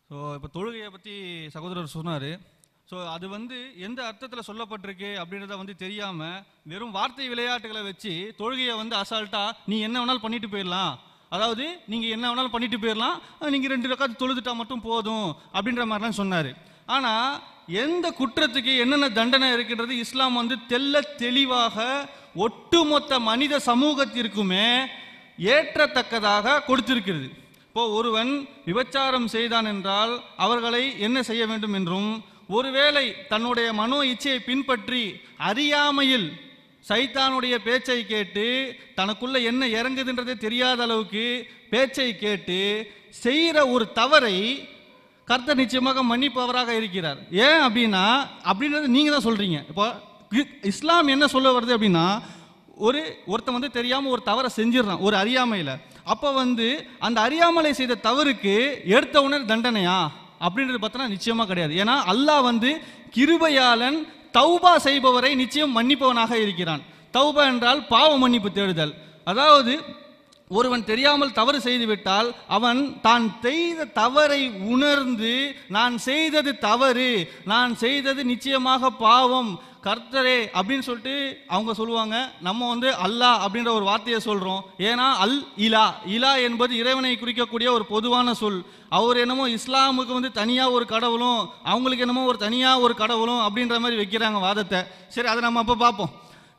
So இப்போ தொழுகையை பற்றி சகோதரர் சொன்னார் ஸோ அது வந்து எந்த அர்த்தத்தில் சொல்லப்பட்டிருக்கு அப்படின்றத வந்து தெரியாமல் வெறும் வார்த்தை விளையாட்டுகளை வச்சு தொழுகையை வந்து அசால்ட்டா நீ என்ன வேணாலும் பண்ணிட்டு போயிடலாம் அதாவது நீங்கள் என்ன வேணாலும் பண்ணிட்டு போயிடலாம் நீங்கள் ரெண்டு ரக்காத்து தொழுதுட்டா மட்டும் போதும் அப்படின்ற மாதிரிலாம் சொன்னார் ஆனால் எந்த குற்றத்துக்கு என்னென்ன தண்டனை இருக்கின்றது இஸ்லாம் வந்து தெல்ல தெளிவாக ஒட்டுமொத்த மனித சமூகத்திற்குமே ஏற்றத்தக்கதாக கொடுத்திருக்கிறது இப்போ ஒருவன் விபச்சாரம் செய்தான் என்றால் அவர்களை என்ன செய்ய வேண்டும் என்றும் ஒருவேளை தன்னுடைய மனோ இச்சையை பின்பற்றி அறியாமையில் சைத்தானுடைய பேச்சை கேட்டு தனக்குள்ள என்ன இறங்குதுன்றதே தெரியாத அளவுக்கு பேச்சை கேட்டு செய்கிற ஒரு தவறை கர்த்தர் நிச்சயமாக மன்னிப்பவராக இருக்கிறார் ஏன் அப்படின்னா அப்படின்றது நீங்க தான் சொல்றீங்க இப்போ இ- இஸ்லாம் என்ன சொல்ல வருது அப்படின்னா ஒரு ஒருத்தன் வந்து தெரியாம ஒரு தவறை செஞ்சிடறான் ஒரு அறியாமையில அப்ப வந்து அந்த அறியாமலை செய்த தவறுக்கு எடுத்த உடனே தண்டனையா அப்படின்றது பார்த்தோன்னா நிச்சயமா கிடையாது ஏன்னா அல்லாஹ் வந்து கிருபையாளன் தௌபா செய்பவரை நிச்சயம் மன்னிப்பவனாக இருக்கிறான் தௌபா என்றால் பாவ மன்னிப்பு தேடுதல் அதாவது ஒருவன் தெரியாமல் தவறு செய்துவிட்டால் அவன் தான் செய்த தவறை உணர்ந்து நான் செய்தது தவறு நான் செய்தது நிச்சயமாக பாவம் கர்த்தரே அப்படின்னு சொல்லிட்டு அவங்க சொல்லுவாங்க நம்ம வந்து அல்லாஹ் அப்படின்ற ஒரு வார்த்தையை சொல்றோம் ஏன்னா அல் இலா இலா என்பது இறைவனை குறிக்கக்கூடிய ஒரு பொதுவான சொல் அவர் என்னமோ இஸ்லாமுக்கு வந்து தனியா ஒரு கடவுளும் அவங்களுக்கு என்னமோ ஒரு தனியா ஒரு கடவுளும் அப்படின்ற மாதிரி வைக்கிறாங்க வாதத்தை சரி அதை நம்ம அப்போ பார்ப்போம்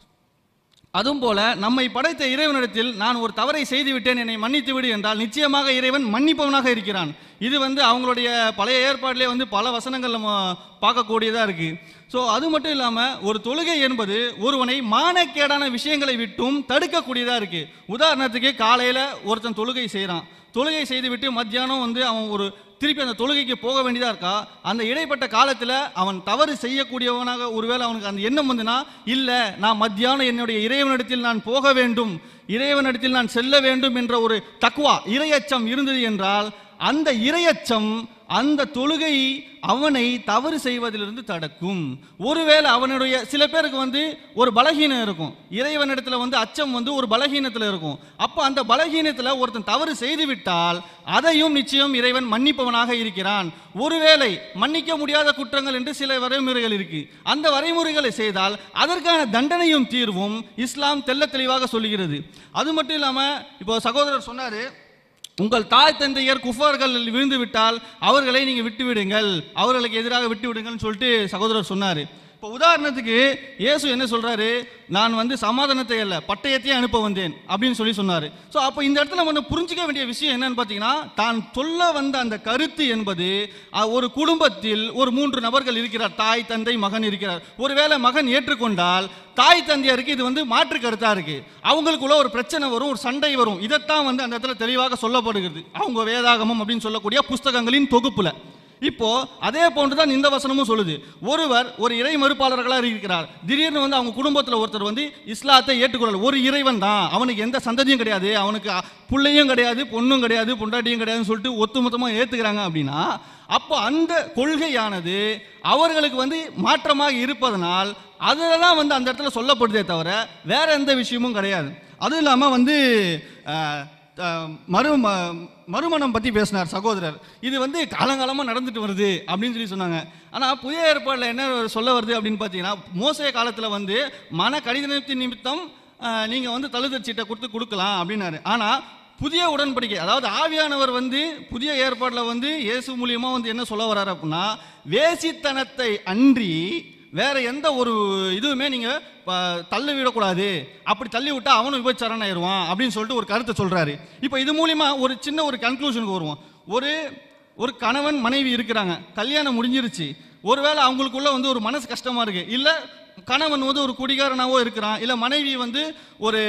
அதுவும் போல நம்மை படைத்த இறைவனிடத்தில் நான் ஒரு தவறை செய்து விட்டேன் என்னை மன்னித்து விடு என்றால் நிச்சயமாக இறைவன் மன்னிப்பவனாக இருக்கிறான் இது வந்து அவங்களுடைய பழைய ஏற்பாட்டிலே வந்து பல வசனங்கள் நம்ம பார்க்கக்கூடியதா இருக்கு ஸோ அது மட்டும் இல்லாமல் ஒரு தொழுகை என்பது ஒருவனை மானக்கேடான விஷயங்களை விட்டும் தடுக்கக்கூடியதா இருக்கு உதாரணத்துக்கு காலையில் ஒருத்தன் தொழுகை செய்கிறான் தொழுகை செய்துவிட்டு மத்தியானம் வந்து அவன் ஒரு திருப்பி அந்த தொழுகைக்கு போக வேண்டியதா இருக்கா அந்த இடைப்பட்ட காலத்துல அவன் தவறு செய்யக்கூடியவனாக ஒருவேளை அவனுக்கு அந்த எண்ணம் வந்துனா இல்ல நான் மத்தியானம் என்னுடைய இறைவனிடத்தில் நான் போக வேண்டும் இறைவனிடத்தில் நான் செல்ல வேண்டும் என்ற ஒரு தக்குவா இரையச்சம் இருந்தது என்றால் அந்த இரையச்சம் அந்த தொழுகை அவனை தவறு செய்வதிலிருந்து தடுக்கும் ஒருவேளை அவனுடைய சில பேருக்கு வந்து ஒரு பலகீனம் இருக்கும் இறைவனிடத்துல வந்து அச்சம் வந்து ஒரு பலகீனத்துல இருக்கும் அப்போ அந்த பலகீனத்துல ஒருத்தன் தவறு செய்து விட்டால் அதையும் நிச்சயம் இறைவன் மன்னிப்பவனாக இருக்கிறான் ஒருவேளை மன்னிக்க முடியாத குற்றங்கள் என்று சில வரைமுறைகள் இருக்கு அந்த வரைமுறைகளை செய்தால் அதற்கான தண்டனையும் தீர்வும் இஸ்லாம் தெள்ளத் தெளிவாக சொல்லுகிறது அது மட்டும் இல்லாம இப்போ சகோதரர் சொன்னாரு உங்கள் தாய் தந்தையர் குஃபார்கள் விழுந்து விட்டால் அவர்களை நீங்க விட்டு விடுங்கள் அவர்களுக்கு எதிராக விட்டு விடுங்கள்னு சொல்லிட்டு சகோதரர் சொன்னாரு இப்போ உதாரணத்துக்கு இயேசு என்ன சொல்றாரு நான் வந்து சமாதானத்தை அல்ல பட்டயத்தையே அனுப்ப வந்தேன் அப்படின்னு சொல்லி சொன்னாரு ஸோ அப்போ இந்த இடத்துல நம்ம புரிஞ்சிக்க வேண்டிய விஷயம் என்னன்னு பார்த்தீங்கன்னா தான் சொல்ல வந்த அந்த கருத்து என்பது அஹ், ஒரு குடும்பத்தில் ஒரு மூன்று நபர்கள் இருக்கிறார் தாய் தந்தை மகன் இருக்கிறார் ஒருவேளை மகன் ஏற்றுக்கொண்டால் தாய் தந்தையருக்கு இது வந்து மாற்று கருத்தா இருக்கு அவங்களுக்குள்ள ஒரு பிரச்சனை வரும் ஒரு சண்டை வரும் இதைத்தான் வந்து அந்த இடத்துல தெளிவாக சொல்லப்படுகிறது அவங்க வேதாகமம் அப்படின்னு சொல்லக்கூடிய புஸ்தகங்களின் தொகுப்புல இப்போ அதே போன்றுதான் இந்த வசனமும் சொல்லுது ஒருவர் ஒரு இறை மறுப்பாளர்களாக இருக்கிறார் திடீர்னு வந்து அவங்க குடும்பத்தில் ஒருத்தர் வந்து இஸ்லாத்தை ஏற்றுக்கொள்ளல ஒரு இறைவன் தான் அவனுக்கு எந்த சந்ததியும் கிடையாது அவனுக்கு அ- புள்ளையும் கிடையாது பொண்ணும் கிடையாது பொண்டாட்டியும் கிடையாதுன்னு சொல்லிட்டு ஒத்துமொத்தமாக ஏத்துக்கிறாங்க அப்படின்னா அப்போ அந்த கொள்கையானது அவர்களுக்கு வந்து மாற்றமாக இருப்பதனால் அதில் தான் வந்து அந்த இடத்துல சொல்லப்படுதே தவிர வேற எந்த விஷயமும் கிடையாது அதுவும் இல்லாமல் வந்து அஹ், அஹ், மறு ம- மறுமணம் பற்றி பேசினார் சகோதரர் இது வந்து காலங்காலமாக நடந்துட்டு வருது அப்படின்னு சொல்லி சொன்னாங்க ஆனால் புதிய ஏற்பாடில் என்ன சொல்ல வருது அப்படின்னு பார்த்தீங்கன்னா மோசைய காலத்தில் வந்து மன கடிதத்தின் நிமித்தம் நீங்கள் வந்து தழுதற் சீட்டை கொடுத்து கொடுக்கலாம் அப்படின்னாரு ஆனால் புதிய உடன்படிக்கை அதாவது ஆவியானவர் வந்து புதிய ஏற்பாட்டில் வந்து இயேசு மூலியமாக வந்து என்ன சொல்ல வர்றாரு அப்படின்னா வேசித்தனத்தை அன்றி வேற எந்த ஒரு இதுவுமே நீங்க ப- தள்ளி விடக்கூடாது அப்படி தள்ளி விட்டா அவனும் விபச்சாரன் ஆயிடுவான் அப்படின்னு சொல்லிட்டு ஒரு கருத்தை சொல்றாரு இப்போ இது மூலியமா ஒரு சின்ன ஒரு கன்க்ளூஷனுக்கு வருவோம் ஒரு ஒரு கணவன் மனைவி இருக்கிறாங்க கல்யாணம் முடிஞ்சிருச்சு ஒருவேளை அவங்களுக்குள்ள வந்து ஒரு மனசு கஷ்டமா இருக்கு இல்ல கணவன் வந்து ஒரு குடிகாரனாவோ இருக்கிறான் இல்ல மனைவி வந்து ஒரு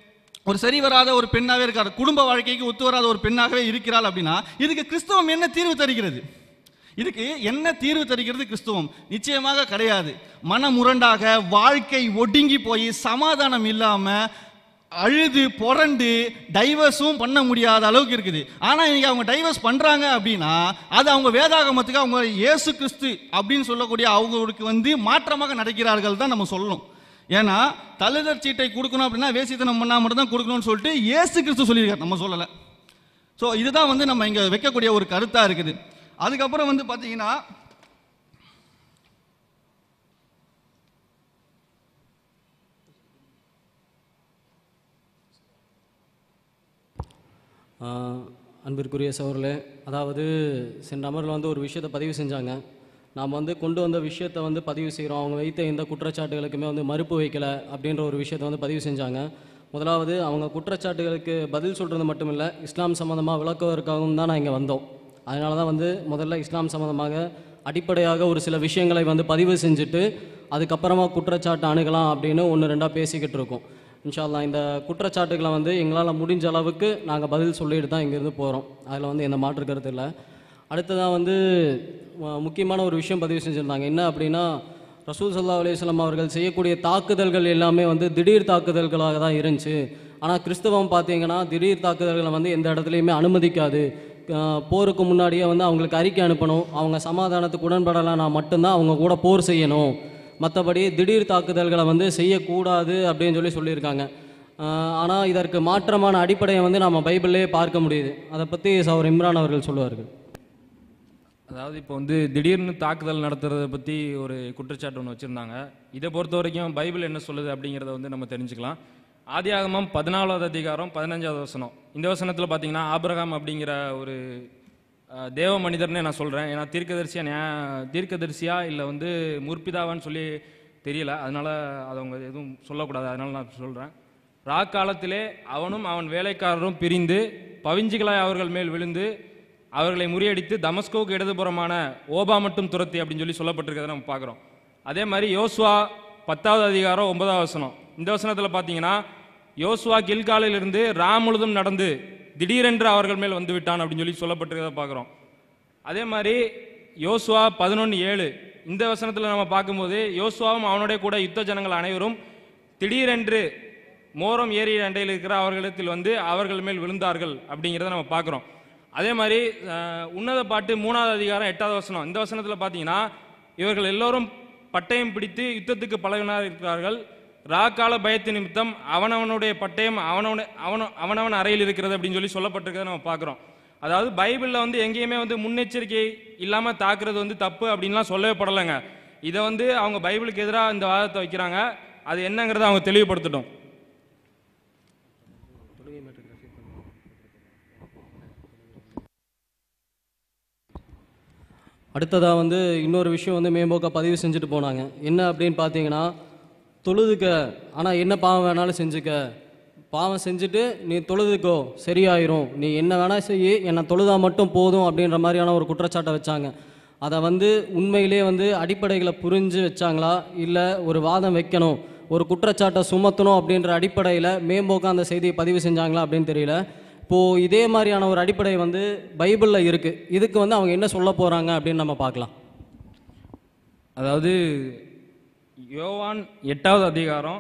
ஒரு சரி வராத ஒரு பெண்ணாவே இருக்கார் குடும்ப வாழ்க்கைக்கு ஒத்து வராத ஒரு பெண்ணாகவே இருக்கிறாள் அப்படின்னா இதுக்கு கிறிஸ்தவம் என்ன தீர்வு தருகிறது இதுக்கு என்ன தீர்வு தருகிறது கிறிஸ்துவம் நிச்சயமாக கிடையாது மனமுரண்டாக வாழ்க்கை ஒடுங்கி போய் சமாதானம் இல்லாம அழுது புரண்டு டைவர்ஸும் பண்ண முடியாத அளவுக்கு இருக்குது ஆனா இன்னைக்கு அவங்க டைவர்ஸ் பண்றாங்க அப்படின்னா அது அவங்க வேதாகமத்துக்கு அவங்க இயேசு கிறிஸ்து அப்படின்னு சொல்லக்கூடிய அவங்களுக்கு வந்து மாற்றமாக நடக்கிறார்கள் தான் நம்ம சொல்லணும் ஏன்னா தழுதற் சீட்டை கொடுக்கணும் அப்படின்னா வேசித்தனம் பண்ணா மட்டும் தான் கொடுக்கணும்னு சொல்லிட்டு இயேசு கிறிஸ்து சொல்லியிருக்காரு நம்ம சொல்லலை ஸோ இதுதான் வந்து நம்ம இங்கே வைக்கக்கூடிய ஒரு கருத்தாக இருக்குது அதுக்கப்புறம் வந்து பார்த்தீங்கன்னா ஆஹ் அன்பிற்குரிய சோர்களே அதாவது சென்ற அமரில் வந்து ஒரு விஷயத்தை பதிவு செஞ்சாங்க நாம் வந்து கொண்டு வந்த விஷயத்தை வந்து பதிவு செய்கிறோம் அவங்க வைத்த எந்த குற்றச்சாட்டுகளுக்குமே வந்து மறுப்பு வைக்கல அப்படின்ற ஒரு விஷயத்தை வந்து பதிவு செஞ்சாங்க முதலாவது அவங்க குற்றச்சாட்டுகளுக்கு பதில் சொல்கிறது மட்டும் இல்லை இஸ்லாம் சம்மந்தமாக விளக்குவதற்காகவும் தான் நான் இங்கே வந்தோம் அதனால தான் வந்து முதல்ல இஸ்லாம் சம்மந்தமாக அடிப்படையாக ஒரு சில விஷயங்களை வந்து பதிவு செஞ்சுட்டு அதுக்கப்புறமா குற்றச்சாட்டு அணுகலாம் அப்படின்னு ஒன்று ரெண்டாக பேசிக்கிட்டு இருக்கோம் இன்ஷா அல்லாஹ் இந்த குற்றச்சாட்டுகளை வந்து எங்களால் முடிஞ்ச அளவுக்கு நாங்கள் பதில் சொல்லிட்டு தான் இங்கேருந்து போகிறோம் அதில் வந்து எந்த மாற்று கருத்து இல்லை அடுத்ததாக வந்து மு- முக்கியமான ஒரு விஷயம் பதிவு செஞ்சுருந்தாங்க என்ன அப்படின்னா ரசூல் சல்லா அலையம் அவர்கள் செய்யக்கூடிய தாக்குதல்கள் எல்லாமே வந்து திடீர் தாக்குதல்களாக தான் இருந்துச்சு ஆனால் கிறிஸ்தவம் பார்த்தீங்கன்னா திடீர் தாக்குதல்களை வந்து எந்த இடத்துலையுமே அனுமதிக்காது அஹ் போருக்கு முன்னாடியே வந்து அவங்களுக்கு அறிக்கை அனுப்பணும் அவங்க சமாதானத்துக்கு உடன்படலைன்னா மட்டும்தான் அவங்க கூட போர் செய்யணும் மற்றபடி திடீர் தாக்குதல்களை வந்து செய்யக்கூடாது அப்படின்னு சொல்லி சொல்லியிருக்காங்க ஆனால் இதற்கு மாற்றமான அடிப்படையை வந்து நம்ம பைபிள்லேயே பார்க்க முடியுது அதை பற்றி சவர் இம்ரான் அவர்கள் சொல்லுவார்கள் அதாவது இப்போ வந்து திடீர்னு தாக்குதல் நடத்துறத பற்றி ஒரு குற்றச்சாட்டு ஒன்று வச்சுருந்தாங்க இதை பொறுத்த வரைக்கும் பைபிள் என்ன சொல்லுது அப்படிங்கிறத வந்து நம்ம தெரிஞ்சுக்கலாம் ஆதியாகமம் பதினாலாவது அதிகாரம் பதினஞ்சாவது வசனம் இந்த வசனத்தில் பார்த்தீங்கன்னா ஆபிரகாம் அப்படிங்கிற ஒரு அஹ், தேவ மனிதர்னே நான் சொல்கிறேன் ஏன்னா தீர்க்கதரிசியா நியா தீர்க்கதரிசியா இல்லை வந்து முற்பிதாவான்னு சொல்லி தெரியல அதனால் அதை அவங்க எதுவும் சொல்லக்கூடாது அதனால் நான் சொல்கிறேன் ராக்காலத்திலே அவனும் அவன் வேலைக்காரரும் பிரிந்து பவிஞ்சிகளாய் அவர்கள் மேல் விழுந்து அவர்களை முறியடித்து தமஸ்கோவுக்கு இடதுபுறமான ஓபா மட்டும் துரத்தி அப்படின்னு சொல்லி சொல்லப்பட்டிருக்கிறத நம்ம பார்க்குறோம் அதே மாதிரி யோசுவா பத்தாவது அதிகாரம் ஒன்பதாவது வசனம் இந்த வசனத்தில் பார்த்தீங்கன்னா யோசுவா கில்காலிலிருந்து ராம் முழுதும் நடந்து திடீரென்று அவர்கள் மேல் வந்து விட்டான் அப்படின்னு சொல்லி சொல்லப்பட்டிருக்கிறத பார்க்குறோம் அதே மாதிரி யோசுவா பதினொன்று ஏழு இந்த வசனத்தில் நம்ம பார்க்கும்போது யோசுவாவும் அவனுடைய கூட யுத்த ஜனங்கள் அனைவரும் திடீரென்று மோரம் ஏரி அண்டையில் இருக்கிற அவர்களிடத்தில் வந்து அவர்கள் மேல் விழுந்தார்கள் அப்படிங்கிறத நம்ம பார்க்குறோம் அதே மாதிரி அஹ், உன்னத பாட்டு மூணாவது அதிகாரம் எட்டாவது வசனம் இந்த வசனத்தில் பார்த்தீங்கன்னா இவர்கள் எல்லோரும் பட்டயம் பிடித்து யுத்தத்துக்கு பழகினார் இருக்கிறார்கள் ராக்கால பயத்து நிமித்தம் அவனவனுடைய பட்டயம் அவனவன அவன அவனவன் அறையில் இருக்கிறது அப்படின்னு சொல்லி சொல்லப்பட்டிருக்கிறத நம்ம பார்க்குறோம் அதாவது பைபிளில் வந்து எங்கேயுமே வந்து முன்னெச்சரிக்கை இல்லாமல் தாக்குறது வந்து தப்பு அப்படின்லாம் சொல்லவே படலைங்க இதை வந்து அவங்க பைபிளுக்கு எதிராக இந்த வாதத்தை வைக்கிறாங்க அது என்னங்கிறத அவங்க தெளிவுபடுத்தட்டும் அடுத்ததாக வந்து இன்னொரு விஷயம் வந்து மேம்போக்கா பதிவு செஞ்சுட்டு போனாங்க என்ன அப்படின்னு பார்த்தீங்கன்னா தொழுதுக்க ஆனால் என்ன பாவம் வேணாலும் செஞ்சுக்க பாவம் செஞ்சுட்டு நீ தொழுதுக்கோ சரியாயிரும் நீ என்ன வேணால் செய் என்னை தொழுதா மட்டும் போதும் அப்படின்ற மாதிரியான ஒரு குற்றச்சாட்டை வச்சாங்க அதை வந்து உண்மையிலே வந்து அடிப்படைகளை புரிஞ்சு வச்சாங்களா இல்லை ஒரு வாதம் வைக்கணும் ஒரு குற்றச்சாட்டை சுமத்தணும் அப்படின்ற அடிப்படையில் மேம்போக்கா அந்த செய்தியை பதிவு செஞ்சாங்களா அப்படின்னு தெரியல இப்போது இதே மாதிரியான ஒரு அடிப்படை வந்து பைபிளில் இருக்குது இதுக்கு வந்து அவங்க என்ன சொல்ல போகிறாங்க அப்படின்னு நம்ம பார்க்கலாம் அதாவது யோவான் எட்டாவது அதிகாரம்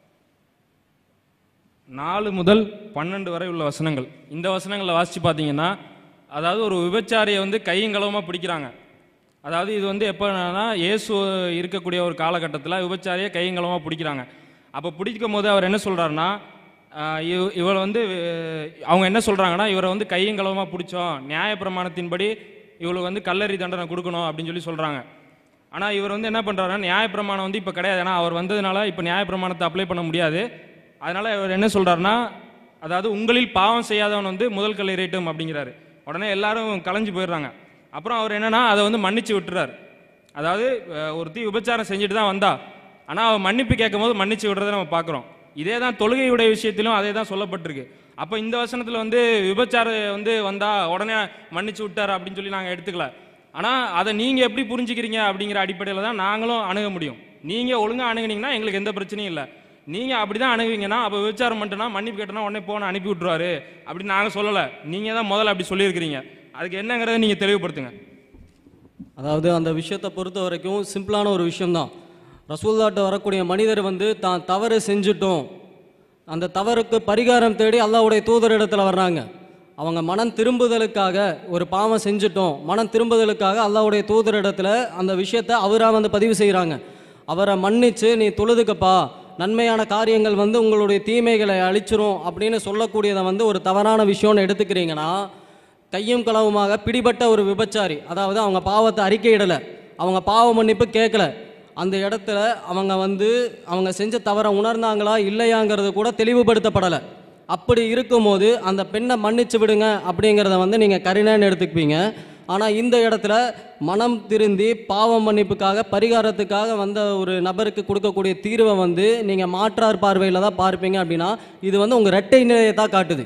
நாலு முதல் பன்னெண்டு வரை உள்ள வசனங்கள் இந்த வசனங்களை வாசித்து பார்த்தீங்கன்னா அதாவது ஒரு விபச்சாரியை வந்து கையும் களவுமா பிடிக்கிறாங்க அதாவது இது வந்து எப்போனா இயேசு இருக்கக்கூடிய ஒரு காலகட்டத்தில் விபச்சாரியை கையும் களவுமா பிடிக்கிறாங்க அப்போ பிடிக்கும் போது அவர் என்ன சொல்கிறாருன்னா இவரை வந்து அஹ், அவங்க என்ன சொல்கிறாங்கன்னா இவரை வந்து கையும் களவுமா பிடிச்சோம் நியாயப்பிரமாணத்தின்படி இவளுக்கு வந்து கல்லறி தண்டனை கொடுக்கணும் அப்படின்னு சொல்லி சொல்கிறாங்க ஆனால் இவர் வந்து என்ன பண்ணுறாருன்னா நியாயப்பிரமாணம் வந்து இப்போ கிடையாது ஏன்னா அவர் வந்ததுனால இப்போ நியாயப்பிரமாணத்தை அப்ளை பண்ண முடியாது அதனால் இவர் என்ன சொல்கிறாருன்னா அதாவது உங்களில் பாவம் செய்யாதவன் வந்து முதல் கல்லை ரேட்டும் அப்படிங்கிறாரு உடனே எல்லாரும் கலைஞ்சு போயிடுறாங்க அப்புறம் அவர் என்னன்னா அதை வந்து மன்னிச்சு விட்டுறாரு அதாவது அஹ், ஒருத்தி விபச்சாரம் செஞ்சுட்டு தான் வந்தா ஆனால் அவன் மன்னிப்பு கேட்கும்போது மன்னிச்சு விடுறதை நம்ம பார்க்குறோம் இதே தான் தொழுகையுடைய விஷயத்திலும் அதே தான் சொல்லப்பட்டிருக்கு அப்போ இந்த வசனத்தில் வந்து விபச்சாரம் வந்து வந்தா உடனே மன்னிச்சு விட்டார் அப்படின்னு சொல்லி நாங்கள் எடுத்துக்கல ஆனால் அதை நீங்கள் எப்படி புரிஞ்சுக்கிறீங்க அப்படிங்கிற அடிப்படையில் தான் நாங்களும் அணுக முடியும் நீங்கள் ஒழுங்காக அணுகுனீங்கன்னா எங்களுக்கு எந்த பிரச்சனையும் இல்லை நீங்கள் அப்படி தான் அணுகுவீங்கன்னா அப்போ விபச்சாரம் பண்ணிட்டோன்னா மன்னிப்பு கேட்டோன்னா உடனே போன அனுப்பி விட்ருவாரு அப்படின்னு நாங்கள் சொல்லலை நீங்கள் தான் முதல்ல அப்படி சொல்லியிருக்கிறீங்க அதுக்கு என்னங்கிறத நீங்கள் தெளிவுபடுத்துங்க அதாவது அந்த விஷயத்தை பொறுத்த வரைக்கும் சிம்பிளான ஒரு விஷயம்தான் ரசூல்லாட்ட வரக்கூடிய மனிதர் வந்து தான் தவறு செஞ்சுட்டோம் அந்த தவறுக்கு பரிகாரம் தேடி அல்லாஹ்வுடைய தூதரிடத்தில் வர்றாங்க அவங்க மனம் திரும்புதலுக்காக ஒரு பாவம் செஞ்சுட்டோம் மனம் திரும்புதலுக்காக அல்லாஹ்வுடைய தூதரிடத்தில் அந்த விஷயத்தை அவராக வந்து பதிவு செய்கிறாங்க அவரை மன்னிச்சு நீ தொழுதுக்கப்பா நன்மையான காரியங்கள் வந்து உங்களுடைய தீமைகளை அழிச்சிரும் அப்படின்னு சொல்லக்கூடியதை வந்து ஒரு தவறான விஷயம்னு எடுத்துக்கிறீங்கன்னா கையும் களவுமாக பிடிபட்ட ஒரு விபச்சாரி அதாவது அவங்க பாவத்தை அறிக்கையிடலை அவங்க பாவ மன்னிப்பு கேட்கல அந்த இடத்துல அவங்க வந்து அவங்க செஞ்ச தவறை உணர்ந்தாங்களா இல்லையாங்கிறது கூட தெளிவுபடுத்தப்படலை அப்படி இருக்கும்போது அந்த பெண்ணை மன்னிச்சு விடுங்க அப்படிங்கிறத வந்து நீங்கள் கரிணன்னு எடுத்துக்குவீங்க ஆனால் இந்த இடத்துல மனம் திருந்தி பாவ மன்னிப்புக்காக பரிகாரத்துக்காக வந்த ஒரு நபருக்கு கொடுக்கக்கூடிய தீர்வை வந்து நீங்கள் மாற்றார் பார்வையில் தான் பார்ப்பீங்க அப்படின்னா இது வந்து உங்கள் ரெட்டை நிலையை தான் காட்டுது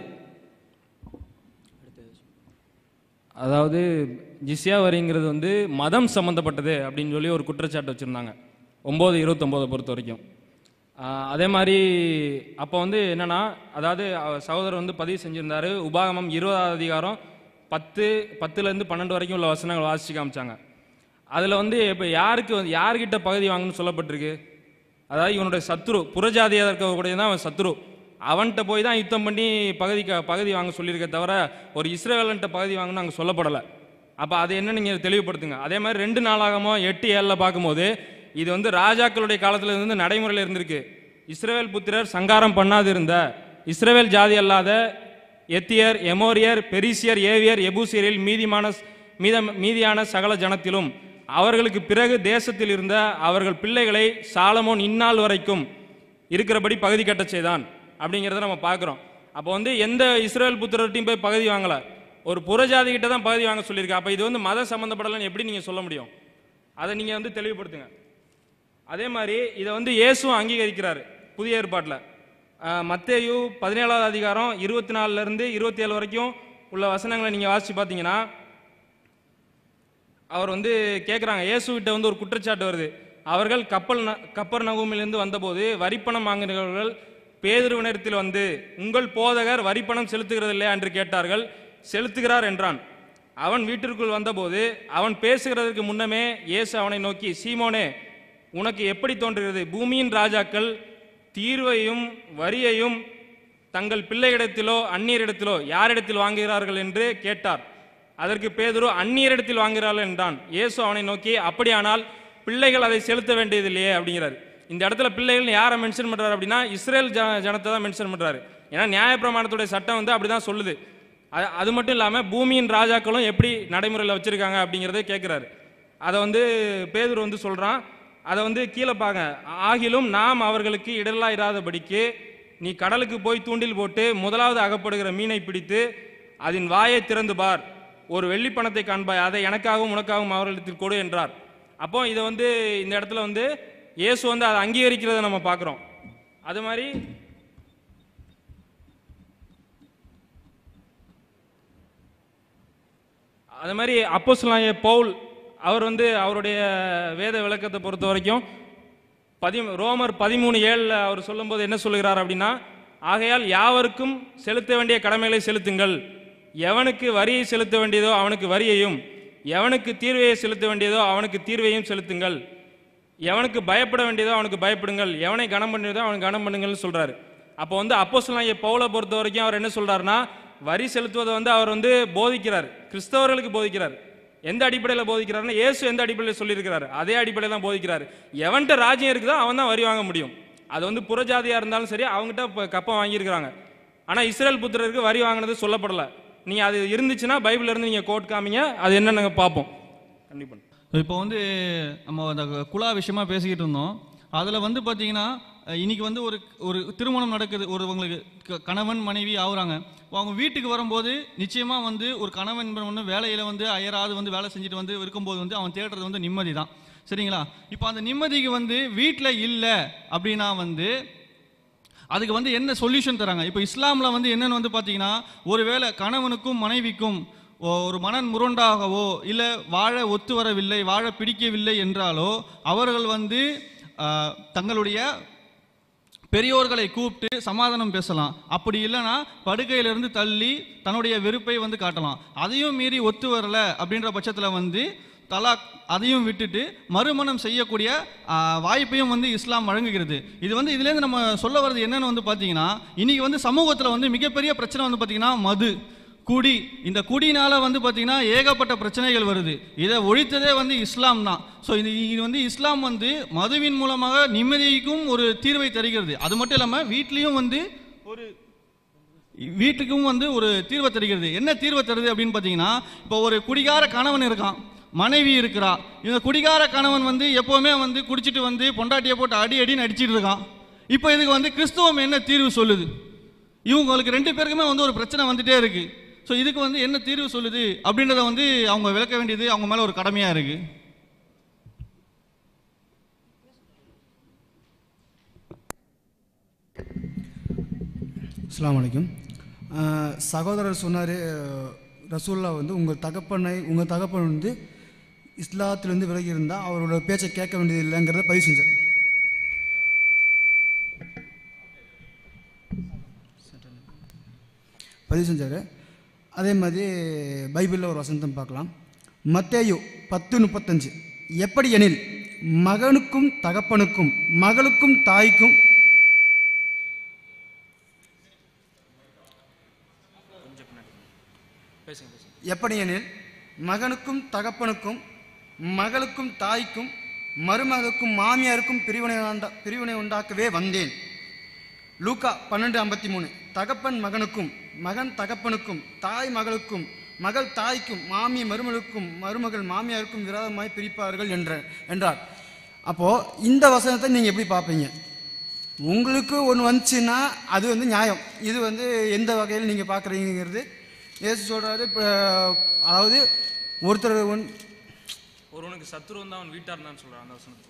அதாவது ஜிஸ்யா வரிங்கிறது வந்து மதம் சம்மந்தப்பட்டது அப்படின்னு சொல்லி ஒரு குற்றச்சாட்டு வச்சுருந்தாங்க ஒம்பது இருபத்தொம்போதை பொறுத்த வரைக்கும் ஆஹ் அதே மாதிரி அப்போ வந்து என்னன்னா அதாவது அவர் சகோதரர் வந்து பதிவு செஞ்சிருந்தாரு உபாகமம் இருபதாவது அதிகாரம் பத்து பத்துலேருந்து பன்னெண்டு வரைக்கும் உள்ள வசனங்கள் வாசிச்சு காமிச்சாங்க அதில் வந்து இப்போ யாருக்கு வந்து யார்கிட்ட பகுதி வாங்கணும்னு சொல்லப்பட்டிருக்கு அதாவது இவனுடைய சத்ரு புறஜாதியாக இருக்கக்கூடிய தான் அவன் சத்ரு அவன்கிட்ட போய் தான் யுத்தம் பண்ணி பகுதி க- பகுதி வாங்க சொல்லியிருக்க தவிர ஒரு இஸ்ரேலன்ட்ட பகுதி வாங்கணும்னு அங்கே சொல்லப்படலை அப்போ அது என்ன நீங்கள் தெளிவுபடுத்துங்க அதே மாதிரி ரெண்டு நாளாகமோ எட்டு ஏழில் பார்க்கும்போது இது வந்து ராஜாக்களுடைய காலத்தில் இருந்து நடைமுறையில் இருந்திருக்கு இஸ்ரேல் புத்திரர் சங்காரம் பண்ணாது இருந்த இஸ்ரேல் ஜாதி அல்லாத எத்தியர் எமோரியர் பெரிசியர் ஏவியர் எபூசியரில் மீதிமான மீத மீதியான சகல ஜனத்திலும் அவர்களுக்கு பிறகு தேசத்தில் இருந்த அவர்கள் பிள்ளைகளை சாலமோன் இந்நாள் வரைக்கும் இருக்கிறபடி பகுதி கட்டச் செய்தான் அப்படிங்கிறத நம்ம பார்க்குறோம் அப்போ வந்து எந்த இஸ்ரேல் புத்திரர்ட்டையும் போய் பகுதி வாங்கலை ஒரு புறஜாதி கிட்ட தான் பகுதி வாங்க சொல்லியிருக்கு அப்போ இது வந்து மத சம்மந்தப்படலைன்னு எப்படி நீங்கள் சொல்ல முடியும் அதை நீங்கள் வந்து தெளிவுபடுத்துங்க அதே மாதிரி இதை வந்து இயேசுவும் அங்கீகரிக்கிறாரு புதிய ஏற்பாட்டில் மத்தேயு பதினேழாவது அதிகாரம் இருபத்தி நாலுலேருந்து இருபத்தி ஏழு வரைக்கும் உள்ள வசனங்களை நீங்கள் வாசித்து பார்த்தீங்கன்னா அவர் வந்து கேட்குறாங்க இயேசுகிட்ட வந்து ஒரு குற்றச்சாட்டு வருது அவர்கள் கப்பல் ந கப்பர் நகூமிலிருந்து வந்தபோது வரிப்பணம் வாங்குகிறவர்கள் பேதுருவினத்தில் வந்து உங்கள் போதகர் வரிப்பணம் செலுத்துகிறது இல்லையா என்று கேட்டார்கள் செலுத்துகிறார் என்றான் அவன் வீட்டிற்குள் வந்தபோது அவன் பேசுகிறதற்கு முன்னமே இயேசு அவனை நோக்கி சீமோனே உனக்கு எப்படி தோன்றுகிறது பூமியின் ராஜாக்கள் தீர்வையும் வரியையும் தங்கள் பிள்ளையிடத்திலோ அந்நியரிடத்திலோ யாரிடத்தில் வாங்குகிறார்கள் என்று கேட்டார் அதற்கு பேதுரு அந்நியரிடத்தில் வாங்குகிறார்கள் என்றான் இயேசு அவனை நோக்கி அப்படியானால் பிள்ளைகள் அதை செலுத்த வேண்டியதில்லையே அப்படிங்கிறார் இந்த இடத்துல பிள்ளைகள் யாரை மென்ஷன் பண்றாரு அப்படின்னா இஸ்ரேல் ஜ ஜனத்தை தான் மென்ஷன் பண்றாரு ஏன்னா நியாயப்பிரமாணத்துடைய சட்டம் வந்து அப்படிதான் சொல்லுது அது அது மட்டும் இல்லாமல் பூமியின் ராஜாக்களும் எப்படி நடைமுறையில் வச்சிருக்காங்க அப்படிங்கிறத கேட்குறாரு அதை வந்து பேதுரு வந்து சொல்றான் அதை வந்து கீழே பாங்க ஆகிலும் நாம் அவர்களுக்கு இடலா இராதபடிக்கு நீ கடலுக்கு போய் தூண்டில் போட்டு முதலாவது அகப்படுகிற மீனை பிடித்து அதன் வாயை திறந்து பார் ஒரு வெள்ளி பணத்தை காண்பாய் அதை எனக்காகவும் உனக்காகவும் அவர்களிடத்தில் கொடு என்றார் அப்போ இதை வந்து இந்த இடத்துல வந்து இயேசு வந்து அதை அங்கீகரிக்கிறதை நம்ம பார்க்குறோம் அது மாதிரி அது மாதிரி அப்போஸ்தலனாகிய பவுல் அவர் வந்து அவருடைய வேத விளக்கத்தை பொறுத்த வரைக்கும் பதி ரோமர் பதிமூணு ஏழில் அவர் சொல்லும்போது என்ன சொல்லுகிறார் அப்படின்னா ஆகையால் யாவருக்கும் செலுத்த வேண்டிய கடமைகளை செலுத்துங்கள் எவனுக்கு வரியை செலுத்த வேண்டியதோ அவனுக்கு வரியையும் எவனுக்கு தீர்வையை செலுத்த வேண்டியதோ அவனுக்கு தீர்வையும் செலுத்துங்கள் எவனுக்கு பயப்பட வேண்டியதோ அவனுக்கு பயப்படுங்கள் எவனை கனம் பண்ணியதோ அவனுக்கு கனம் பண்ணுங்கள்னு சொல்றாரு அப்போ வந்து அப்போஸ்தலனாகிய பவுலை பொறுத்த வரைக்கும் அவர் என்ன சொல்றாருன்னா வரி செலுத்துவதை வந்து அவர் வந்து போதிக்கிறார் கிறிஸ்தவர்களுக்கு போதிக்கிறார் எந்த அடிப்படையில் போதிக்கிறாருன்னா இயேசு எந்த அடிப்படையில் சொல்லியிருக்கிறாரு அதே அடிப்படையில் தான் போதிக்கிறாரு எவன்கிட்ட ராஜ்யம் இருக்குதோ அவன் தான் வரி வாங்க முடியும் அது வந்து புறஜாதியாக இருந்தாலும் சரி அவங்ககிட்ட இப்போ கப்பம் வாங்கியிருக்கிறாங்க ஆனால் இஸ்ரேல் புத்திரருக்கு வரி வாங்கினது சொல்லப்படலை நீங்கள் அது இருந்துச்சுன்னா பைபிள்ல இருந்து நீங்கள் கோட் காமிங்க அது என்னன்னு பார்ப்போம் கண்டிப்பாக இப்போ வந்து நம்ம அந்த குலா விஷயமா பேசிக்கிட்டு இருந்தோம் அதில் வந்து பார்த்தீங்கன்னா அஹ், இன்னைக்கு வந்து ஒரு ஒரு திருமணம் நடக்குது ஒருவங்களுக்கு க- கணவன் மனைவி ஆகுறாங்க அவங்க வீட்டுக்கு வரும்போது நிச்சயமாக வந்து ஒரு கணவன் வந்து வேலையில் வந்து அயராது வந்து வேலை செஞ்சுட்டு வந்து இருக்கும்போது வந்து அவன் தேடுறது வந்து நிம்மதி தான் சரிங்களா இப்போ அந்த நிம்மதிக்கு வந்து வீட்டில் இல்லை அப்படின்னா வந்து அதுக்கு வந்து என்ன சொல்யூஷன் தராங்க இப்போ இஸ்லாமில் வந்து என்னன்னு வந்து பார்த்தீங்கன்னா ஒருவேளை கணவனுக்கும் மனைவிக்கும் ஒ- ஒரு மனன் முரண்டாகவோ இல்லை வாழ ஒத்து வரவில்லை வாழ பிடிக்கவில்லை என்றாலோ அவர்கள் வந்து ஆஹ், தங்களுடைய பெரியோர்களை கூப்பிட்டு சமாதானம் பேசலாம் அப்படி இல்லைன்னா படுக்கையிலிருந்து தள்ளி தன்னுடைய வெறுப்பை வந்து காட்டலாம் அதையும் மீறி ஒத்து வரல அப்படின்ற பட்சத்தில் வந்து தலாக் அதையும் விட்டுட்டு மறுமணம் செய்யக்கூடிய ஆ, வாய்ப்பையும் வந்து இஸ்லாம் வழங்குகிறது இது வந்து இதுலேருந்து நம்ம சொல்ல வர்றது என்னன்னு வந்து பார்த்தீங்கன்னா இன்னைக்கு வந்து சமூகத்தில் வந்து மிகப்பெரிய பிரச்சனை வந்து பார்த்தீங்கன்னா மது குடி இந்த குடினால வந்து பார்த்தீங்கன்னா ஏகப்பட்ட பிரச்சனைகள் வருது இதை ஒழித்ததே வந்து இஸ்லாம் தான் ஸோ இது இது வந்து இஸ்லாம் வந்து மதுவின் மூலமாக நிம்மதிக்கும் ஒரு தீர்வை தருகிறது அது மட்டும் இல்லாமல் வீட்லேயும் வந்து ஒரு வீட்டுக்கும் வந்து ஒரு தீர்வை தருகிறது என்ன தீர்வை தருது அப்படின்னு பார்த்தீங்கன்னா இப்போ ஒரு குடிகார கணவன் இருக்கான் மனைவி இருக்கிறா இந்த குடிகார கணவன் வந்து எப்போவுமே வந்து குடிச்சிட்டு வந்து பொண்டாட்டியை போட்டு அடி அடின்னு அடிச்சிட்டு இருக்கான் இப்போ இதுக்கு வந்து கிறிஸ்துவம் என்ன தீர்வு சொல்லுது இவங்களுக்கு ரெண்டு பேருக்குமே வந்து ஒரு பிரச்சனை வந்துட்டே இருக்கு ஸோ இதுக்கு வந்து என்ன தீர்வு சொல்லுது அப்படின்றத வந்து அவங்க விளக்க வேண்டியது அவங்க மேலே ஒரு கடமையாக இருக்கு அஸ்ஸலாமு அலைக்கும் அஹ், சகோதரர் சொன்னார் ரசூல்லா வந்து உங்கள் தகப்பனை உங்கள் தகப்பன் வந்து இஸ்லாத்திலிருந்து விலகி இருந்தால் அவரோட பேச்சை கேட்க வேண்டியது இல்லைங்கிறத பதிவு செஞ்சார் பதிவு செஞ்சார் அதே மாதிரி பைபிளில் ஒரு வசந்தம் பார்க்கலாம் மத்தேயு பத்து முப்பத்தஞ்சு எப்படி எனில் மகனுக்கும் தகப்பனுக்கும் மகளுக்கும் தாய்க்கும் எப்படியெனில் மகனுக்கும் தகப்பனுக்கும் மகளுக்கும் தாய்க்கும் மருமகளுக்கும் மாமியாருக்கும் பிரிவினை உண்டா பிரிவினை உண்டாக்கவே வந்தேன் லூக்கா பன்னெண்டு ஐம்பத்தி மூணு தகப்பன் மகனுக்கும் மகன் தகப்பனுக்கும் தாய் மகளுக்கும் மகள் தாய்க்கும் மாமி மருமகளுக்கும் மருமகள் மாமியாருக்கும் விரோதமாய் பிரிப்பார்கள் என்ற என்றார் அப்போது இந்த வசனத்தை நீங்கள் எப்படி பார்ப்பீங்க உங்களுக்கு ஒன்று வந்துச்சுன்னா அது வந்து நியாயம் இது வந்து எந்த வகையில் நீங்கள் பார்க்குறீங்கிறது ஏசு சொல்கிறாரு இப்போ அதாவது ஒருத்தர் ஒன் ஒருவனுக்கு சத்துருவன் தான் அவன் வீட்டார் தான் சொல்றான் அந்த வசனத்துல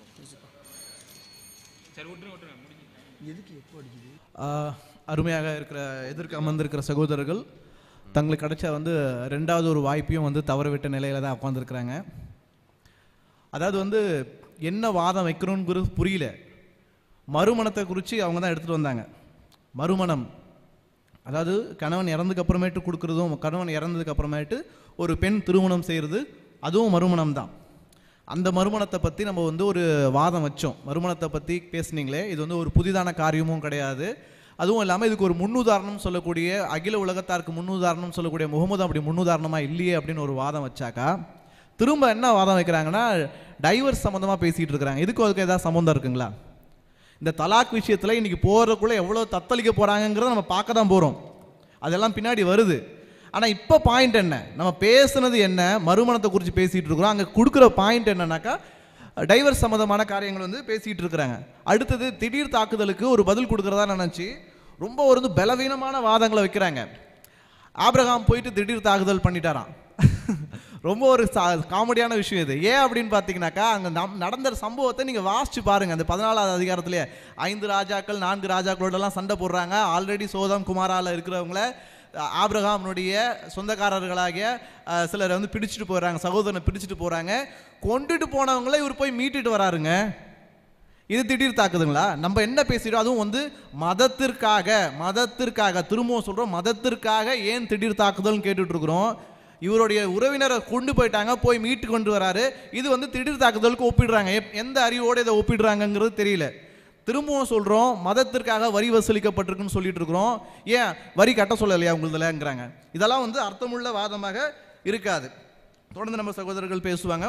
சரி விட்டுருங்க விட்டுருங்க முடிஞ்சு ஆஹ், அருமையாக இருக்கிற எதிர்க்க அமர்ந்திருக்கிற சகோதரர்கள் தங்களுக்கு கிடைச்ச வந்து ரெண்டாவது ஒரு வாய்ப்பையும் வந்து தவறவிட்ட நிலையில தான் உட்காந்துருக்குறாங்க அதாவது வந்து என்ன வாதம் வைக்கணுங்கிறது புரியல மறுமணத்தை குறித்து அவங்க தான் எடுத்துகிட்டு வந்தாங்க மறுமணம் அதாவது கணவன் இறந்ததுக்கு அப்புறமேட்டு கொடுக்குறதும் கணவன் இறந்ததுக்கு அப்புறமேட்டு ஒரு பெண் திருமணம் செய்கிறது அதுவும் மறுமணம் தான் அந்த மறுமணத்தை பற்றி நம்ம வந்து ஒரு வாதம் வச்சோம் மறுமணத்தை பற்றி பேசுனீங்களே இது வந்து ஒரு புதிதான காரியமும் கிடையாது அதுவும் இல்லாமல் இதுக்கு ஒரு முன்னுதாரணம் சொல்லக்கூடிய அகில உலகத்தாருக்கு முன்னுதாரணம் சொல்லக்கூடிய முகமது அப்படி முன்னுதாரணமாக இல்லையே அப்படின்னு ஒரு வாதம் வச்சாக்கா திரும்ப என்ன வாதம் வைக்கிறாங்கன்னா டைவர்ஸ் சம்மந்தமாக பேசிகிட்டு இருக்கிறாங்க இதுக்கும் அதுக்கு ஏதாவது சம்மந்தம் இருக்குங்களா இந்த தலாக் விஷயத்தில் இன்னைக்கு போகிறதுக்குள்ள எவ்வளோ தத்தளிக்க போகிறாங்கங்கிறத நம்ம பார்க்க தான் போகிறோம் அதெல்லாம் பின்னாடி வருது ஆனால் இப்போ பாயிண்ட் என்ன நம்ம பேசுனது என்ன மறுமணத்தை குறித்து பேசிகிட்டு இருக்கிறோம் அங்கே கொடுக்குற பாயிண்ட் என்னன்னாக்கா டைவர்ஸ் சம்மந்தமான காரியங்கள் வந்து பேசிகிட்டு இருக்கிறாங்க அடுத்தது திடீர் தாக்குதலுக்கு ஒரு பதில் கொடுக்குறதா நினச்சி ரொம்ப ஒரு வந்து பலவீனமான வாதங்களை வைக்கிறாங்க ஆபிரகாம் போயிட்டு திடீர் தாக்குதல் பண்ணிட்டாராம் ரொம்ப ஒரு காமெடியான விஷயம் இது ஏன் அப்படின்னு பார்த்தீங்கன்னாக்கா அங்கே நம் நடந்த சம்பவத்தை நீங்கள் வாசிச்சு பாருங்க அந்த பதினாலாவது அதிகாரத்திலே ஐந்து ராஜாக்கள் நான்கு ராஜாக்களோடலாம் சண்டை போடுறாங்க ஆல்ரெடி சோதம் குமாரால இருக்கிறவங்கள அஹ், ஆபிரகாமினுடைய சொந்தக்காரர்களாகிய அஹ், சிலரை வந்து பிடிச்சிட்டு போறாங்க சகோதரனை பிடிச்சிட்டு போறாங்க கொண்டுட்டு போனவங்கள இவர் போய் மீட்டுட்டு வராருங்க இது திடீர் தாக்குதுங்களா நம்ம என்ன பேசிட்டோம் அதுவும் வந்து மதத்திற்காக மதத்திற்காக திரும்பவும் சொல்றோம் மதத்திற்காக ஏன் திடீர் தாக்குதல்னு கேட்டுட்டு இருக்கிறோம் இவருடைய உறவினரை கொண்டு போயிட்டாங்க போய் மீட்டு கொண்டு வராரு இது வந்து திடீர் தாக்குதலுக்கு ஒப்பிடுறாங்க எப்- எந்த அறிவோடு இதை ஒப்பிடுறாங்கங்கிறது தெரியல திரும்பவும் சொல்றோம் மதத்திற்காக வரி வசூலிக்கப்பட்டிருக்குன்னு சொல்லிட்டு இருக்கிறோம் ஏன் வரி கட்ட சொல்லலையா உங்களுதுலங்கிறாங்க இதெல்லாம் வந்து அர்த்தமுள்ள வாதமாக இருக்காது தொடர்ந்து நம்ம சகோதரர்கள் பேசுவாங்க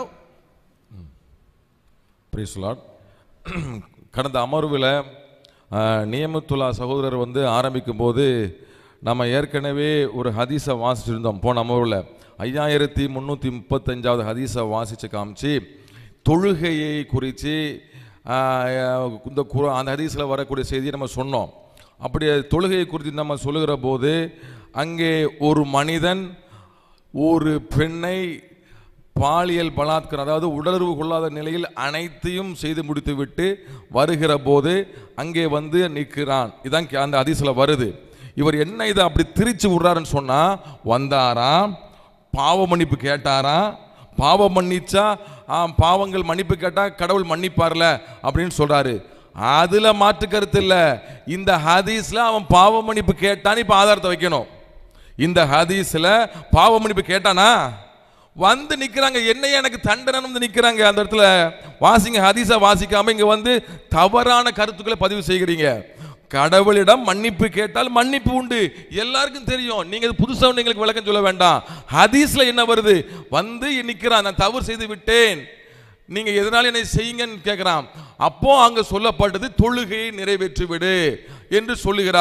பிரைஸ்லாட் கடந்த அமர்வில் நியமத்துல்லா சகோதரர் வந்து ஆரம்பிக்கும் போது நம்ம ஏற்கனவே ஒரு ஹதீஸை வாசிச்சிருந்தோம் போன அமர்வில் ஐயாயிரத்தி முந்நூற்றி முப்பத்தஞ்சாவது ஹதீஸை வாசித்து காமிச்சு தொழுகையை குறித்து இந்த குர அந்த ஹதீஸில் வரக்கூடிய செய்தியை நம்ம சொன்னோம் அப்படி தொழுகையை குறித்து நம்ம சொல்லுகிற போது அங்கே ஒரு மனிதன் ஒரு பெண்ணை பாலியல் பலாத்காரம் அதாவது உடலுறவு கொள்ளாத நிலையில் அனைத்தையும் செய்து முடித்துவிட்டு வருகிற போது அங்கே வந்து நிற்கிறான் இதான் கே- அந்த அதிசல வருது இவர் என்ன இதை அப்படி திரிச்சு விடுறாருன்னு சொன்னா வந்தாராம் பாவ மன்னிப்பு கேட்டாராம் பாவம் மன்னிச்சா ஆ, பாவங்கள் மன்னிப்பு கேட்டா கடவுள் மன்னிப்பார்ல அப்படின்னு சொல்றாரு அதுல மாற்று கருத்து இல்ல இந்த ஹதீஸ்ல அவன் பாவ மன்னிப்பு கேட்டான்னு இப்ப ஆதாரத்தை வைக்கணும் இந்த ஹதீஸ்ல பாவ மன்னிப்பு கேட்டானா வந்து நிக்கிறாங்க என்னைய எனக்கு தண்டனை வந்து நிக்கிறாங்க அந்த இடத்துல வாசிங்க ஹதீஸை வாசிக்காம இங்க வந்து தவறான கருத்துக்களை பதிவு செய்கிறீங்க கடவுளிடம் மன்னிப்பு கேட்டால் மன்னிப்பு உண்டு எல்லாருக்கும் தெரியும் நீங்க இது புதுசா ஒண்ணு எங்களுக்கு விளக்கம் சொல்ல வேண்டாம் ஹதீஸ்ல என்ன வருது வந்து நிக்கிறான் நான் தவறு செய்து விட்டேன் நீங்க எதனால என்னை செய்யுங்கன்னு கேட்கிறான் அப்போ அங்க சொல்லப்பட்டது தொழுகையை நிறைவேற்றி விடு என்று சொல்லுகிறார்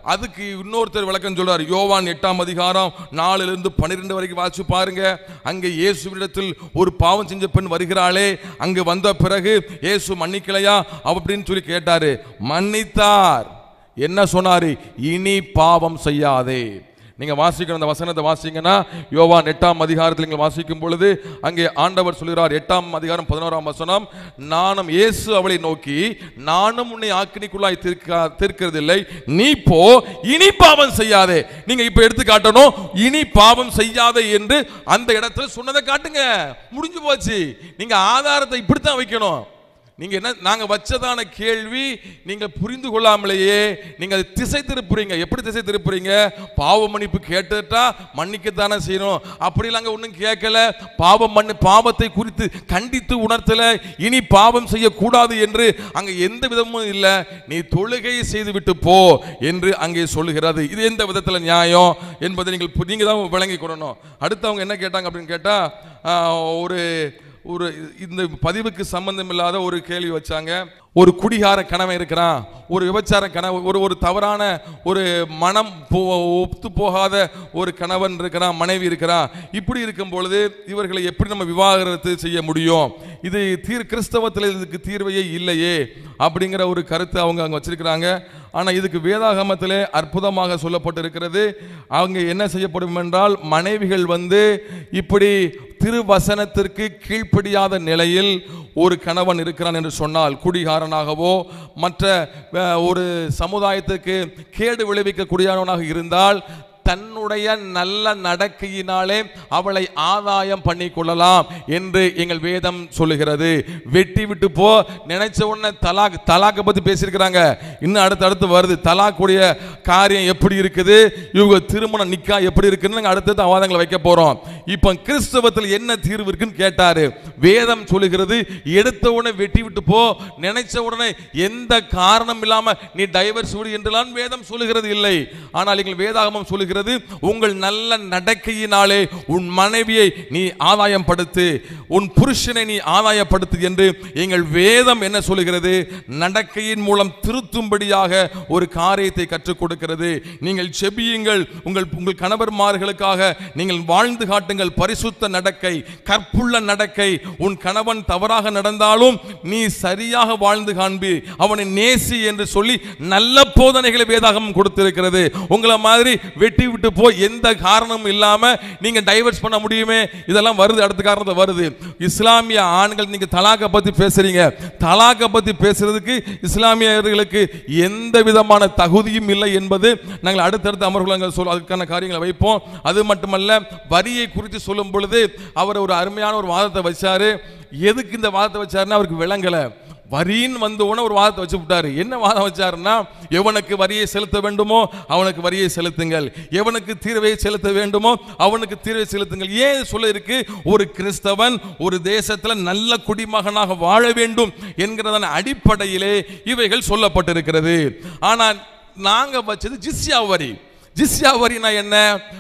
அதுக்கு இன்னொருத்தர் விளக்கம் சொல்றார் யோவான் எட்டாம் அதிகாரம் நாலுலேருந்து பன்னிரெண்டு வரைக்கும் வாசிச்சு பாருங்க அங்கே இயேசுவிடத்தில் ஒரு பாவம் செஞ்ச பெண் வருகிறாளே அங்கு வந்த பிறகு இயேசு மன்னிக்கலையா அப்படின்னு சொல்லி கேட்டாரு மன்னித்தார் என்ன சொன்னாரு இனி பாவம் செய்யாதே நீங்க வாசிக்கிற அந்த வசனத்தை வாசிங்கன்னா யோவான் எட்டாம் அதிகாரத்தில் நீங்கள் வாசிக்கும் பொழுது அங்கே ஆண்டவர் சொல்கிறார் எட்டாம் அதிகாரம் பதினோராம் வசனம் நானும் இயேசு அவளை நோக்கி நானும் உன்னை ஆக்கினிக்குள்ளாய் தீர்க்க தீர்க்கிறதில்லை நீ போ இனி பாவம் செய்யாதே நீங்க இப்ப எடுத்து காட்டணும் இனி பாவம் செய்யாதே என்று அந்த இடத்துல சொன்னதை காட்டுங்க முடிஞ்சு போச்சு நீங்க ஆதாரத்தை இப்படித்தான் வைக்கணும் நீங்க என்ன நாங்க வச்சதான கேள்வி நீங்க புரிந்து கொள்ளாமலேயே நீங்க அதை திசை திருப்புறீங்க எப்படி திசை திருப்புறீங்க பாவ மன்னிப்பு கேட்டுட்டா மன்னிக்கத்தானே செய்யணும் அப்படிலாம் அங்க ஒன்றும் கேட்கல பாவம் மண்ணு பாவத்தை குறித்து கண்டித்து உணர்த்தல இனி பாவம் செய்யக்கூடாது என்று அங்க எந்த விதமும் இல்லை நீ தொழுகை செய்து விட்டு போ என்று அங்கே சொல்லுகிறது இது எந்த விதத்துல நியாயம் என்பதை நீங்கள் பு- நீங்க தான் விளங்கி கொள்ளணும் அடுத்து அவங்க என்ன கேட்டாங்க அப்படின்னு கேட்டா ஆஹ், ஒரு ஒரு இந்த பதிவுக்கு சம்பந்தம் இல்லாத ஒரு கேள்வி வச்சாங்க ஒரு குடிகார கணவன் இருக்கிறான் ஒரு விபச்சார கணவன் ஒரு ஒரு தவறான ஒரு மனம் போ- ஒத்து போகாத ஒரு கணவன் இருக்கிறான் மனைவி இருக்கிறான் இப்படி இருக்கும் பொழுது இவர்களை எப்படி நம்ம விவாகரத்து செய்ய முடியும் இது தீர் கிறிஸ்தவத்தில் இதுக்கு தீர்வையே இல்லையே அப்படிங்கிற ஒரு கருத்தை அவங்க அங்கே வச்சிருக்கிறாங்க ஆனால் இதுக்கு வேதாகமத்திலே அற்புதமாக சொல்லப்பட்டிருக்கிறது அவங்க என்ன செய்யப்படும் என்றால் மனைவிகள் வந்து இப்படி திருவசனத்திற்கு கீழ்ப்படியாத நிலையில் ஒரு கணவன் இருக்கிறான் என்று சொன்னால் குடிகாரனாகவோ மற்ற அஹ், ஒரு சமுதாயத்துக்கு கேடு விளைவிக்கக்கூடியவனாக இருந்தால் தன்னுடைய நல்ல நடக்கையினாலே அவளை ஆதாயம் பண்ணி கொள்ளலாம் என்று எங்கள் வேதம் சொல்லுகிறது வெட்டி விட்டு போ நினைச்ச உடனே தலாக் தலாக்கை பத்தி பேசியிருக்கிறாங்க இன்னும் அடுத்து அடுத்து வருது தலாக்குடைய காரியம் எப்படி இருக்குது இவங்க திருமணம் நிக்கா எப்படி இருக்குன்னு நாங்கள் அடுத்தடுத்து அவாதங்களை வைக்க போறோம் இப்போ கிறிஸ்தவத்தில் என்ன தீர்வு இருக்குன்னு கேட்டாரு வேதம் சொல்லுகிறது எடுத்த உடனே வெட்டி விட்டு போ நினைச்ச உடனே எந்த காரணம் இல்லாம நீ டைவர்ஸ் விடு என்றெல்லாம் வேதம் சொல்லுகிறது இல்லை ஆனால் எங்கள் வேதாகமம் சொல்லுகிறது உங்கள் நல்ல நடக்கையினாலே உன் மனைவியை நீ ஆதாயம் படுத்து உன் புருஷனை நீ ஆதாயப்படுத்து என்று எங்கள் வேதம் என்ன சொல்லுகிறது நடக்கையின் மூலம் திருத்தும்படியாக ஒரு காரியத்தை கற்றுக் கொடுக்கிறது நீங்கள் செபியுங்கள் உங்கள் உங்கள் கணவர்மார்களுக்காக நீங்கள் வாழ்ந்து காட்டுங்கள் பரிசுத்த நடக்கை கற்புள்ள நடக்கை உன் கணவன் தவறாக நடந்தாலும் நீ சரியாக வாழ்ந்து காண்பி அவனை நேசி என்று சொல்லி நல்ல போதனைகளை வேதாகம் கொடுத்திருக்கிறது உங்களை மாதிரி வெட்டி விட்டு போய் எந்த காரணமும் இல்லாம நீங்க டைவர்ஸ் பண்ண முடியுமே இதெல்லாம் வருது அடுத்த காரணத்தை வருது இஸ்லாமிய ஆண்கள் நீங்க தலாக்கை பத்தி பேசுறீங்க தலாக்கை பத்தி பேசுறதுக்கு இஸ்லாமியர்களுக்கு எந்த விதமான தகுதியும் இல்லை என்பது நாங்கள் அடுத்தடுத்த அமர்வுகள் சொல் அதுக்கான காரியங்களை வைப்போம் அது மட்டுமல்ல வரியை குறித்து சொல்லும் பொழுது அவர் ஒரு அருமையான ஒரு வாதத்தை வச்சாரு எதுக்கு இந்த வாதத்தை வச்சாருன்னா அவருக்கு விளங்கலை வரின்னு வந்த உடனே ஒரு வாதத்தை வச்சு விட்டாரு என்ன வாதம் வச்சாருன்னா எவனுக்கு வரியை செலுத்த வேண்டுமோ அவனுக்கு வரியை செலுத்துங்கள் எவனுக்கு தீர்வை செலுத்த வேண்டுமோ அவனுக்கு தீர்வை செலுத்துங்கள் ஏன் சொல்ல இருக்கு ஒரு கிறிஸ்தவன் ஒரு தேசத்துல நல்ல குடிமகனாக வாழ வேண்டும் என்கிறதன் அடிப்படையிலே இவைகள் சொல்லப்பட்டிருக்கிறது ஆனால் நாங்க வச்சது ஜிஸ்யா வரி ஜிஸ்யா வரினா என்ன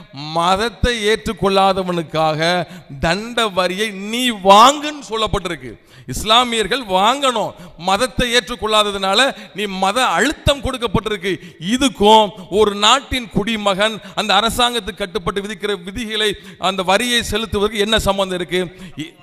மதத்தை ஏற்றுக்கொள்ளாதவனுக்காக தண்ட வரியை நீ வாங்குன்னு சொல்லப்பட்டிருக்கு இஸ்லாமியர்கள் வாங்கணும் மதத்தை ஏற்றுக்கொள்ளாததுனால நீ மத அழுத்தம் கொடுக்கப்பட்டிருக்கு இதுக்கும் ஒரு நாட்டின் குடிமகன் அந்த அரசாங்கத்துக்கு கட்டுப்பட்டு விதிக்கிற விதிகளை அந்த வரியை செலுத்துவதற்கு என்ன சம்பந்தம் இருக்கு இ-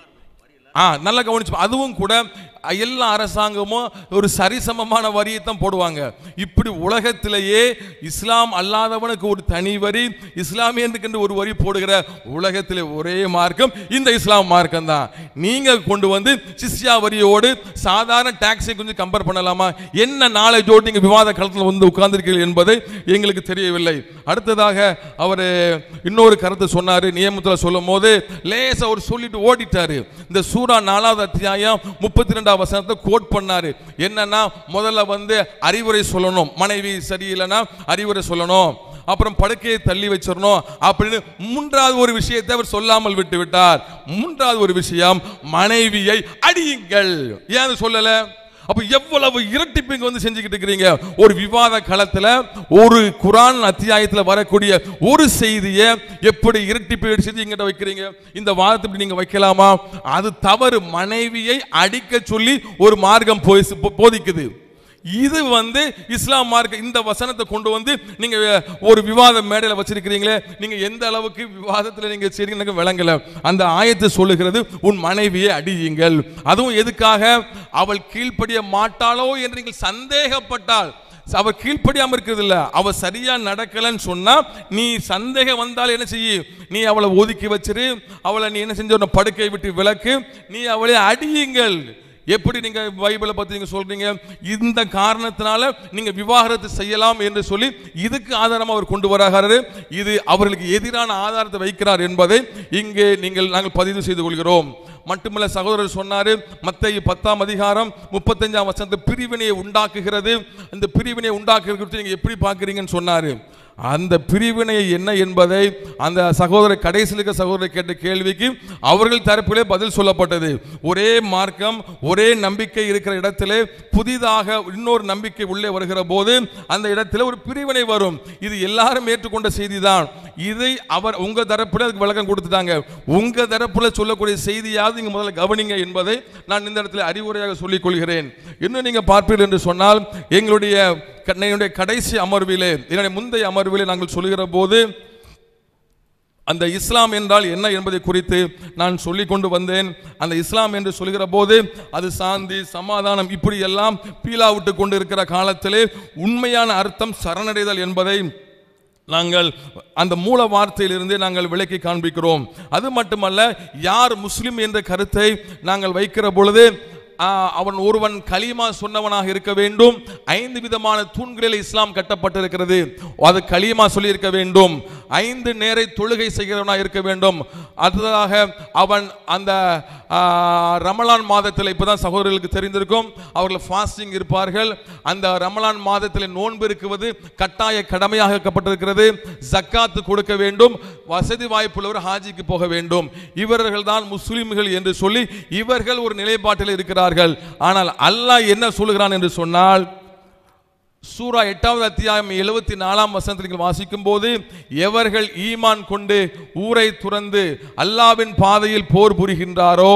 ஆ நல்லா கவனிச்சு அதுவும் கூட எல்லா அரசாங்கமும் ஒரு சரிசமமான வரியை தான் போடுவாங்க இப்படி உலகத்திலேயே இஸ்லாம் அல்லாதவனுக்கு ஒரு தனி வரி இஸ்லாமியனுக்கு ஒரு வரி போடுகிற உலகத்திலே ஒரே மார்க்கம் இந்த இஸ்லாம் மார்க்கம் தான் நீங்க கொண்டு வந்து சிஸ்யா வரியோடு சாதாரண டாக்ஸை கொஞ்சம் கம்பேர் பண்ணலாமா என்ன நாலேஜோடு நீங்க விவாத களத்தில் வந்து உட்கார்ந்திருக்கீர்கள் என்பதை எங்களுக்கு தெரியவில்லை அடுத்ததாக அவர் இன்னொரு கருத்தை சொன்னாரு நியமத்தில் சொல்லும் போது லேசா அவர் சொல்லிட்டு ஓடிட்டாரு இந்த சூரா நாலாவது அத்தியாயம் முப்பத்தி ரெண்டாம் வசனத்தை கோட் பண்ணாரு என்னன்னா முதல்ல வந்து அறிவுரை சொல்லணும் மனைவி சரியில்லைன்னா அறிவுரை சொல்லணும் அப்புறம் படுக்கையை தள்ளி வச்சிடணும் அப்படின்னு மூன்றாவது ஒரு விஷயத்தை அவர் சொல்லாமல் விட்டு விட்டார் மூன்றாவது ஒரு விஷயம் மனைவியை அடியுங்கள் ஏன் அது சொல்லல அப்ப எவ்வளவு இரட்டிப்பு இங்க வந்து செஞ்சுக்கிட்டு இருக்கிறீங்க ஒரு விவாத களத்துல ஒரு குரான் அத்தியாயத்துல வரக்கூடிய ஒரு செய்தியை எப்படி இரட்டிப்பு செஞ்சு இங்கிட்ட வைக்கிறீங்க இந்த வாதத்தை இப்படி நீங்க வைக்கலாமா அது தவறு மனைவியை அடிக்க சொல்லி ஒரு மார்க்கம் போய் போ- போதிக்குது இது வந்து இஸ்லாம் மார்க்க இந்த வசனத்தை கொண்டு வந்து நீங்க ஒரு விவாத மேடையில் வச்சிருக்கிறீங்களே நீங்க எந்த அளவுக்கு விவாதத்தில் நீங்க சரி எனக்கு விளங்கல அந்த ஆயத்தை சொல்லுகிறது உன் மனைவியை அடியுங்கள் அதுவும் எதுக்காக அவள் கீழ்ப்படிய மாட்டாளோ என்று நீங்கள் சந்தேகப்பட்டால் அவ கீழ்ப்படியாம இருக்கிறது இல்ல அவ சரியா நடக்கலன்னு சொன்னா நீ சந்தேகம் வந்தால் என்ன செய்ய நீ அவளை ஒதுக்கி வச்சிரு அவளை நீ என்ன செஞ்ச ஒரு படுக்கை விட்டு விலக்கு நீ அவளை அடியுங்கள் எப்படி நீங்க பைபிளை பத்தி நீங்க சொல்றீங்க இந்த காரணத்தினால நீங்க விவாகரத்து செய்யலாம் என்று சொல்லி இதுக்கு ஆதாரமா அவர் கொண்டு வராரு இது அவர்களுக்கு எதிரான ஆதாரத்தை வைக்கிறார் என்பதை இங்கே நீங்கள் நாங்கள் பதிவு செய்து கொள்கிறோம் மட்டுமல்ல சகோதரர் சொன்னாரு மத்திய பத்தாம் அதிகாரம் முப்பத்தஞ்சாம் வசனத்து பிரிவினையை உண்டாக்குகிறது அந்த பிரிவினையை உண்டாக்குறது குறித்து நீங்க எப்படி பார்க்கறீங்கன்னு சொன்னாரு அந்த பிரிவினை என்ன என்பதை அந்த சகோதரர் கடைசியில் இருக்க சகோதரர் கேட்ட கேள்விக்கு அவர்கள் தரப்பிலே பதில் சொல்லப்பட்டது ஒரே மார்க்கம் ஒரே நம்பிக்கை இருக்கிற இடத்திலே புதிதாக இன்னொரு நம்பிக்கை உள்ளே வருகிற போது அந்த இடத்துல ஒரு பிரிவினை வரும் இது எல்லாரும் ஏற்றுக்கொண்ட செய்திதான் இதை அவர் உங்க தரப்புல அதுக்கு விளக்கம் கொடுத்துட்டாங்க உங்க தரப்புல சொல்லக்கூடிய செய்தியாவது நீங்க முதல்ல கவனிங்க என்பதை நான் இந்த இடத்துல அறிவுரையாக சொல்லிக் கொள்கிறேன் இன்னும் நீங்க பார்ப்பீர்கள் என்று சொன்னால் எங்களுடைய க- என்னுடைய கடைசி அமர்விலே என்னுடைய முந்தைய அமர்விலே நாங்கள் சொல்லுகிற போது அந்த இஸ்லாம் என்றால் என்ன என்பதை குறித்து நான் சொல்லிக் கொண்டு வந்தேன் அந்த இஸ்லாம் என்று சொல்கிற போது அது சாந்தி சமாதானம் இப்படி எல்லாம் பீலா விட்டு கொண்டு இருக்கிற காலத்திலே உண்மையான அர்த்தம் சரணடைதல் என்பதை நாங்கள் அந்த மூல வார்த்தையிலிருந்தே நாங்கள் விளக்கி காண்பிக்கிறோம் அது மட்டுமல்ல யார் முஸ்லிம் என்ற கருத்தை நாங்கள் வைக்கிற பொழுது ஆ, அவன் ஒருவன் கலிமா சொன்னவனாக இருக்க வேண்டும் ஐந்து விதமான தூண்களில் இஸ்லாம் கட்டப்பட்டிருக்கிறது அது கலிமா சொல்லி இருக்க வேண்டும் ஐந்து நேரை தொழுகை செய்கிறவனாக இருக்க வேண்டும் அடுத்ததாக அவன் அந்த ஆ, ரமலான் மாதத்தில் இப்பதான் சகோதரர்களுக்கு தெரிந்திருக்கும் அவர்கள் ஃபாஸ்டிங் இருப்பார்கள் அந்த ரமலான் மாதத்தில் நோன்பு இருக்குவது கட்டாய கடமையாக ஆக்கப்பட்டிருக்கிறது ஜக்காத்து கொடுக்க வேண்டும் வசதி வாய்ப்புள்ளவர் ஹாஜிக்கு போக வேண்டும் இவர்கள் தான் முஸ்லிம்கள் என்று சொல்லி இவர்கள் ஒரு நிலைப்பாட்டில் இருக்கிறார்கள் ஆனால் அல்லாஹ் என்ன சொல்லுகிறான் என்று சொன்னால் சூரா எட்டாவது அத்தியாயம் எழுபத்தி நாலாம் வசனத்தில் நீங்கள் வாசிக்கும் போது எவர்கள் ஈமான் கொண்டு ஊரை துறந்து அல்லாவின் பாதையில் போர் புரிகின்றாரோ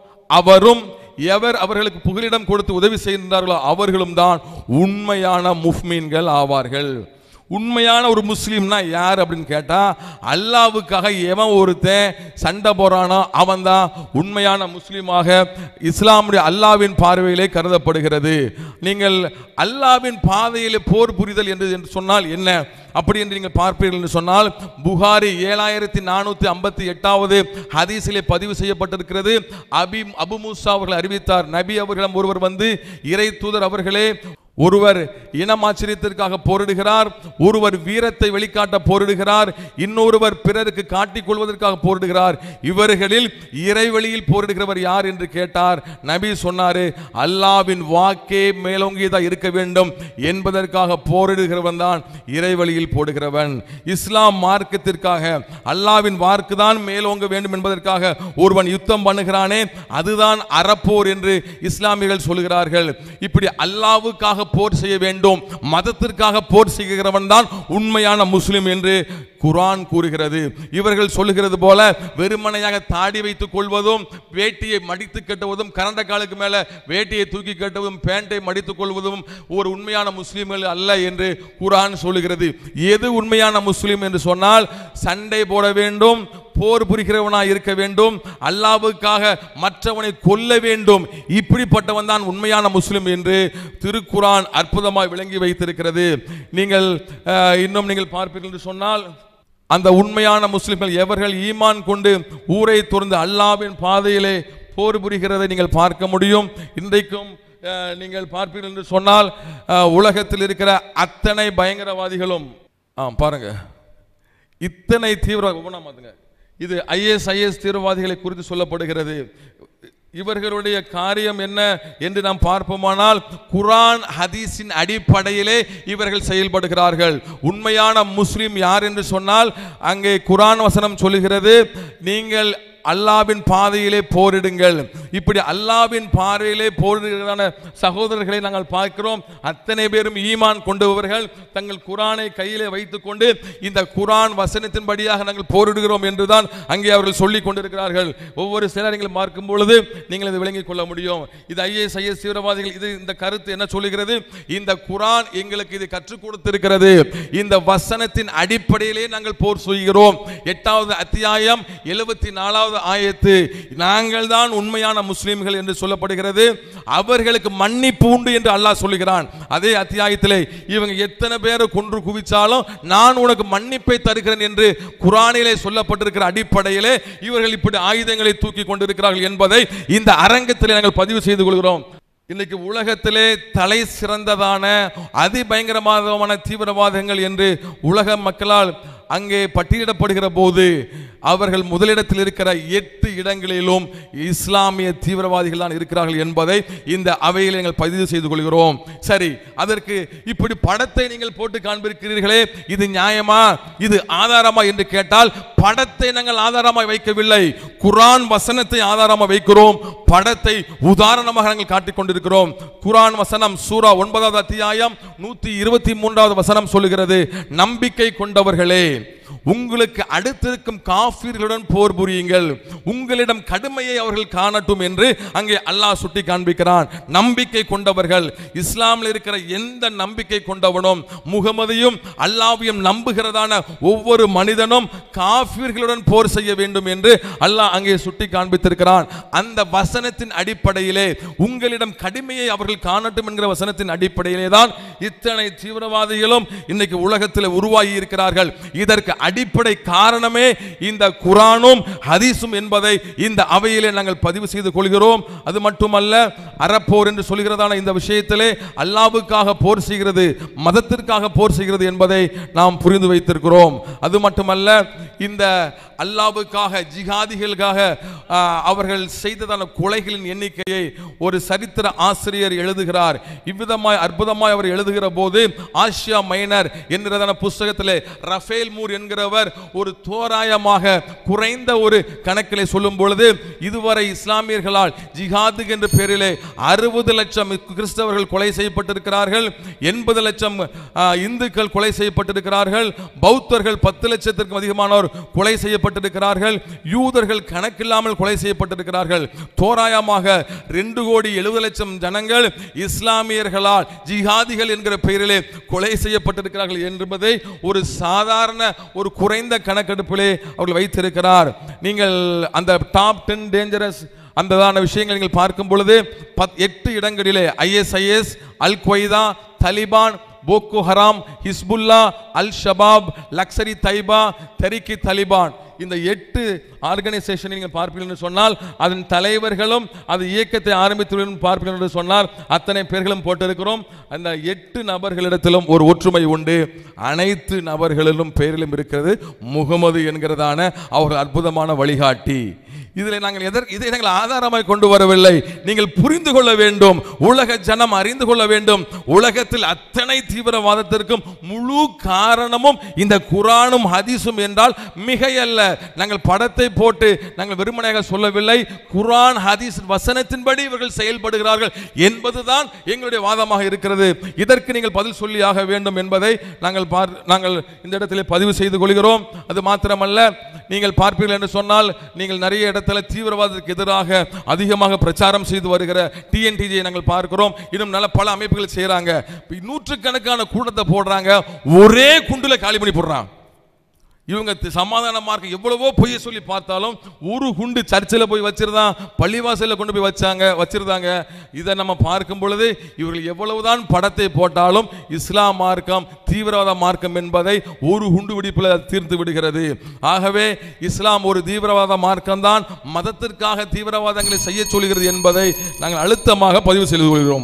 அவரும் எவர் அவர்களுக்கு புகலிடம் கொடுத்து உதவி செய்கின்றார்களோ அவர்களும் தான் உண்மையான முஃமின்கள் ஆவார்கள் உண்மையான ஒரு முஸ்லீம்னா யார் அப்படின்னு கேட்டா அல்லாவுக்காக எவன் ஒருத்தன் சண்டை போறானோ அவன் தான் உண்மையான முஸ்லீமாக இஸ்லாமுடைய அல்லாவின் பார்வையிலே கருதப்படுகிறது நீங்கள் அல்லாவின் பாதையிலே போர் புரிதல் என்று என்று சொன்னால் என்ன அப்படி என்று நீங்கள் பார்ப்பீர்கள் என்று சொன்னால் புகாரி ஏழாயிரத்தி நானூற்றி ஐம்பத்தி எட்டாவது ஹதீஸிலே பதிவு செய்யப்பட்டிருக்கிறது அபி அபு மூசா அவர்கள் அறிவித்தார் நபி அவர்களிடம் ஒருவர் வந்து இறை தூதர் அவர்களே ஒருவர் இனமாச்சரியத்திற்காக போரிடுகிறார் ஒருவர் வீரத்தை வெளிக்காட்ட போரிடுகிறார் இன்னொருவர் பிறருக்கு காட்டிக் கொள்வதற்காக போரிடுகிறார் இவர்களில் இறைவழியில் போரிடுகிறவர் யார் என்று கேட்டார் நபி சொன்னாரு அல்லாவின் வாக்கே மேலோங்கியதா இருக்க வேண்டும் என்பதற்காக போரிடுகிறவன் தான் இறைவழியில் போடுகிறவன் இஸ்லாம் மார்க்கத்திற்காக அல்லாவின் வாக்கு தான் மேலோங்க வேண்டும் என்பதற்காக ஒருவன் யுத்தம் பண்ணுகிறானே அதுதான் அறப்போர் என்று இஸ்லாமியர்கள் சொல்கிறார்கள் இப்படி அல்லாவுக்காக போர் செய்ய வேண்டும் மதத்திற்காக போர் செய்கிறவன் தான் உண்மையான முஸ்லிம் என்று குர்ஆன் கூறுகிறது இவர்கள் சொல்லுகிறது போல வெறுமனையாக தாடி வைத்துக் கொள்வதும் வேட்டியை மடித்து கட்டுவதும் கரண்ட காலுக்கு மேல வேட்டியை தூக்கி கட்டுவதும் பேண்டை மடித்துக் கொள்வதும் ஒரு உண்மையான முஸ்லிம்கள் அல்ல என்று குர்ஆன் சொல்லுகிறது எது உண்மையான முஸ்லிம் என்று சொன்னால் சண்டை போட வேண்டும் போர் புரிகிறவனாய் இருக்க வேண்டும் அல்லாவுக்காக மற்றவனை கொல்ல வேண்டும் இப்படிப்பட்டவன் தான் உண்மையான முஸ்லிம் என்று திருக்குரான் அற்புதமாய் விளங்கி வைத்திருக்கிறது நீங்கள் அஹ், இன்னும் நீங்கள் பார்ப்பீர்கள் என்று சொன்னால் அந்த உண்மையான முஸ்லிம்கள் எவர்கள் ஈமான் கொண்டு ஊரை துறந்து அல்லாவின் பாதையிலே போர் புரிகிறதை நீங்கள் பார்க்க முடியும் இன்றைக்கும் அஹ், நீங்கள் பார்ப்பீர்கள் என்று சொன்னால் அஹ், உலகத்தில் இருக்கிற அத்தனை பயங்கரவாதிகளும் ஆ பாருங்க இத்தனை தீவிர ஒவ்வொன்றா மாத்துங்க இது ஐஎஸ் ஐஎஸ் தீவிரவாதிகளை குறித்து சொல்லப்படுகிறது இவர்களுடைய காரியம் என்ன என்று நாம் பார்ப்போமானால் குரான் ஹதீஸின் அடிப்படையிலே இவர்கள் செயல்படுகிறார்கள் உண்மையான முஸ்லிம் யார் என்று சொன்னால் அங்கே குரான் வசனம் சொல்லுகிறது நீங்கள் அல்லாவின் பாதையிலே போரிடுங்கள் இப்படி அல்லாவின் பார்வையிலே போரிடுகிறான சகோதரர்களை நாங்கள் பார்க்கிறோம் அத்தனை பேரும் ஈமான் கொண்டவர்கள் தங்கள் குரானை கையிலே வைத்துக்கொண்டு இந்த குரான் வசனத்தின்படியாக நாங்கள் போரிடுகிறோம் என்றுதான் அங்கே அவர்கள் சொல்லிக் கொண்டிருக்கிறார்கள் ஒவ்வொரு சிலர் நீங்கள் பார்க்கும் பொழுது நீங்கள் இதை விளங்கிக் கொள்ள முடியும் இது ஐஎஸ் ஐஎஸ் தீவிரவாதிகள் இது இந்த கருத்து என்ன சொல்லுகிறது இந்த குரான் எங்களுக்கு இது கற்றுக் கொடுத்திருக்கிறது இந்த வசனத்தின் அடிப்படையிலே நாங்கள் போர் செய்கிறோம் எட்டாவது அத்தியாயம் எழுபத்தி நாலாவது ஆயத்து நாங்கள் தான் உண்மையான முஸ்லிம்கள் என்று சொல்லப்படுகிறது அவர்களுக்கு மன்னிப்பு உண்டு என்று அல்லாஹ் சொல்லுகிறான் அதே அத்தியாயத்திலே இவங்க எத்தனை பேரை கொன்று குவிச்சாலும் நான் உனக்கு மன்னிப்பை தருகிறேன் என்று குரானிலே சொல்லப்பட்டிருக்கிற அடிப்படையிலே இவர்கள் இப்படி ஆயுதங்களை தூக்கி கொண்டிருக்கிறார்கள் என்பதை இந்த அரங்கத்திலே நாங்கள் பதிவு செய்து கொள்கிறோம் இன்னைக்கு உலகத்திலே தலை சிறந்ததான அதிபயங்கரமான தீவிரவாதங்கள் என்று உலக மக்களால் அங்கே பட்டியலிடப்படுகிற போது அவர்கள் முதலிடத்தில் இருக்கிற எட்டு இடங்களிலும் இஸ்லாமிய தீவிரவாதிகள் தான் இருக்கிறார்கள் என்பதை இந்த அவையில் நீங்கள் பதிவு செய்து கொள்கிறோம் சரி அதற்கு இப்படி படத்தை நீங்கள் போட்டு காண்பிருக்கிறீர்களே இது நியாயமா இது ஆதாரமா என்று கேட்டால் படத்தை நாங்கள் ஆதாரமாக வைக்கவில்லை குரான் வசனத்தை ஆதாரமாக வைக்கிறோம் படத்தை உதாரணமாக நாங்கள் காட்டிக் கொண்டிருக்கிறோம் குரான் வசனம் சூரா ஒன்பதாவது அத்தியாயம் நூத்தி இருபத்தி மூன்றாவது வசனம் சொல்லுகிறது நம்பிக்கை கொண்டவர்களே உங்களுக்கு அடுத்திருக்கும் காஃபிர்களுடன் போர் புரியுங்கள் உங்களிடம் கடுமையை அவர்கள் காணட்டும் என்று அங்கே அல்லாஹ் சுட்டி காண்பிக்கிறான் நம்பிக்கை கொண்டவர்கள் இஸ்லாமில் இருக்கிற எந்த நம்பிக்கை கொண்டவனும் முகமதையும் அல்லாவையும் நம்புகிறதான ஒவ்வொரு மனிதனும் காஃபிர்களுடன் போர் செய்ய வேண்டும் என்று அல்லாஹ் அங்கே சுட்டி காண்பித்திருக்கிறான் அந்த வசனத்தின் அடிப்படையிலே உங்களிடம் கடுமையை அவர்கள் காணட்டும் என்கிற வசனத்தின் அடிப்படையிலே தான் இத்தனை தீவிரவாதிகளும் இன்னைக்கு உலகத்தில் உருவாகி இருக்கிறார்கள் இதற்கு அடிப்படை காரணமே இந்த குரானும் ஹதீஸும் என்பதை இந்த அவையிலே நாங்கள் பதிவு செய்து கொள்கிறோம் அது மட்டுமல்ல அறப்போர் என்று சொல்கிறதான இந்த விஷயத்திலே அல்லாவுக்காக போர் செய்கிறது மதத்திற்காக போர் செய்கிறது என்பதை நாம் புரிந்து வைத்திருக்கிறோம் அது மட்டுமல்ல இந்த அல்லாவுக்காக ஜிகாதிகளுக்காக ஆ, அவர்கள் செய்ததான கொலைகளின் எண்ணிக்கையை ஒரு சரித்திர ஆசிரியர் எழுதுகிறார் இவ்விதமாய் அற்புதமாய் அவர் எழுதுகிற போது ஆசியா மைனர் என்கிறதான புஸ்தகத்திலே ரஃபேல் மூர் என்கிறவர் ஒரு தோராயமாக குறைந்த ஒரு கணக்கிலே சொல்லும் பொழுது இதுவரை இஸ்லாமியர்களால் ஜிஹாது என்ற பெயரிலே அறுபது லட்சம் கிறிஸ்தவர்கள் கொலை செய்யப்பட்டிருக்கிறார்கள் எண்பது லட்சம் ஆ, இந்துக்கள் கொலை செய்யப்பட்டிருக்கிறார்கள் பௌத்தர்கள் பத்து லட்சத்திற்கும் அதிகமானோர் கொலை செய்யப்பட்டிருக்கிறார்கள் யூதர்கள் கணக்கில்லாமல் கொலை செய்யப்பட்டிருக்கிறார்கள் தோராயமாக ரெண்டு கோடி எழுபது லட்சம் ஜனங்கள் இஸ்லாமியர்களால் ஜிஹாதிகள் என்கிற பெயரிலே கொலை செய்யப்பட்டிருக்கிறார்கள் என்பதை ஒரு சாதாரண ஒரு குறைந்த கணக்கெடுப்பிலே அவர்கள் வைத்திருக்கிறார் நீங்கள் அந்த டாப் டென் டேஞ்சரஸ் அந்ததான விஷயங்கள் நீங்கள் பார்க்கும் பொழுது பத் எட்டு இடங்களிலே ISIS al Qaeda Taliban Boko Haram Hezbollah al Shabaab Lashkar-e Taiba Tehrik-i Taliban இந்த எட்டு ஆர்கனைசேஷனை நீங்கள் பார்ப்பீர்கள் என்று சொன்னால் அதன் தலைவர்களும் அது இயக்கத்தை ஆரம்பித்துள்ளனர் பார்ப்பீர்கள் என்று சொன்னால் அத்தனை பேர்களும் போட்டிருக்கிறோம் அந்த எட்டு நபர்களிடத்திலும் ஒரு ஒற்றுமை உண்டு அனைத்து நபர்களிலும் பெயரிலும் இருக்கிறது முகமது என்கிறதான அவர் அற்புதமான வழிகாட்டி இதில் நாங்கள் எதர் இதை நாங்கள் ஆதாரமாய் கொண்டு வரவில்லை நீங்கள் புரிந்து கொள்ள வேண்டும் உலக ஜனம் அறிந்து கொள்ள வேண்டும் உலகத்தில் அத்தனை தீவிரவாதத்திற்கும் முழு காரணமும் இந்த குரானும் ஹதீஸும் என்றால் மிகையல்ல நாங்கள் படத்தை போட்டு நாங்கள் வெறுமனையாக சொல்லவில்லை குரான் ஹதீஸ் வசனத்தின்படி இவர்கள் செயல்படுகிறார்கள் என்பதுதான் எங்களுடைய வாதமாக இருக்கிறது இதற்கு நீங்கள் பதில் சொல்லியாக வேண்டும் என்பதை நாங்கள் பார் நாங்கள் இந்த இடத்திலே பதிவு செய்து கொள்கிறோம் அது மாத்திரமல்ல நீங்கள் பார்ப்பீர்கள் என்று சொன்னால் நீங்கள் நிறைய இடத்துல தீவிரவாதத்துக்கு எதிராக அதிகமாக பிரச்சாரம் செய்து வருகிற டிஎன்டிஜியை நாங்கள் பார்க்கிறோம் இன்னும் நல்ல பல அமைப்புகள் செய்கிறாங்க நூற்றுக்கணக்கான கூட்டத்தை போடுறாங்க ஒரே குண்டுல காலி பண்ணி போடுறான் இவங்க தி- சமாதான மார்க்கம் எவ்வளவோ பொய்ய சொல்லி பார்த்தாலும் ஒரு குண்டு சர்ச்சில் போய் வச்சிருந்தான் பள்ளிவாசலில் கொண்டு போய் வச்சாங்க வச்சிருந்தாங்க இதை நம்ம பார்க்கும் பொழுது இவர்கள் எவ்வளவுதான் படத்தை போட்டாலும் இஸ்லாம் மார்க்கம் தீவிரவாத மார்க்கம் என்பதை ஒரு குண்டு வெடிப்பில் அது தீர்த்து விடுகிறது ஆகவே இஸ்லாம் ஒரு தீவிரவாத மார்க்கம்தான் மதத்திற்காக தீவிரவாதங்களை செய்ய சொல்கிறது என்பதை நாங்கள் அழுத்தமாக பதிவு செய்து கொள்கிறோம்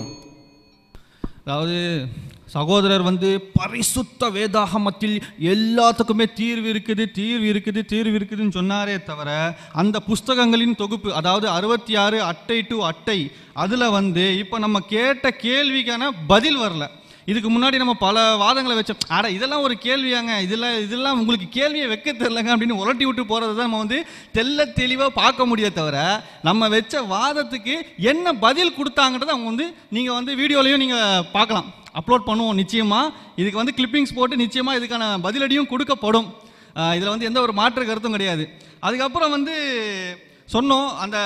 அதாவது சகோதரர் வந்து பரிசுத்த வேதாகமத்தில் எல்லாத்துக்குமே தீர்வு இருக்குது தீர்வு இருக்குது தீர்வு இருக்குதுன்னு சொன்னாரே தவிர அந்த புஸ்தகங்களின் தொகுப்பு அதாவது அறுபத்தி ஆறு அட்டை டு அட்டை அதில் வந்து இப்போ நம்ம கேட்ட கேள்விக்கான பதில் வரல இதுக்கு முன்னாடி நம்ம பல வாதங்களை வச்சோம் அட இதெல்லாம் ஒரு கேள்வியாங்க இதெல்லாம் இதெல்லாம் உங்களுக்கு கேள்வியை வைக்க தெரிலங்க அப்படின்னு உலட்டி விட்டு போகிறது தான் நம்ம வந்து தெள்ள தெளிவாக பார்க்க முடிய தவிர நம்ம வச்ச வாதத்துக்கு என்ன பதில் கொடுத்தாங்கன்றதை அவங்க வந்து நீங்கள் வந்து வீடியோலையும் நீங்கள் பார்க்கலாம் அப்லோட் பண்ணுவோம் நிச்சயமாக இதுக்கு வந்து கிளிப்பிங்ஸ் போட்டு நிச்சயமாக இதுக்கான பதிலடியும் கொடுக்கப்படும் இதில் வந்து எந்த ஒரு மாற்று கருத்தும் கிடையாது அதுக்கப்புறம் வந்து சொன்னோம் அந்த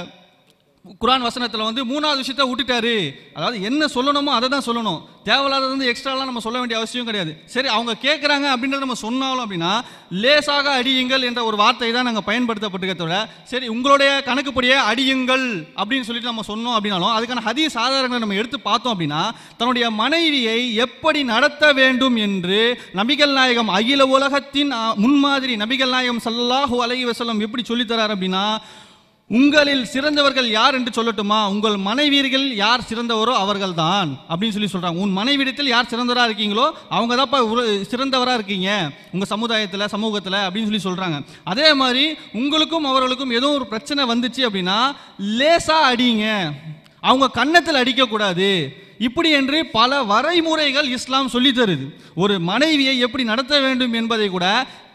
குரான் வசனத்தில் வந்து மூணாவது விஷயத்த விட்டுட்டாரு அதாவது என்ன சொல்லணுமோ அதை தான் சொல்லணும் தேவையில்லாதது வந்து எக்ஸ்ட்ராலாம் நம்ம சொல்ல வேண்டிய அவசியம் கிடையாது சரி அவங்க கேட்குறாங்க அப்படின்றத நம்ம சொன்னாலும் அப்படின்னா லேசாக அடியுங்கள் என்ற ஒரு வார்த்தை தான் நாங்கள் பயன்படுத்தப்பட்டிருக்க தவிர சரி உங்களுடைய கணக்குப்படியே அடியுங்கள் அப்படின்னு சொல்லிட்டு நம்ம சொன்னோம் அப்படின்னாலும் அதுக்கான ஹதீஸ் ஆதாரங்களை நம்ம எடுத்து பார்த்தோம் அப்படின்னா தன்னுடைய மனைவியை எப்படி நடத்த வேண்டும் என்று நபிகள் நாயகம் அகில உலகத்தின் ஆ, முன்மாதிரி நபிகள் நாயகம் ஸல்லல்லாஹு அலைஹி வஸல்லம் எப்படி சொல்லித்தரார் அப்படின்னா உங்களில் சிறந்தவர்கள் யார் என்று சொல்லட்டுமா உங்கள் மனைவியர்கள் யார் சிறந்தவரோ அவர்கள்தான் அப்படின்னு சொல்லி சொல்றாங்க உன் மனைவிடத்தில் யார் சிறந்தவரா இருக்கீங்களோ அவங்க தான்ப்பா சிறந்தவரா இருக்கீங்க உங்க சமுதாயத்தில் சமூகத்தில் அப்படின்னு சொல்லி சொல்றாங்க அதே மாதிரி உங்களுக்கும் அவர்களுக்கும் ஏதோ ஒரு பிரச்சனை வந்துச்சு அப்படின்னா லேசா அடிங்க அவங்க கன்னத்தில் அடிக்கக்கூடாது இப்படி என்று பல வரைமுறைகள் இஸ்லாம் சொல்லித் தருது ஒரு மனைவியை எப்படி நடத்த வேண்டும் என்பதை கூட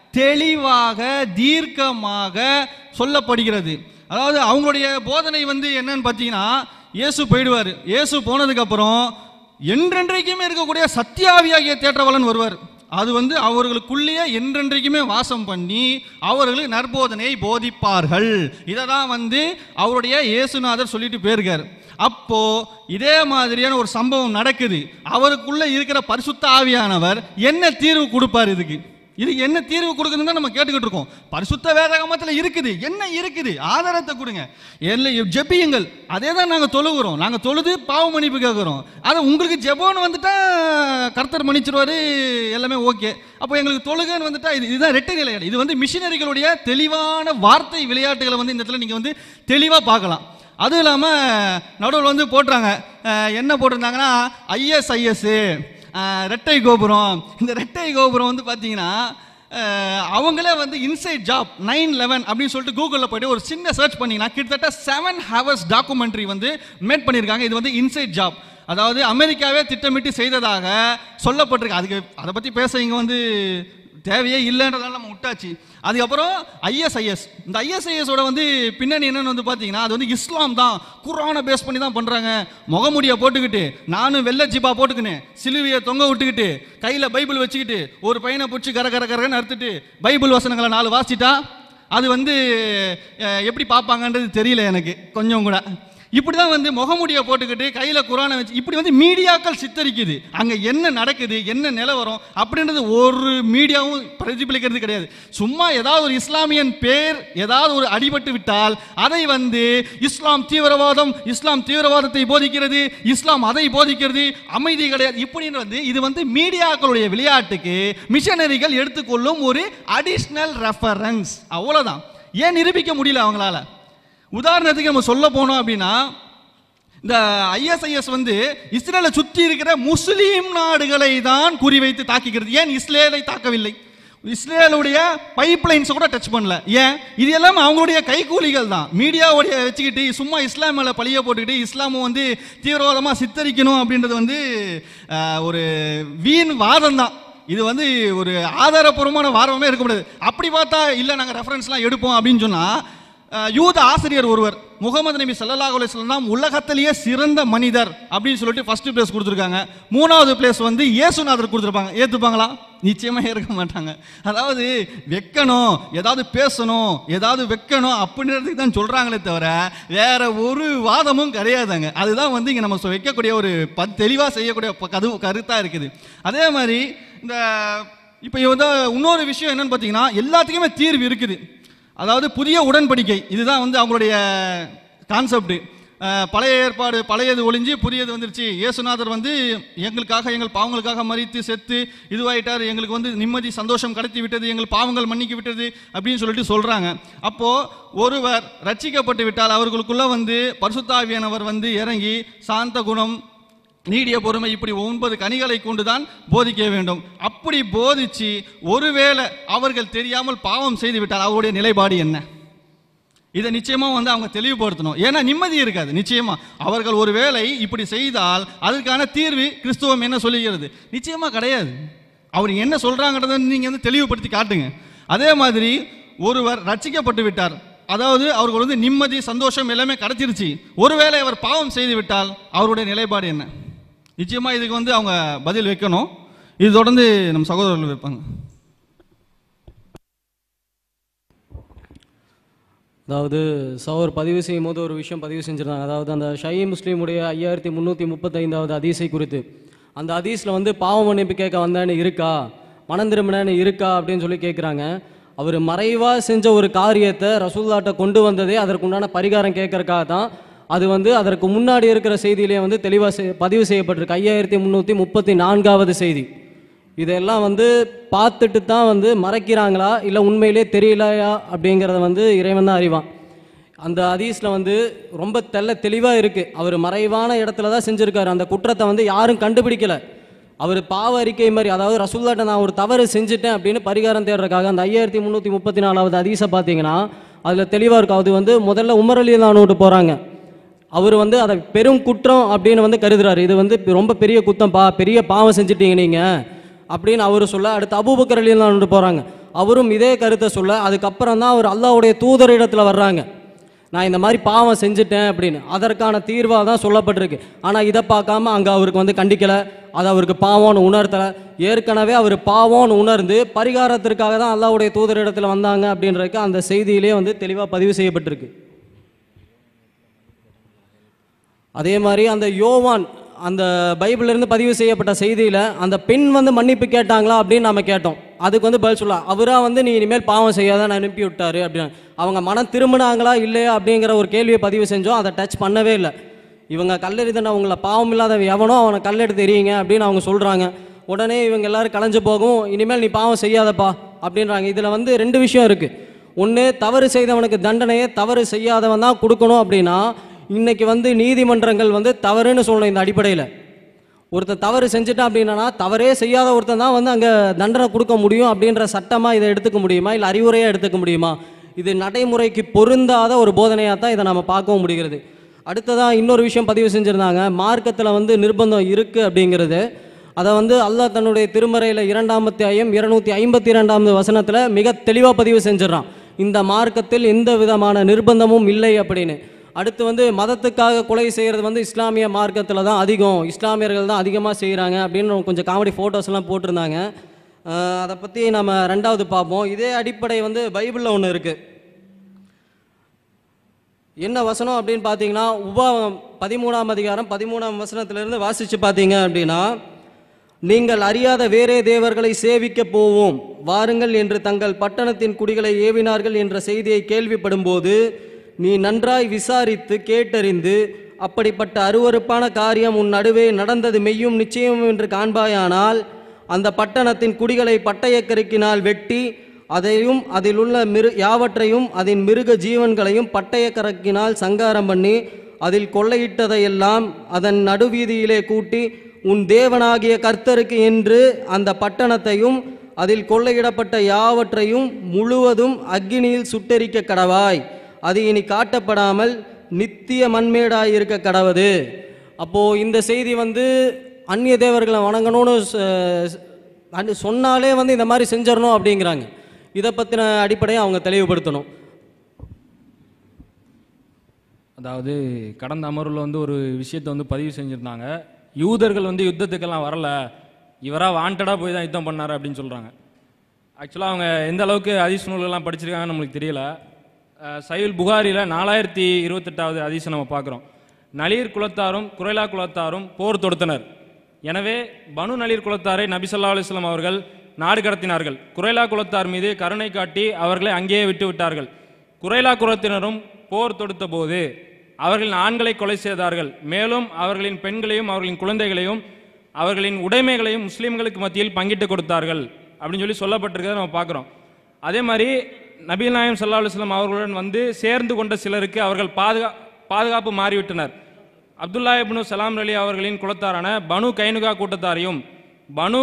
தெளிவாக தீர்க்கமாக சொல்லப்படுகிறது அதாவது அவங்களுடைய போதனை வந்து என்னன்னு பார்த்தீங்கன்னா இயேசு போயிடுவார் இயேசு போனதுக்கப்புறம் என்றென்றைக்குமே இருக்கக்கூடிய சத்தியாவியாகிய தேற்றவலன் வருவார் அது வந்து அவர்களுக்குள்ளேயே என்றென்றைக்குமே வாசம் பண்ணி அவர்களுக்கு நற்போதனையை போதிப்பார்கள் இதை தான் வந்து அவருடைய இயேசுநாதர் சொல்லிட்டு போயிருக்கார் அப்போ இதே மாதிரியான ஒரு சம்பவம் நடக்குது அவருக்குள்ள இருக்கிற பரிசுத்த ஆவியானவர் என்ன தீர்வு கொடுப்பார் இதுக்கு இது என்ன தீர்வு கொடுக்குதுன்னு தான் நம்ம கேட்டுக்கிட்டு இருக்கோம் பரிசுத்த வேதாகமத்தில் இருக்குது என்ன இருக்குது ஆதாரத்தை கொடுங்க இல்லை ஜெபியுங்கள் அதே தான் நாங்கள் தொழுகிறோம் நாங்கள் தொழுது பாவ மன்னிப்பு கேட்குறோம் அதை உங்களுக்கு ஜெபம்னு வந்துட்டா கர்த்தர் மன்னிச்சிருவாரு எல்லாமே ஓகே அப்போ எங்களுக்கு தொழுகைன்னு வந்துட்டா இது இதுதான் ரெட்டை நிலையாடு இது வந்து மிஷினரிகளுடைய தெளிவான வார்த்தை விளையாட்டுகளை வந்து இந்த இடத்துல நீங்கள் வந்து தெளிவாக பார்க்கலாம் அதுவும் இல்லாமல் நடுவில் வந்து போட்டுறாங்க அஹ் என்ன போட்டிருந்தாங்கன்னா ஐஎஸ்ஐஎஸ் ரெட்டை கோபுரம் இந்த ரெட்டை கோபுரம் வந்து பார்த்தீங்கன்னா அஹ் அவங்களே வந்து இன்சைட் ஜாப் நைன் லெவன் அப்படின்னு சொல்லிட்டு கூகுளில் போயிட்டு ஒரு சின்ன சர்ச் பண்ணீங்கன்னா கிட்டத்தட்ட செவன் ஹவர்ஸ் டாக்குமெண்ட்ரி வந்து மேட் பண்ணியிருக்காங்க இது வந்து இன்சைட் ஜாப் அதாவது அமெரிக்காவே திட்டமிட்டு செய்ததாக சொல்லப்பட்டிருக்கு அதுக்கு அதை பற்றி பேச இங்கே வந்து தேவையே இல்லைன்றதால நம்ம விட்டாச்சு அதுக்கப்புறம் ஐஎஸ்ஐஎஸ் இந்த ஐஎஸ்ஐஎஸோட வந்து பின்னணி என்னன்னு வந்து பார்த்தீங்கன்னா அது வந்து இஸ்லாம் தான் குரானை பேஸ் பண்ணி தான் பண்ணுறாங்க முகமுடியை போட்டுக்கிட்டு நானும் வெள்ளை ஜிப்பா போட்டுக்கினேன் சிலுவையை தொங்க விட்டுக்கிட்டு கையில் பைபிள் வச்சுக்கிட்டு ஒரு பையனை பிடிச்சி கர கர கரன்னு அறுத்துட்டு பைபிள் வசனங்களை நாலு வாசிட்டா அது வந்து அஹ், எப்படி பார்ப்பாங்கன்றது தெரியல எனக்கு கொஞ்சம் கூட இப்படி தான் வந்து முகமுடியை போட்டுக்கிட்டு கையில் குரானை வச்சு இப்படி வந்து மீடியாக்கள் சித்தரிக்குது அங்கே என்ன நடக்குது என்ன நிலவரம் அப்படின்றது ஒரு மீடியாவும் பிரதிபலிக்கிறது கிடையாது சும்மா ஏதாவது ஒரு இஸ்லாமியன் பேர் ஏதாவது ஒரு அடிபட்டு விட்டால் அதை வந்து இஸ்லாம் தீவிரவாதம் இஸ்லாம் தீவிரவாதத்தை போதிக்கிறது இஸ்லாம் அதை போதிக்கிறது அமைதி கிடையாது இப்படின்னு வந்து இது வந்து மீடியாக்களுடைய விளையாட்டுக்கு மிஷனரிகள் எடுத்துக்கொள்ளும் ஒரு அடிஷ்னல் ரெஃபரன்ஸ் அவ்வளோதான் ஏன் நிரூபிக்க முடியல அவங்களால உதாரணத்துக்கு நம்ம சொல்ல போனோம் அப்படின்னா இந்த ஐஎஸ்ஐஎஸ் வந்து இஸ்ரேலை சுற்றி இருக்கிற முஸ்லீம் நாடுகளை தான் குறிவைத்து தாக்குகிறது ஏன் இஸ்ரேலை தாக்கவில்லை இஸ்ரேலுடைய பைப் லைன்ஸை கூட டச் பண்ணல ஏன் இது எல்லாம் அவங்களுடைய கைக்கூலிகள் தான் மீடியாவுடைய வச்சுக்கிட்டு சும்மா இஸ்லாம் மேலே பழிய போட்டுக்கிட்டு இஸ்லாமை வந்து தீவிரவாதமாக சித்தரிக்கணும் அப்படின்றது வந்து அஹ், ஒரு வீண் வாதம் தான் இது வந்து ஒரு ஆதாரப்பூர்வமான வாரமே இருக்க முடியாது அப்படி பார்த்தா இல்லை நாங்கள் ரெஃபரன்ஸ்லாம் எடுப்போம் அப்படின்னு சொன்னால் அஹ், யூத ஆசிரியர் ஒருவர் முகமது நபி ஸல்லல்லாஹு அலைஹி வஸல்லம் தான் உலகத்திலேயே சிறந்த மனிதர் அப்படின்னு சொல்லிட்டு ஃபர்ஸ்ட் பிளேஸ் கொடுத்துருக்காங்க மூணாவது பிளேஸ் வந்து இயேசுநாதர் கொடுத்துருப்பாங்க ஏற்றுப்பாங்களா நிச்சயமா ஏற்க மாட்டாங்க அதாவது வைக்கணும் ஏதாவது பேசணும் ஏதாவது வைக்கணும் அப்படின்றதுக்கு தான் சொல்றாங்களே தவிர வேற ஒரு வாதமும் கிடையாதுங்க அதுதான் வந்து இங்கே நம்ம சொ- வைக்கக்கூடிய ஒரு ப தெளிவாக செய்யக்கூடிய ப- கது கருத்தாக இருக்குது அதே மாதிரி இந்த இப்போ வந்து இன்னொரு விஷயம் என்னன்னு பார்த்தீங்கன்னா எல்லாத்துக்குமே தீர்வு இருக்குது அதாவது புதிய உடன்படிக்கை இதுதான் வந்து அவங்களுடைய கான்செப்ட் பழைய ஏற்பாடு பழையது ஒளிஞ்சு புதியது வந்துருச்சு இயேசுநாதர் வந்து எங்களுக்காக எங்கள் பாவங்களுக்காக மறித்து செத்து இதுவாயிட்டார் எங்களுக்கு வந்து நிம்மதி சந்தோஷம் கடத்தி விட்டது எங்கள் பாவங்கள் மன்னிக்க விட்டது அப்படின்னு சொல்லிட்டு சொல்றாங்க அப்போ ஒருவர் ரட்சிக்கப்பட்டு விட்டால் அவர்களுக்குள்ள வந்து பரிசுத்தாவியானவர் வந்து இறங்கி சாந்த குணம் நீடிய பொறுமை இப்படி ஒன்பது கனிகளை கொண்டுதான் போதிக்க வேண்டும் அப்படி போதிச்சு ஒருவேளை அவர்கள் தெரியாமல் பாவம் செய்து விட்டால் அவருடைய நிலைப்பாடு என்ன இதை நிச்சயமா வந்து அவங்க தெளிவுபடுத்தணும் ஏன்னா நிம்மதி இருக்காது நிச்சயமா அவர்கள் ஒருவேளை இப்படி செய்தால் அதற்கான தீர்வு கிறிஸ்துவம் என்ன சொல்லுகிறது நிச்சயமா கிடையாது அவர் என்ன சொல்றாங்கன்றத நீங்க வந்து தெளிவுபடுத்தி காட்டுங்க அதே மாதிரி ஒருவர் ரட்சிக்கப்பட்டு விட்டார் அதாவது அவருக்கு வந்து நிம்மதி சந்தோஷம் எல்லாமே கிடைச்சிருச்சு ஒருவேளை அவர் பாவம் செய்து விட்டால் அவருடைய நிலைப்பாடு என்ன நிச்சயமா இதுக்கு வந்து அவங்க பதில் வைக்கணும் இது தொடர்ந்து நம்ம சகோதரர்கள் வைப்பாங்க அதாவது சவர் பதிவு செய்யும் போது ஒரு விஷயம் பதிவு செஞ்சிருந்தாங்க அதாவது அந்த ஷை முஸ்லீமுடைய ஐயாயிரத்தி முந்நூற்றி முப்பத்தைந்தாவது அதீஸை குறித்து அந்த அதீஸில் வந்து பாவ மன்னிப்பு கேட்க வந்தேன்னு இருக்கா மனம் திரும்பினேன்னு இருக்கா அப்படின்னு சொல்லி கேட்குறாங்க அவர் மறைவாக செஞ்ச ஒரு காரியத்தை ரசூல்லாட்ட கொண்டு வந்ததே அதற்குண்டான பரிகாரம் கேட்கறக்காக தான் அது வந்து அதற்கு முன்னாடி இருக்கிற செய்தியிலே வந்து தெளிவாக பதிவு செய்யப்பட்டிருக்கு ஐயாயிரத்தி முந்நூற்றி முப்பத்தி நான்காவது செய்தி இதெல்லாம் வந்து பார்த்துட்டு தான் வந்து மறைக்கிறாங்களா இல்லை உண்மையிலே தெரியலையா அப்படிங்கிறத வந்து இறைவன் தான் அறிவான் அந்த ஹதீஸில் வந்து ரொம்ப தெள்ள தெளிவாக இருக்குது அவர் மறைவான இடத்துல தான் செஞ்சுருக்காரு அந்த குற்றத்தை வந்து யாரும் கண்டுபிடிக்கல அவர் பாவ அறிக்கை மாதிரி அதாவது ரசூல்லாட்ட நான் ஒரு தவறு செஞ்சுட்டேன் அப்படின்னு பரிகாரம் தேடுறதுக்காக அந்த ஐயாயிரத்தி முந்நூற்றி முப்பத்தி நாலாவது ஹதீஸை பார்த்தீங்கன்னா அதில் தெளிவாக இருக்கும் அது வந்து முதல்ல உமர் அலி விட்டு போகிறாங்க அவர் வந்து அதை பெரும் குற்றம் அப்படின்னு வந்து கருதுறாரு இது வந்து ரொம்ப பெரிய குத்தம்ப்பா பெரிய பாவம் செஞ்சிட்டீங்க நீங்கள் அப்படின்னு அவர் சொல்ல அடுத்து அபூபக்கர் அலிலான்னு போகிறாங்க அவரும் இதே கருத்தை சொல்ல அதுக்கப்புறம் தான் அவர் அல்லாஹ்வுடைய தூதர் இடத்துல வர்றாங்க நான் இந்த மாதிரி பாவம் செஞ்சுட்டேன் அப்படின்னு அதற்கான தீர்வாக தான் சொல்லப்பட்டிருக்கு ஆனால் இதை பார்க்காம அங்கே அவருக்கு வந்து கண்டிக்கலை அது அவருக்கு பாவம்னு உணர்த்தலை ஏற்கனவே அவர் பாவம்னு உணர்ந்து பரிகாரத்திற்காக தான் அல்லாஹ்வுடைய தூதர் இடத்துல வந்தாங்க அப்படின்றதுக்கு அந்த செய்தியிலே வந்து தெளிவாக பதிவு செய்யப்பட்டிருக்கு அதே மாதிரி அந்த யோவான் அந்த பைபிள்ல இருந்து பதிவு செய்யப்பட்ட செய்தியில் அந்த பெண் வந்து மன்னிப்பு கேட்டாங்களா அப்படின்னு நம்ம கேட்டோம் அதுக்கு வந்து பதில் சொல்ல அவராக வந்து நீ இனிமேல் பாவம் செய்யாத நான் அனுப்பி விட்டாரு அப்படின்னு அவங்க மனம் திரும்பினாங்களா இல்லையா அப்படிங்கிற ஒரு கேள்வியை பதிவு செஞ்சோம் அதை டச் பண்ணவே இல்லை இவங்க கல்லெறிதன அவங்கள பாவம் இல்லாதவன் எவனோ அவனை கல்லெடுத்து எறியுங்க அப்படின்னு அவங்க சொல்கிறாங்க உடனே இவங்க எல்லாரும் கலைஞ்சு போகும் இனிமேல் நீ பாவம் செய்யாதப்பா அப்படின்றாங்க இதில் வந்து ரெண்டு விஷயம் இருக்குது ஒன்று தவறு செய்தவனுக்கு தண்டனையை தவறு செய்யாதவன் தான் கொடுக்கணும் அப்படின்னா இன்னைக்கு வந்து நீதிமன்றங்கள் வந்து தவறுன்னு சொல்லணும் இந்த அடிப்படையில் ஒருத்தன் தவறு செஞ்சுட்டான் அப்படின்னா தவறே செய்யாத ஒருத்தன் தான் வந்து அங்கே தண்டனை கொடுக்க முடியும் அப்படின்ற சட்டமாக இதை எடுத்துக்க முடியுமா இல்லை அறிவுரையாக எடுத்துக்க முடியுமா இது நடைமுறைக்கு பொருந்தாத ஒரு போதனையாக தான் இதை நம்ம பார்க்கவும் முடிகிறது அடுத்ததாக இன்னொரு விஷயம் பதிவு செஞ்சுருந்தாங்க மார்க்கத்தில் வந்து நிர்பந்தம் இருக்குது அப்படிங்கிறது அதை வந்து அல்லாஹ் தன்னுடைய திருமறையில் இரண்டாம் அத்தியாயம் இருநூத்தி ஐம்பத்தி இரண்டாவது வசனத்தில் மிக தெளிவாக பதிவு செஞ்சிடறான் இந்த மார்க்கத்தில் எந்த விதமான நிர்பந்தமும் இல்லை அப்படின்னு அடுத்து வந்து மதத்துக்காக கொலை செய்கிறது வந்து இஸ்லாமிய மார்க்கத்தில் தான் அதிகம் இஸ்லாமியர்கள் தான் அதிகமாக செய்கிறாங்க அப்படின்னு கொஞ்சம் காமெடி ஃபோட்டோஸ்லாம் போட்டிருந்தாங்க அஹ் அதை பற்றி நம்ம ரெண்டாவது பார்ப்போம் இதே அடிப்படை வந்து பைபிளில் ஒன்று இருக்குது என்ன வசனம் அப்படின்னு பார்த்தீங்கன்னா உபாவம் பதிமூணாம் அதிகாரம் பதிமூணாம் வசனத்திலிருந்து வாசித்து பார்த்தீங்க அப்படின்னா நீங்கள் அறியாத வேறே தேவர்களை சேவிக்க போவோம் வாருங்கள் என்று தங்கள் பட்டணத்தின் குடிகளை ஏவினார்கள் என்ற செய்தியை கேள்விப்படும்போது நீ நன்றாய் விசாரித்து கேட்டறிந்து அப்படிப்பட்ட அருவருப்பான காரியம் உன் நடுவே நடந்தது மெய்யும் நிச்சயம் என்று காண்பாயானால் அந்த பட்டணத்தின் குடிகளை பட்டயக்கருக்கினால் வெட்டி அதையும் அதில் உள்ள மிரு யாவற்றையும் அதன் மிருக ஜீவன்களையும் பட்டயக்கரக்கினால் சங்காரம் பண்ணி அதில் கொள்ளையிட்டதையெல்லாம் அதன் நடுவீதியிலே கூட்டி உன் தேவனாகிய கர்த்தருக்கு என்று அந்த பட்டணத்தையும் அதில் கொள்ளையிடப்பட்ட யாவற்றையும் முழுவதும் அக்கினியில் சுட்டெரிக்க கடவாய் அது இனி காட்டப்படாமல் நித்திய மண்மேடாய் இருக்க கடவது அப்போ இந்த செய்தி வந்து அந்நிய தேவர்களை வணங்கணும்னு ச- அன்னு சொன்னாலே வந்து இந்த மாதிரி செஞ்சிடணும் அப்படிங்கிறாங்க இதை பற்றின அடிப்படையை அவங்க தெளிவுபடுத்தணும் அதாவது கடந்த அமர்வில் வந்து ஒரு விஷயத்தை வந்து பதிவு செஞ்சுருந்தாங்க யூதர்கள் வந்து யுத்தத்துக்கெல்லாம் வரல இவராக வாண்டடாக போய் தான் யுத்தம் பண்ணார் அப்படின்னு சொல்கிறாங்க ஆக்சுவலாக அவங்க எந்த அளவுக்கு அதிச நூல்கள்லாம் படிச்சிருக்காங்கன்னு நம்மளுக்கு தெரியல அஹ் சையுல் புகாரியில் நாலாயிரத்தி இருபத்தெட்டாவது அதிசம் நம்ம பார்க்குறோம் நளீர் குலத்தாரும் குறைலா குலத்தாரும் போர் தொடுத்தனர் எனவே பனு நளீர் குலத்தாரை நபி ஸல்லல்லாஹு அலைஹி வஸல்லம் அவர்கள் நாடு கடத்தினார்கள் குறைலா குலத்தார் மீது கருணை காட்டி அவர்களை அங்கேயே விட்டு விட்டார்கள் குறைலா குலத்தினரும் போர் தொடுத்த போது அவர்களின் ஆண்களை கொலை செய்தார்கள் மேலும் அவர்களின் பெண்களையும் அவர்களின் குழந்தைகளையும் அவர்களின் உடைமைகளையும் முஸ்லீம்களுக்கு மத்தியில் பங்கிட்டு கொடுத்தார்கள் அப்படின்னு சொல்லி சொல்லப்பட்டிருக்கிறத நம்ம பார்க்குறோம் அதே மாதிரி நபிகள் நாயம் ஸல்லல்லாஹு அலைஹி வஸல்லம் அவர்களுடன் வந்து சேர்ந்து கொண்ட சிலருக்கு அவர்கள் பாதுகா பாதுகாப்பு மாறிவிட்டனர் அப்துல்லா இப்னு சலாம் அலி அவர்களின் குலத்தாரான பனு கைனுகா கூட்டத்தாரையும் பனு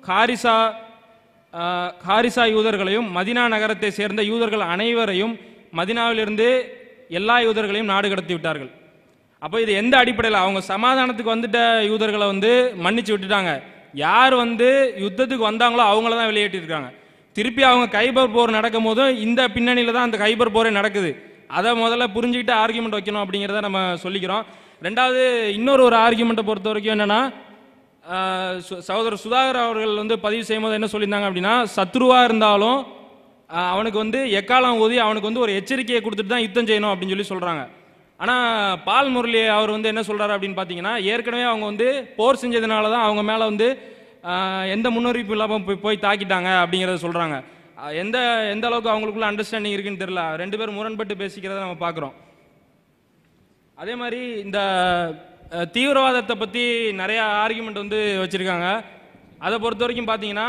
ஹாரிசா ஆஹ், ஹாரிசா யூதர்களையும் மதினா நகரத்தை சேர்ந்த யூதர்கள் அனைவரையும் மதினாவிலிருந்து எல்லா யூதர்களையும் நாடு கடத்தி விட்டார்கள் அப்போ இது எந்த அடிப்படையில் அவங்க சமாதானத்துக்கு வந்துட்ட யூதர்களை வந்து மன்னிச்சு விட்டுட்டாங்க யார் வந்து யுத்தத்துக்கு வந்தாங்களோ அவங்கள தான் வெளியேற்றிருக்காங்க திருப்பி அவங்க கைபர் போர் நடக்கும் போதும் இந்த பின்னணியில் தான் அந்த கைபர் போரே நடக்குது அதை முதல்ல புரிஞ்சுக்கிட்டு ஆர்கியூமெண்ட் வைக்கணும் அப்படிங்கிறத நம்ம சொல்லிக்கிறோம் ரெண்டாவது இன்னொரு ஒரு ஆர்கியூமெண்ட்டை பொறுத்த வரைக்கும் என்னென்னா ஆஹ் சு- சகோதரர் சுதாகர் அவர்கள் வந்து பதிவு செய்யும்போது என்ன சொல்லியிருந்தாங்க அப்படின்னா சத்ருவா இருந்தாலும் ஆஹ் அவனுக்கு வந்து எக்காலம் ஊதி அவனுக்கு வந்து ஒரு எச்சரிக்கையை கொடுத்துட்டு தான் யுத்தம் செய்யணும் அப்படின்னு சொல்லி சொல்கிறாங்க ஆனால் பால் முரளி அவர் வந்து என்ன சொல்கிறாரு அப்படின்னு பார்த்தீங்கன்னா ஏற்கனவே அவங்க வந்து போர் செஞ்சதுனால தான் அவங்க மேலே வந்து ஆஹ் எந்த முன்னறிவிப்பு இல்லாமல் போய் போய் தாக்கிட்டாங்க அப்படிங்கிறத சொல்கிறாங்க எந்த எந்த அளவுக்கு அவங்களுக்குள்ள அண்டர்ஸ்டாண்டிங் இருக்குன்னு தெரியல ரெண்டு பேரும் முரண்பட்டு பேசிக்கிறத நம்ம பார்க்குறோம் அதே மாதிரி இந்த அஹ், தீவிரவாதத்தை பற்றி நிறைய ஆர்குமெண்ட் வந்து வச்சுருக்காங்க அதை பொறுத்த வரைக்கும் பார்த்தீங்கன்னா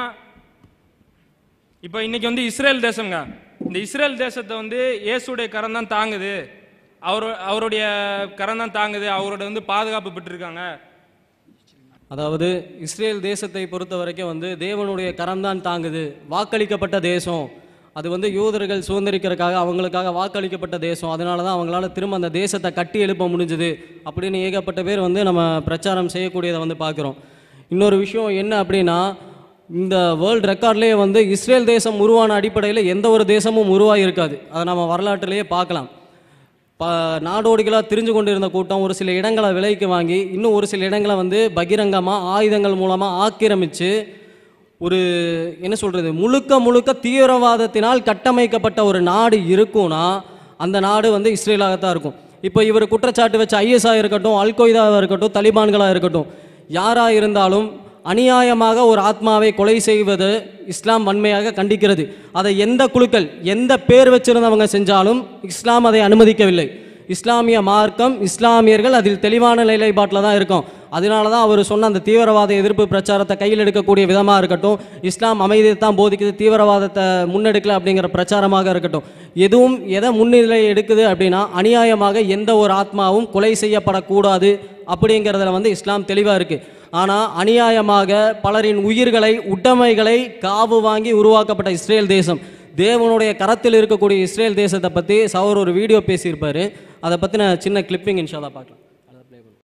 இப்போ இன்னைக்கு வந்து இஸ்ரேல் தேசம்ங்க இந்த இஸ்ரேல் தேசத்தை வந்து இயேசுடைய கரம் தான் தாங்குது அவர் அவருடைய கரம் தான் தாங்குது அவரோட வந்து பாதுகாப்பு பெற்றிருக்காங்க அதாவது இஸ்ரேல் தேசத்தை பொறுத்த வரைக்கும் வந்து தேவனுடைய கரம்தான் தாங்குது வாக்களிக்கப்பட்ட தேசம் அது வந்து யூதர்கள் சுதந்திரிக்கிறதுக்காக அவங்களுக்காக வாக்களிக்கப்பட்ட தேசம் அதனால தான் அவங்களால திரும்ப அந்த தேசத்தை கட்டி எழுப்ப முடிஞ்சுது அப்படின்னு ஏகப்பட்ட பேர் வந்து நம்ம பிரச்சாரம் செய்யக்கூடியதை வந்து பார்க்குறோம் இன்னொரு விஷயம் என்ன அப்படின்னா இந்த வேர்ல்டு ரெக்கார்ட்லேயே வந்து இஸ்ரேல் தேசம் உருவான அடிப்படையில் எந்த ஒரு தேசமும் உருவாகி இருக்காது அதை நம்ம வரலாற்றிலேயே பார்க்கலாம் ப நாடோடிகளாக திரிஞ்சு கொண்டிருந்த கூட்டம் ஒரு சில இடங்களை விலைக்கு வாங்கி இன்னும் ஒரு சில இடங்களை வந்து பகிரங்கமாக ஆயுதங்கள் மூலமாக ஆக்கிரமித்து ஒரு என்ன சொல்கிறது முழுக்க முழுக்க தீவிரவாதத்தினால் கட்டமைக்கப்பட்ட ஒரு நாடு இருக்கும்னா அந்த நாடு வந்து இஸ்ரேலாகத்தான் இருக்கும் இப்போ இவர் குற்றச்சாட்டு வச்ச ஐஎஸ்ஆ இருக்கட்டும் அல்கொய்தாவாக இருக்கட்டும் தலிபான்களாக இருக்கட்டும் யாராக இருந்தாலும் அநியாயமாக ஒரு ஆத்மாவை கொலை செய்வது இஸ்லாம் வன்மையாக கண்டிக்கிறது அதை எந்த குழுக்கள் எந்த பேர் வச்சிருந்தவங்க செஞ்சாலும் இஸ்லாம் அதை அனுமதிக்கவில்லை இஸ்லாமிய மார்க்கம் இஸ்லாமியர்கள் அதில் தெளிவான நிலைப்பாட்டில் தான் இருக்கும் அதனால தான் அவர் சொன்ன அந்த தீவிரவாத எதிர்ப்பு பிரச்சாரத்தை கையில் எடுக்கக்கூடிய விதமாக இருக்கட்டும் இஸ்லாம் அமைதியை தான் போதிக்குது தீவிரவாதத்தை முன்னெடுக்கல அப்படிங்கிற பிரச்சாரமாக இருக்கட்டும் எதுவும் எதை முன்னிலை எடுக்குது அப்படின்னா அநியாயமாக எந்த ஒரு ஆத்மாவும் கொலை செய்யப்படக்கூடாது அப்படிங்கிறதுல வந்து இஸ்லாம் தெளிவாக இருக்குது ஆனால் அநியாயமாக பலரின் உயிர்களை உடைமைகளை காவு வாங்கி உருவாக்கப்பட்ட இஸ்ரேல் தேசம் தேவனுடைய கரத்தில் இருக்கக்கூடிய இஸ்ரேல் தேசத்தை பற்றி சவர் ஒரு வீடியோ பேசியிருப்பாரு அதை பற்றின சின்ன கிளிப்பிங் இன்ஷால்லா பார்க்கலாம் அதை play பண்ணுங்க.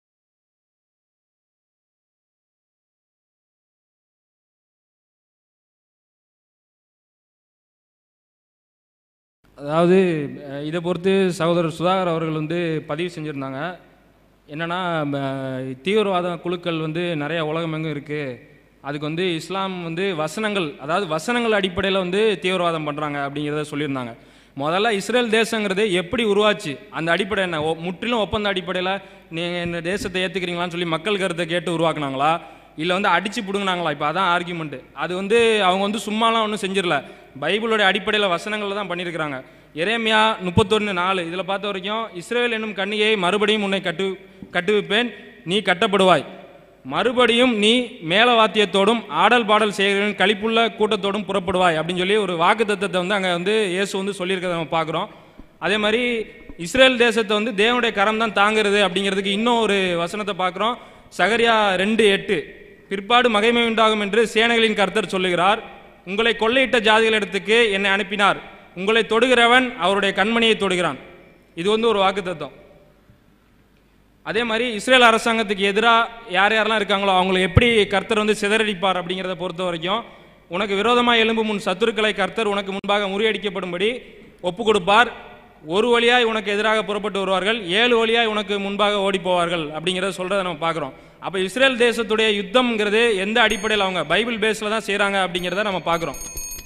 அதாவது அஹ், இதை பொறுத்து சகோதரர் சுதாகர் அவர்கள் வந்து பதிவு செஞ்சுருந்தாங்க என்னன்னா ம, தீவிரவாத குழுக்கள் வந்து நிறைய உலகமெங்கும் இருக்குது அதுக்கு வந்து இஸ்லாம் வந்து வசனங்கள் அதாவது வசனங்கள் அடிப்படையில் வந்து தீவிரவாதம் பண்ணுறாங்க அப்படிங்கிறத சொல்லியிருந்தாங்க முதல்ல இஸ்ரேல் தேசங்கிறது எப்படி உருவாச்சு அந்த அடிப்படை என்ன ஒ- முற்றிலும் ஒப்பந்த அடிப்படையில் நீங்கள் இந்த தேசத்தை ஏற்றுக்கிறீங்களான்னு சொல்லி மக்கள் கருத்தை கேட்டு உருவாக்குனாங்களா இல்லை வந்து அடிச்சு பிடுங்கினாங்களா இப்போ அதான் ஆர்கியூமெண்ட்டு அது வந்து அவங்க வந்து சும்மாலாம் ஒன்றும் செஞ்சிடல பைபிளுடைய அடிப்படையில் வசனங்களில் தான் பண்ணியிருக்கிறாங்க எரேமியா முப்பத்தொன்று நாலு இதில் பார்த்த வரைக்கும் இஸ்ரேல் என்னும் கன்னிகையை மறுபடியும் உன்னை கட்டு கட்டுவிப்பேன் நீ கட்டப்படுவாய் மறுபடியும் நீ மேலவாத்தியத்தோடும் ஆடல் பாடல் செய்கிறவன் களிப்புள்ள கூட்டத்தோடும் புறப்படுவாய் அப்படின்னு சொல்லி ஒரு வாக்கு தத்தத்தை வந்து அங்கே வந்து இயேசு வந்து சொல்லியிருக்கிறத நம்ம பார்க்குறோம் அதே மாதிரி இஸ்ரேல் தேசத்தை வந்து தேவனுடைய கரம் தான் தாங்குறது அப்படிங்கிறதுக்கு இன்னும் ஒரு வசனத்தை பார்க்குறோம் சகரியா ரெண்டு எட்டு பிற்பாடு மகிமை உண்டாகும் என்று சேனைகளின் கர்த்தர் சொல்லுகிறார் உங்களை கொள்ளையிட்ட ஜாதிகளிடத்துக்கு என்னை அனுப்பினார் உங்களை தொடுகிறவன் அவருடைய கண்மணியை தொடுகிறான் இது வந்து ஒரு வாக்குத்தத்தம் அதே மாதிரி இஸ்ரேல் அரசாங்கத்துக்கு எதிராக யார் யாரெல்லாம் இருக்காங்களோ அவங்களை எப்படி கர்த்தர் வந்து சிதறடிப்பார் அப்படிங்கிறத பொறுத்த வரைக்கும் உனக்கு விரோதமாக எழும்பும் உன் சத்துருக்களை கர்த்தர் உனக்கு முன்பாக முறியடிக்கப்படும்படி ஒப்பு கொடுப்பார் ஒரு வழியாய் உனக்கு எதிராக புறப்பட்டு வருவார்கள் ஏழு வழியாய் உனக்கு முன்பாக ஓடி போவார்கள் அப்படிங்கிறத சொல்றதை நம்ம பார்க்குறோம் அப்போ இஸ்ரேல் தேசத்துடைய யுத்தம்ங்கிறது எந்த அடிப்படையில் அவங்க பைபிள் பேஸில் தான் செய்கிறாங்க அப்படிங்கிறத நம்ம பார்க்குறோம்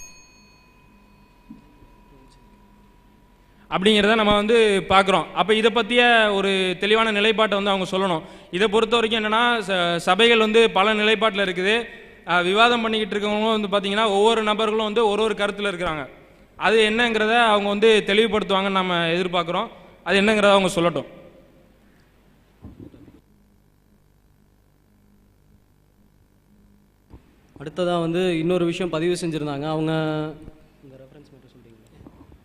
அப்படிங்கிறத நம்ம வந்து பார்க்குறோம் அப்போ இதை பற்றிய ஒரு தெளிவான நிலைப்பாட்டை வந்து அவங்க சொல்லணும் இதை பொறுத்த வரைக்கும் என்னென்னா சபைகள் வந்து பல நிலைப்பாட்டில் இருக்குது அஹ், விவாதம் பண்ணிக்கிட்டு இருக்கவங்க வந்து பார்த்தீங்கன்னா ஒவ்வொரு நபர்களும் வந்து ஒரு ஒரு கருத்தில் இருக்கிறாங்க அது என்னங்கிறத அவங்க வந்து தெளிவுபடுத்துவாங்கன்னு நம்ம எதிர்பார்க்குறோம் அது என்னங்கிறத அவங்க சொல்லட்டும் அடுத்ததாக வந்து இன்னொரு விஷயம் பதிவு செஞ்சுருந்தாங்க அவங்க இந்த ரெஃபரன்ஸ் மட்டும் சொல்லிட்டீங்களா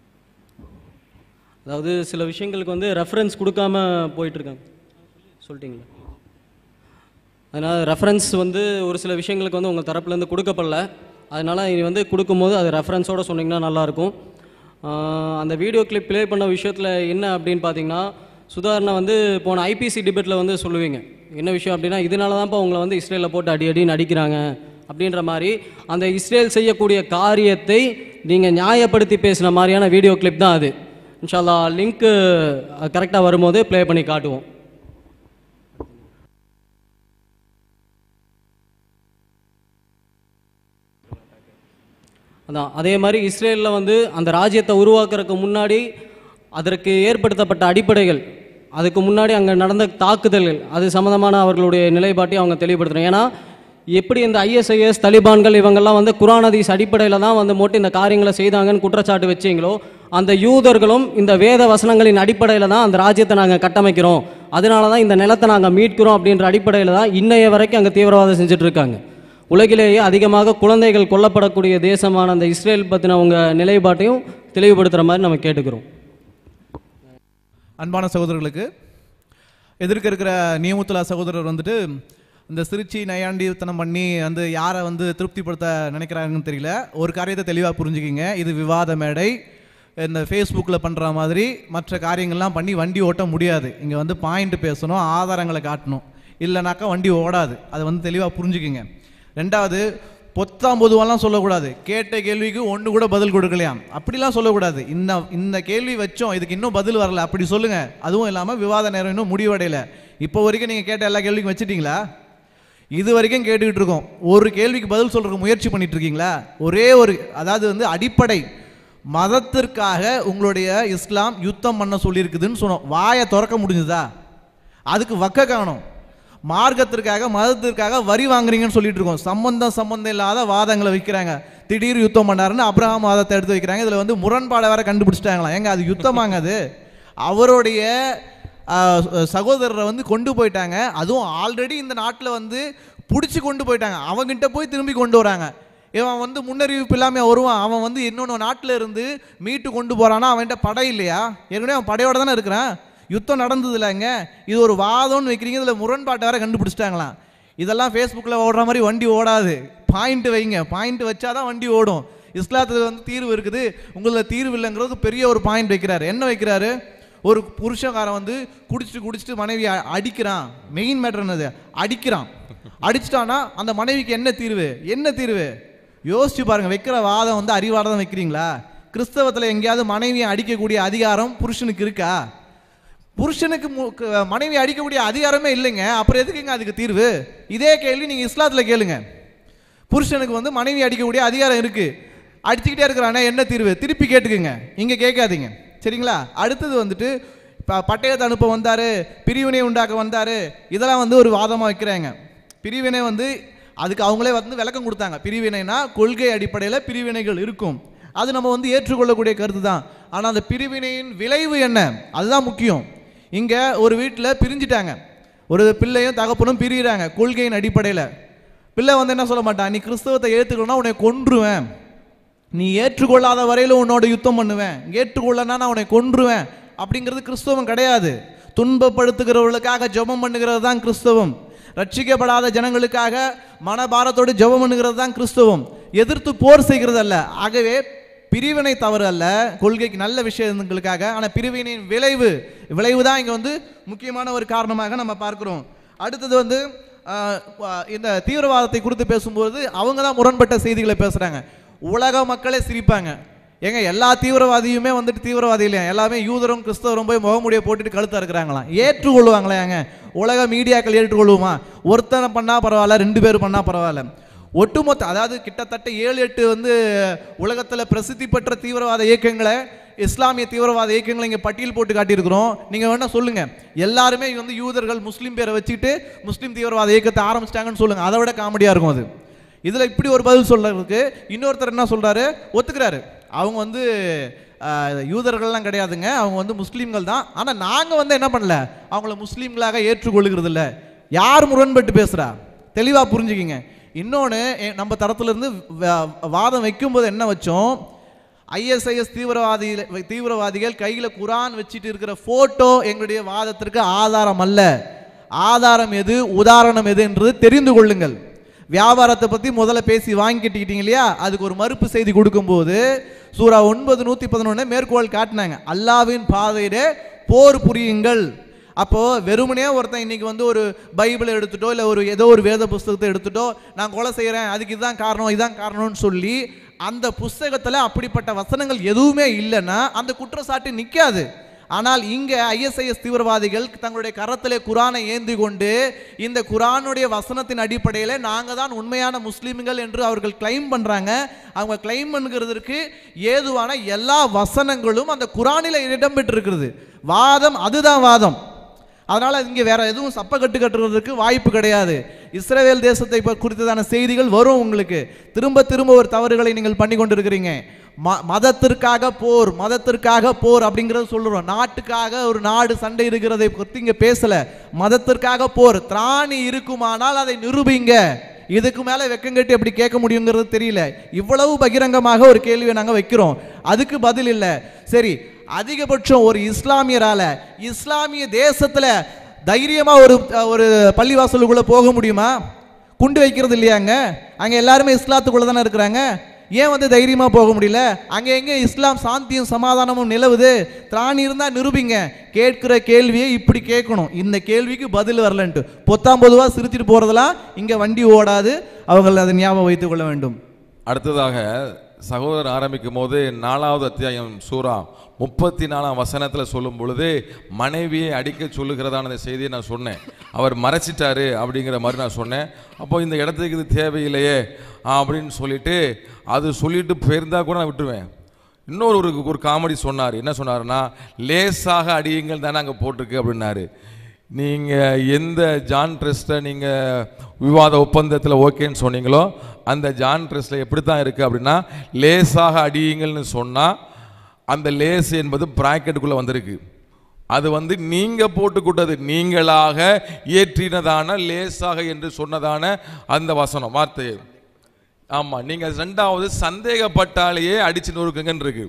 அதாவது சில விஷயங்களுக்கு வந்து ரெஃபரன்ஸ் கொடுக்காம போயிட்டுருக்காங்க சொல்லிட்டீங்களா அதனால் ரெஃபரன்ஸ் வந்து ஒரு சில விஷயங்களுக்கு வந்து உங்கள் தரப்புலேருந்து கொடுக்கப்படல அதனால் இனி வந்து கொடுக்கும்போது அது ரெஃபரன்ஸோடு சொன்னீங்கன்னா நல்லாயிருக்கும் ஆஹ் அந்த வீடியோ கிளிப் ப்ளே பண்ண விஷயத்தில் என்ன அப்படின்னு பார்த்தீங்கன்னா சுதாரணை வந்து போன ஐபிசி டிபேட்டில் வந்து சொல்லுவீங்க என்ன விஷயம் அப்படின்னா இதனால தான்ப்பா உங்களை வந்து இஸ்ரேலில் போட்டு அடி அடின்னு அடிக்கிறாங்க அப்படின்ற மாதிரி அந்த இஸ்ரேல் செய்யக்கூடிய காரியத்தை நீங்கள் நியாயப்படுத்தி பேசின மாதிரியான வீடியோ கிளிப் தான் அது இன்ஷால்லா லிங்க்கு கரெக்டாக வரும்போது ப்ளே பண்ணி காட்டுவோம் அதான் அதே மாதிரி இஸ்ரேலில் வந்து அந்த ராஜ்யத்தை உருவாக்குறதுக்கு முன்னாடி அதற்கு ஏற்படுத்தப்பட்ட அடிப்படைகள் அதுக்கு முன்னாடி அங்கே நடந்த தாக்குதல்கள் அது சம்மந்தமான அவர்களுடைய நிலைப்பாட்டை அவங்க தெளிவுபடுத்துறோம் ஏன்னா எப்படி இந்த ஐஎஸ்ஐஎஸ் தலிபான்கள் இவங்கெல்லாம் வந்து குரான் ஹதீஸ் அடிப்படையில் தான் வந்து மோட்டு இந்த காரியங்களை செய்தாங்கன்னு குற்றச்சாட்டு வச்சீங்களோ அந்த யூதர்களும் இந்த வேத வசனங்களின் அடிப்படையில் தான் அந்த ராஜ்யத்தை நாங்கள் கட்டமைக்கிறோம் அதனால தான் இந்த நிலத்தை நாங்கள் மீட்கிறோம் அப்படின்ற அடிப்படையில் தான் இன்னைய வரைக்கும் அங்கே தீவிரவாதம் செஞ்சுட்டு இருக்காங்க உலகிலேயே அதிகமாக குழந்தைகள் கொல்லப்படக்கூடிய தேசமான அந்த இஸ்ரேல் பற்றின உங்க நிலைப்பாட்டையும் தெளிவுபடுத்துகிற மாதிரி நம்ம கேட்டுக்கிறோம் அன்பான சகோதரர்களுக்கு எதிர்க்க இருக்கிற நியமுத்துலா சகோதரர் வந்துட்டு இந்த சிரிச்சி நையாண்டித்தனம் பண்ணி வந்து யாரை வந்து திருப்திப்படுத்த நினைக்கிறாங்கன்னு தெரியல ஒரு காரியத்தை தெளிவாக புரிஞ்சுக்கிங்க இது விவாத மேடை இந்த ஃபேஸ்புக்கில் பண்ணுற மாதிரி மற்ற காரியங்கள்லாம் பண்ணி வண்டி ஓட்ட முடியாது இங்கே வந்து பாயிண்ட் பேசணும் ஆதாரங்களை காட்டணும் இல்லைனாக்கா வண்டி ஓடாது அதை வந்து தெளிவாக புரிஞ்சுக்கிங்க ரெண்டாவது பொத்தாம் பொதுவாலாம் சொல்லக்கூடாது கேட்ட கேள்விக்கு ஒன்று கூட பதில் கொடுக்கலையாம் அப்படிலாம் சொல்லக்கூடாது இந்த இந்த கேள்வி வச்சோம் இதுக்கு இன்னும் பதில் வரல அப்படி சொல்லுங்க அதுவும் இல்லாமல் விவாத நேரம் இன்னும் முடிவடையல இப்போ வரைக்கும் நீங்கள் கேட்ட எல்லா கேள்விக்கும் வச்சிட்டீங்களா இது வரைக்கும் கேட்டுக்கிட்டு இருக்கோம் ஒரு கேள்விக்கு பதில் சொல்றதுக்கு முயற்சி பண்ணிட்டு இருக்கீங்களா ஒரே ஒரு அதாவது வந்து அடிப்படை மதத்திற்காக உங்களுடைய இஸ்லாம் யுத்தம் பண்ண சொல்லியிருக்குதுன்னு சொன்னோம் வாயை திறக்க முடிஞ்சுதா அதுக்கு வக்க காணும் மார்க்கத்திற்காக மதத்திற்காக வரி வாங்குறீங்கன்னு சொல்லிட்டு இருக்கோம் சம்பந்தம் சம்பந்தம் இல்லாத வாதங்களை வைக்கிறாங்க திடீர் யுத்தம் பண்ணாருன்னு அப்ரஹாம் வாதத்தை எடுத்து வைக்கிறாங்க இதில் வந்து முரண்பாடை வேற கண்டுபிடிச்சிட்டாங்களாம் ஏங்க அது யுத்தமாங்க அது அவருடைய ஆஹ், சகோதரரை வந்து கொண்டு போயிட்டாங்க அதுவும் ஆல்ரெடி இந்த நாட்டில் வந்து பிடிச்சி கொண்டு போயிட்டாங்க அவங்கிட்ட போய் திரும்பி கொண்டு வராங்க இவன் வந்து முன்னறிவிப்பு இல்லாமல் வருவான் அவன் வந்து இன்னொன்று நாட்டில் இருந்து மீட்டு கொண்டு போகிறான்னா அவன்கிட்ட படை இல்லையா ஏற்கனவே அவன் படையோட தானே இருக்கிறான் யுத்தம் நடந்தது இல்லைங்க இது ஒரு வாதம்னு வைக்கிறீங்க இதில் முரண்பாட்டை வேற கண்டுபிடிச்சிட்டாங்களாம் இதெல்லாம் ஃபேஸ்புக்கில் ஓடுற மாதிரி வண்டி ஓடாது பாயிண்ட் வைங்க பாயிண்ட் வச்சாதான் வண்டி ஓடும் இஸ்லாத்தில் வந்து தீர்வு இருக்குது உங்களில் தீர்வு இல்லைங்கிறது பெரிய ஒரு பாயிண்ட் வைக்கிறாரு என்ன வைக்கிறாரு ஒரு புருஷகாரன் வந்து குடிச்சிட்டு குடிச்சிட்டு மனைவி அடிக்கிறான் மெயின் மேட்டர் என்னது அடிக்கிறான் அடிச்சிட்டானா அந்த மனைவிக்கு என்ன தீர்வு என்ன தீர்வு யோசிச்சு பாருங்க வைக்கிற வாதம் வந்து அறிவார்தம் வைக்கிறீங்களா கிறிஸ்தவத்தில் எங்கேயாவது மனைவியை அடிக்கக்கூடிய அதிகாரம் புருஷனுக்கு இருக்கா புருஷனுக்கு மு- க- மனைவி அடிக்கக்கூடிய அதிகாரமே இல்லைங்க அப்புறம் எதுக்குங்க அதுக்கு தீர்வு இதே கேள்வி நீங்கள் இஸ்லாத்தில் கேளுங்க புருஷனுக்கு வந்து மனைவி அடிக்கக்கூடிய அதிகாரம் இருக்கு அடிச்சுக்கிட்டே இருக்கிறானே என்ன தீர்வு திருப்பி கேட்டுக்குங்க இங்கே கேட்காதீங்க சரிங்களா அடுத்தது வந்துட்டு இப்போ பட்டயத்தை அனுப்ப வந்தார் பிரிவினை உண்டாக்க வந்தார் இதெல்லாம் வந்து ஒரு வாதமாக வைக்கிறாங்க பிரிவினை வந்து அதுக்கு அவங்களே வந்து விளக்கம் கொடுத்தாங்க பிரிவினைனா கொள்கை அடிப்படையில் பிரிவினைகள் இருக்கும் அது நம்ம வந்து ஏற்றுக்கொள்ளக்கூடிய கருத்து தான் ஆனால் அந்த பிரிவினையின் விளைவு என்ன அதுதான் முக்கியம் இங்கே ஒரு வீட்டில் பிரிஞ்சிட்டாங்க ஒரு பிள்ளையும் தகப்பனும் பிரிகிறாங்க கொள்கையின் அடிப்படையில் பிள்ளை வந்து என்ன சொல்ல மாட்டான் நீ கிறிஸ்தவத்தை ஏற்றுக்கணும்னா உன்னை கொன்றுவேன் நீ ஏற்றுக்கொள்ளாத வரையிலும் உன்னோட யுத்தம் பண்ணுவேன் ஏற்றுக்கொள்ளனா நான் உன்னை கொன்றுவேன் அப்படிங்கிறது கிறிஸ்தவம் கிடையாது துன்பப்படுத்துகிறவர்களுக்காக ஜெபம் பண்ணுகிறது தான் கிறிஸ்தவம் ரட்சிக்கப்படாத ஜனங்களுக்காக மனபாரத்தோடு ஜெபம் பண்ணுகிறது தான் கிறிஸ்தவம் எதிர்த்து போர் செய்கிறது அல்ல ஆகவே பிரிவினை தவறு அல்ல கொள்கைக்கு நல்ல விஷயங்களுக்காக ஆனால் பிரிவினையின் விளைவு விளைவு தான் இங்கே வந்து முக்கியமான ஒரு காரணமாக நம்ம பார்க்கிறோம் அடுத்தது வந்து ஆஹ், ஆஹ், இந்த தீவிரவாதத்தை குறித்து பேசும்போது அவங்க தான் முரண்பட்ட செய்திகளை பேசுகிறாங்க உலக மக்களே சிரிப்பாங்க ஏங்க எல்லா தீவிரவாதியுமே வந்துட்டு தீவிரவாதி இல்லையா எல்லாமே யூதரும் கிறிஸ்தவரும் போய் முகமுடியை போட்டுட்டு கழுத்தா இருக்கிறாங்களாம் ஏற்றுக்கொள்வாங்களே ஏங்க உலக மீடியாக்கள் ஏற்றுக்கொள்ளுமா ஒருத்தனை பண்ணா பரவாயில்ல ரெண்டு பேர் பண்ணா பரவாயில்ல ஒட்டுமொத்த அதாவது கிட்டத்தட்ட ஏழு எட்டு வந்து உலகத்தில் பிரசித்தி பெற்ற தீவிரவாத இயக்கங்களை இஸ்லாமிய தீவிரவாத இயக்கங்களை இங்கே பட்டியல் போட்டு காட்டியிருக்கிறோம் நீங்கள் வேணா சொல்லுங்க எல்லாருமே வந்து யூதர்கள் முஸ்லீம் பேரை வச்சுக்கிட்டு முஸ்லீம் தீவிரவாத இயக்கத்தை ஆரம்பிச்சிட்டாங்கன்னு சொல்லுங்க அதை விட காமெடியாக இருக்கும் அது இதில் இப்படி ஒரு பதில் சொல்றதுக்கு இன்னொருத்தர் என்ன சொல்றாரு ஒத்துக்கிறாரு அவங்க வந்து ஆஹ், யூதர்கள்லாம் கிடையாதுங்க அவங்க வந்து முஸ்லீம்கள் தான் ஆனால் நாங்கள் வந்து என்ன பண்ணல அவங்கள முஸ்லீம்களாக ஏற்றுக்கொள்கிறது இல்ல யார் முரண்பட்டு பேசுகிறா தெளிவாக புரிஞ்சுக்கிங்க இன்னொன்று நம்ம தரத்துலேருந்து வாதம் வைக்கும்போது என்ன வச்சோம் ஐஎஸ்ஐஎஸ் தீவிரவாதி தீவிரவாதிகள் கையில் குரான் வச்சுட்டு இருக்கிற ஃபோட்டோ எங்களுடைய வாதத்திற்கு ஆதாரம் அல்ல ஆதாரம் எது உதாரணம் எது என்று தெரிந்து கொள்ளுங்கள் வியாபாரத்தை பற்றி முதல்ல பேசி வாங்கிக்கிட்டீங்க இல்லையா அதுக்கு ஒரு மறுப்பு செய்தி கொடுக்கும்போது சூரா ஒன்பது நூற்றி பதினொன்று மேற்கோள் காட்டினாங்க அல்லாவின் பாதையிலே போர் புரியுங்கள் அப்போ வெறுமனே ஒருத்தன் இன்னைக்கு வந்து ஒரு பைபிளை எடுத்துட்டோ இல்லை ஒரு ஏதோ ஒரு வேத புஸ்தகத்தை எடுத்துட்டோ நான் கொலை செய்கிறேன் அதுக்கு இதுதான் காரணம் இதான் காரணம்னு சொல்லி அந்த புஸ்தகத்தில் அப்படிப்பட்ட வசனங்கள் எதுவுமே இல்லைன்னா அந்த குற்றச்சாட்டு நிற்காது ஆனால் இங்கே ஐஎஸ்ஐஎஸ் தீவிரவாதிகள் தங்களுடைய கரத்திலே குரானை ஏந்தி கொண்டு இந்த குரானுடைய வசனத்தின் அடிப்படையில் நாங்கள் தான் உண்மையான முஸ்லீம்கள் என்று அவர்கள் கிளைம் பண்ணுறாங்க அவங்க கிளைம் பண்ணுகிறதற்கு ஏதுவான எல்லா வசனங்களும் அந்த குரானில் இடம்பெற்றிருக்கிறது வாதம் அதுதான் வாதம் அதனால் இங்கே வேற எதுவும் சப்ப கட்டு கட்டுறதுக்கு வாய்ப்பு கிடையாது இஸ்ரேல் தேசத்தை ப- குறித்ததான செய்திகள் வரும் உங்களுக்கு திரும்ப திரும்ப ஒரு தவறுகளை நீங்கள் பண்ணி கொண்டிருக்கிறீங்க ம மதத்திற்காக போர் மதத்திற்காக போர் அப்படிங்கிறத சொல்கிறோம் நாட்டுக்காக ஒரு நாடு சண்டை இருக்கிறதை பற்றி இங்கே பேசலை மதத்திற்காக போர் திராணி இருக்குமானால் அதை நிரூபிங்க இதுக்கு மேலே வெக்கங்கட்டி எப்படி கேட்க முடியுங்கிறது தெரியல இவ்வளவு பகிரங்கமாக ஒரு கேள்வியை நாங்கள் வைக்கிறோம் அதுக்கு பதில் இல்லை சரி அதிகபட்சம் ஒரு இஸ்லாமியரால இஸ்லாமிய தேசத்துல தைரியமா ஒரு ஒரு பள்ளிவாசலுக்குள்ள போக முடியுமா குண்டு வைக்கிறது இல்லையாங்க அங்க எல்லாருமே இஸ்லாத்துக்குள்ள தானே இருக்கிறாங்க ஏன் வந்து தைரியமா போக முடியல அங்க எங்க இஸ்லாம் சாந்தியும் சமாதானமும் நிலவுது திராணி இருந்தா நிரூபிங்க கேட்கிற கேள்வியை இப்படி கேட்கணும் இந்த கேள்விக்கு பதில் வரலன்ட்டு பொத்தாம் பொதுவா சிரிச்சிட்டு போறதெல்லாம் இங்க வண்டி ஓடாது அவர்கள் அதை ஞாபகம் வைத்துக் கொள்ள வேண்டும் அடுத்ததாக சகோதரர் ஆரம்பிக்கும் போது நாலாவது அத்தியாயம் சூரா முப்பத்தி நாலாம் வசனத்தில் சொல்லும் பொழுது மனைவியை அடிக்க சொல்லுகிறதான அந்த செய்தியை நான் சொன்னேன் அவர் மறைச்சிட்டாரு அப்படிங்கிற மாதிரி நான் சொன்னேன் அப்போ இந்த இடத்துக்கு இது தேவையில்லையே அப்படின்னு சொல்லிட்டு அது சொல்லிட்டு போயிருந்தா கூட நான் விட்டுருவேன் இன்னொரு ஒரு ஒரு காமெடி சொன்னார் என்ன சொன்னாருன்னா லேசாக அடியுங்கள் தானே அங்கே போட்டிருக்கு அப்படின்னாரு நீங்கள் எந்த ஜான் ட்ரெஸ்ட்டை நீங்கள் விவாத ஒப்பந்தத்தில் ஓகேன்னு சொன்னீங்களோ அந்த ஜான் ட்ரெஸ்ட்டில் எப்படி தான் இருக்குது அப்படின்னா லேசாக அடியுங்கள்னு சொன்னால் அந்த லேஸ் என்பது ப்ராக்கெட்டுக்குள்ளே வந்திருக்கு அது வந்து நீங்கள் போட்டுக்கிட்டது நீங்களாக ஏற்றினதான லேசாக என்று சொன்னதான அந்த வசனம் வார்த்தை ஆமாம் நீங்கள் ரெண்டாவது சந்தேகப்பட்டாலேயே அடிச்சு நொறுக்குங்கன்னு இருக்கு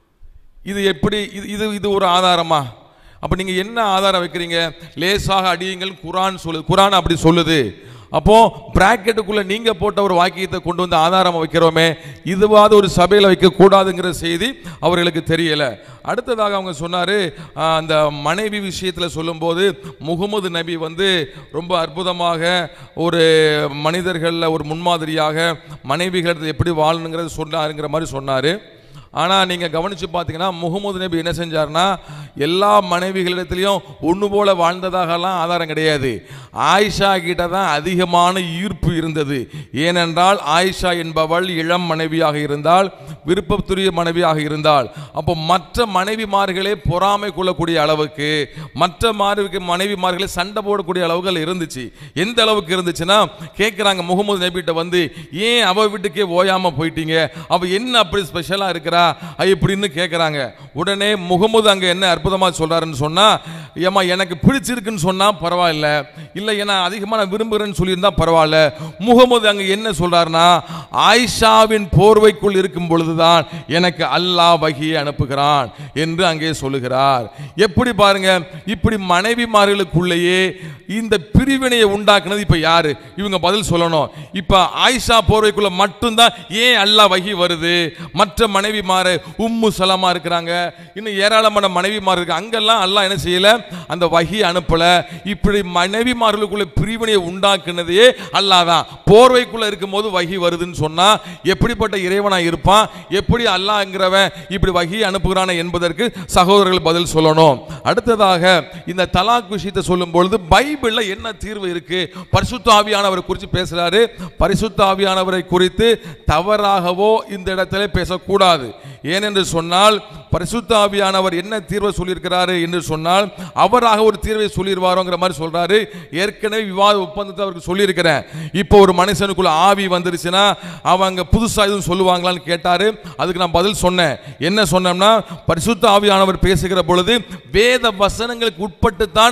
இது எப்படி இது இது இது ஒரு ஆதாரமா அப்போ நீங்கள் என்ன ஆதாரம் வைக்கிறீங்க லேசாக அடியுங்கள் குரான் சொல்லுது குரான் அப்படி சொல்லுது அப்போ பிராக்கெட்டுக்குள்ள நீங்க போட்ட ஒரு வாக்கியத்தை கொண்டு வந்து ஆதாரம் வைக்கிறோமே இதுவாது ஒரு சபையில் வைக்கக்கூடாதுங்கிற செய்தி அவர்களுக்கு தெரியல அடுத்ததாக அவங்க சொன்னாரு ஆஹ், அந்த மனைவி விஷயத்தில் சொல்லும்போது முகமது நபி வந்து ரொம்ப அற்புதமாக ஒரு மனிதர்களில் ஒரு முன்மாதிரியாக மனைவிகள் எப்படி வாழணுங்கிறது சொன்னாருங்கிற மாதிரி சொன்னார் ஆனால் நீங்கள் கவனித்து பார்த்தீங்கன்னா முகமது நபி என்ன செஞ்சார்னா எல்லா மனைவிகளிடத்துலையும் ஒன்று போல வாழ்ந்ததாகலாம் ஆதாரம் கிடையாது ஆயிஷா கிட்ட தான் அதிகமான ஈர்ப்பு இருந்தது ஏனென்றால் ஆயிஷா என்பவள் இளம் மனைவியாக இருந்தால் விருப்பத்துரிய மனைவியாக இருந்தால் அப்போ மற்ற மனைவிமார்களே பொறாமை கொள்ளக்கூடிய அளவுக்கு மற்ற மாணவிக்கு மனைவிமார்களே சண்டை போடக்கூடிய அளவுகள் இருந்துச்சு எந்த அளவுக்கு இருந்துச்சுன்னா கேட்குறாங்க முகமது நபிகிட்ட வந்து ஏன் அவ வீட்டுக்கே ஓயாம போயிட்டீங்க அவ என்ன அப்படி ஸ்பெஷலா இருக்கிறா அஹ் இப்படின்னு கேட்குறாங்க உடனே முகமது அங்க என்ன அற்புதமா சொல்றாருன்னு சொன்னா ஏமா எனக்கு பிடிச்சிருக்குன்னு சொன்னா பரவாயில்ல இல்லை ஏன்னா அதிகமாக நான் விரும்புகிறேன்னு சொல்லியிருந்தா பரவாயில்ல முகமது அங்க என்ன சொல்றாருன்னா ஆயிஷாவின் போர்வைக்குள் இருக்கும் பொழுதுதான் எனக்கு அல்லாஹ் வகியை அனுப்புகிறான் என்று அங்கே சொல்லுகிறார் எப்படி பாருங்க இப்படி மனைவிமார்களுக்குள்ளேயே இந்த பிரிவினையை உண்டாக்குனது இப்ப யாரு இவங்க பதில் சொல்லணும் இப்ப ஆயிஷா போர்வைக்குள்ள மட்டும்தான் ஏன் அல்லாஹ் வகி வருது மற்ற மனைவிமாரு உம்மு சலமா இருக்கிறாங்க இன்னும் ஏராளமான மனைவிமார் இருக்கு அங்கெல்லாம் அல்லாஹ் என்ன செய்யல அந்த வகி அனுப்பல இப்படி மனைவிமார்களுக்குள்ள பிரிவினையை உண்டாக்குனதே அல்லாஹ் தான் போர்வைக்குள்ள இருக்கும்போது வகி வருதுன்னு சொன்னா எப்படிப்பட்ட இறைவனா இருப்பான் எப்படி அல்லாஹ்ங்கிறவன் இப்படி வகி அனுப்புகிறான் என்பதற்கு சகோதரர்கள் பதில் சொல்லணும் அடுத்ததாக இந்த தலாக் விஷயத்தை சொல்லும் பொழுது பைபிள்ல என்ன தீர்வு இருக்கு பரிசுத்த ஆவியானவரை குறித்து பேசுறாரு பரிசுத்த ஆவியானவரை குறித்து தவறாகவோ இந்த இடத்துல பேசக்கூடாது ஏனென்று சொன்னால் பரிசுத்த ஆவியானவர் என்ன தீர்வை சொல்லியிருக்கிறாரு என்று சொன்னால் அவராக ஒரு தீர்வை சொல்லிடுவாரோங்கிற மாதிரி சொல்றாரு ஏற்கனவே விவாத ஒப்பந்தத்தை அவருக்கு சொல்லியிருக்கிறேன் இப்போ ஒரு மனுஷனுக்குள்ள ஆவி வந்துருச்சுன்னா அவங்க புதுசா எதுவும் சொல்லுவாங்களான்னு கேட்டாரு அதுக்கு நான் பதில் சொன்னேன் என்ன சொன்னோம்னா பரிசுத்த ஆவியானவர் பேசுகிற பொழுது வேத வசனங்களுக்கு உட்பட்டு தான்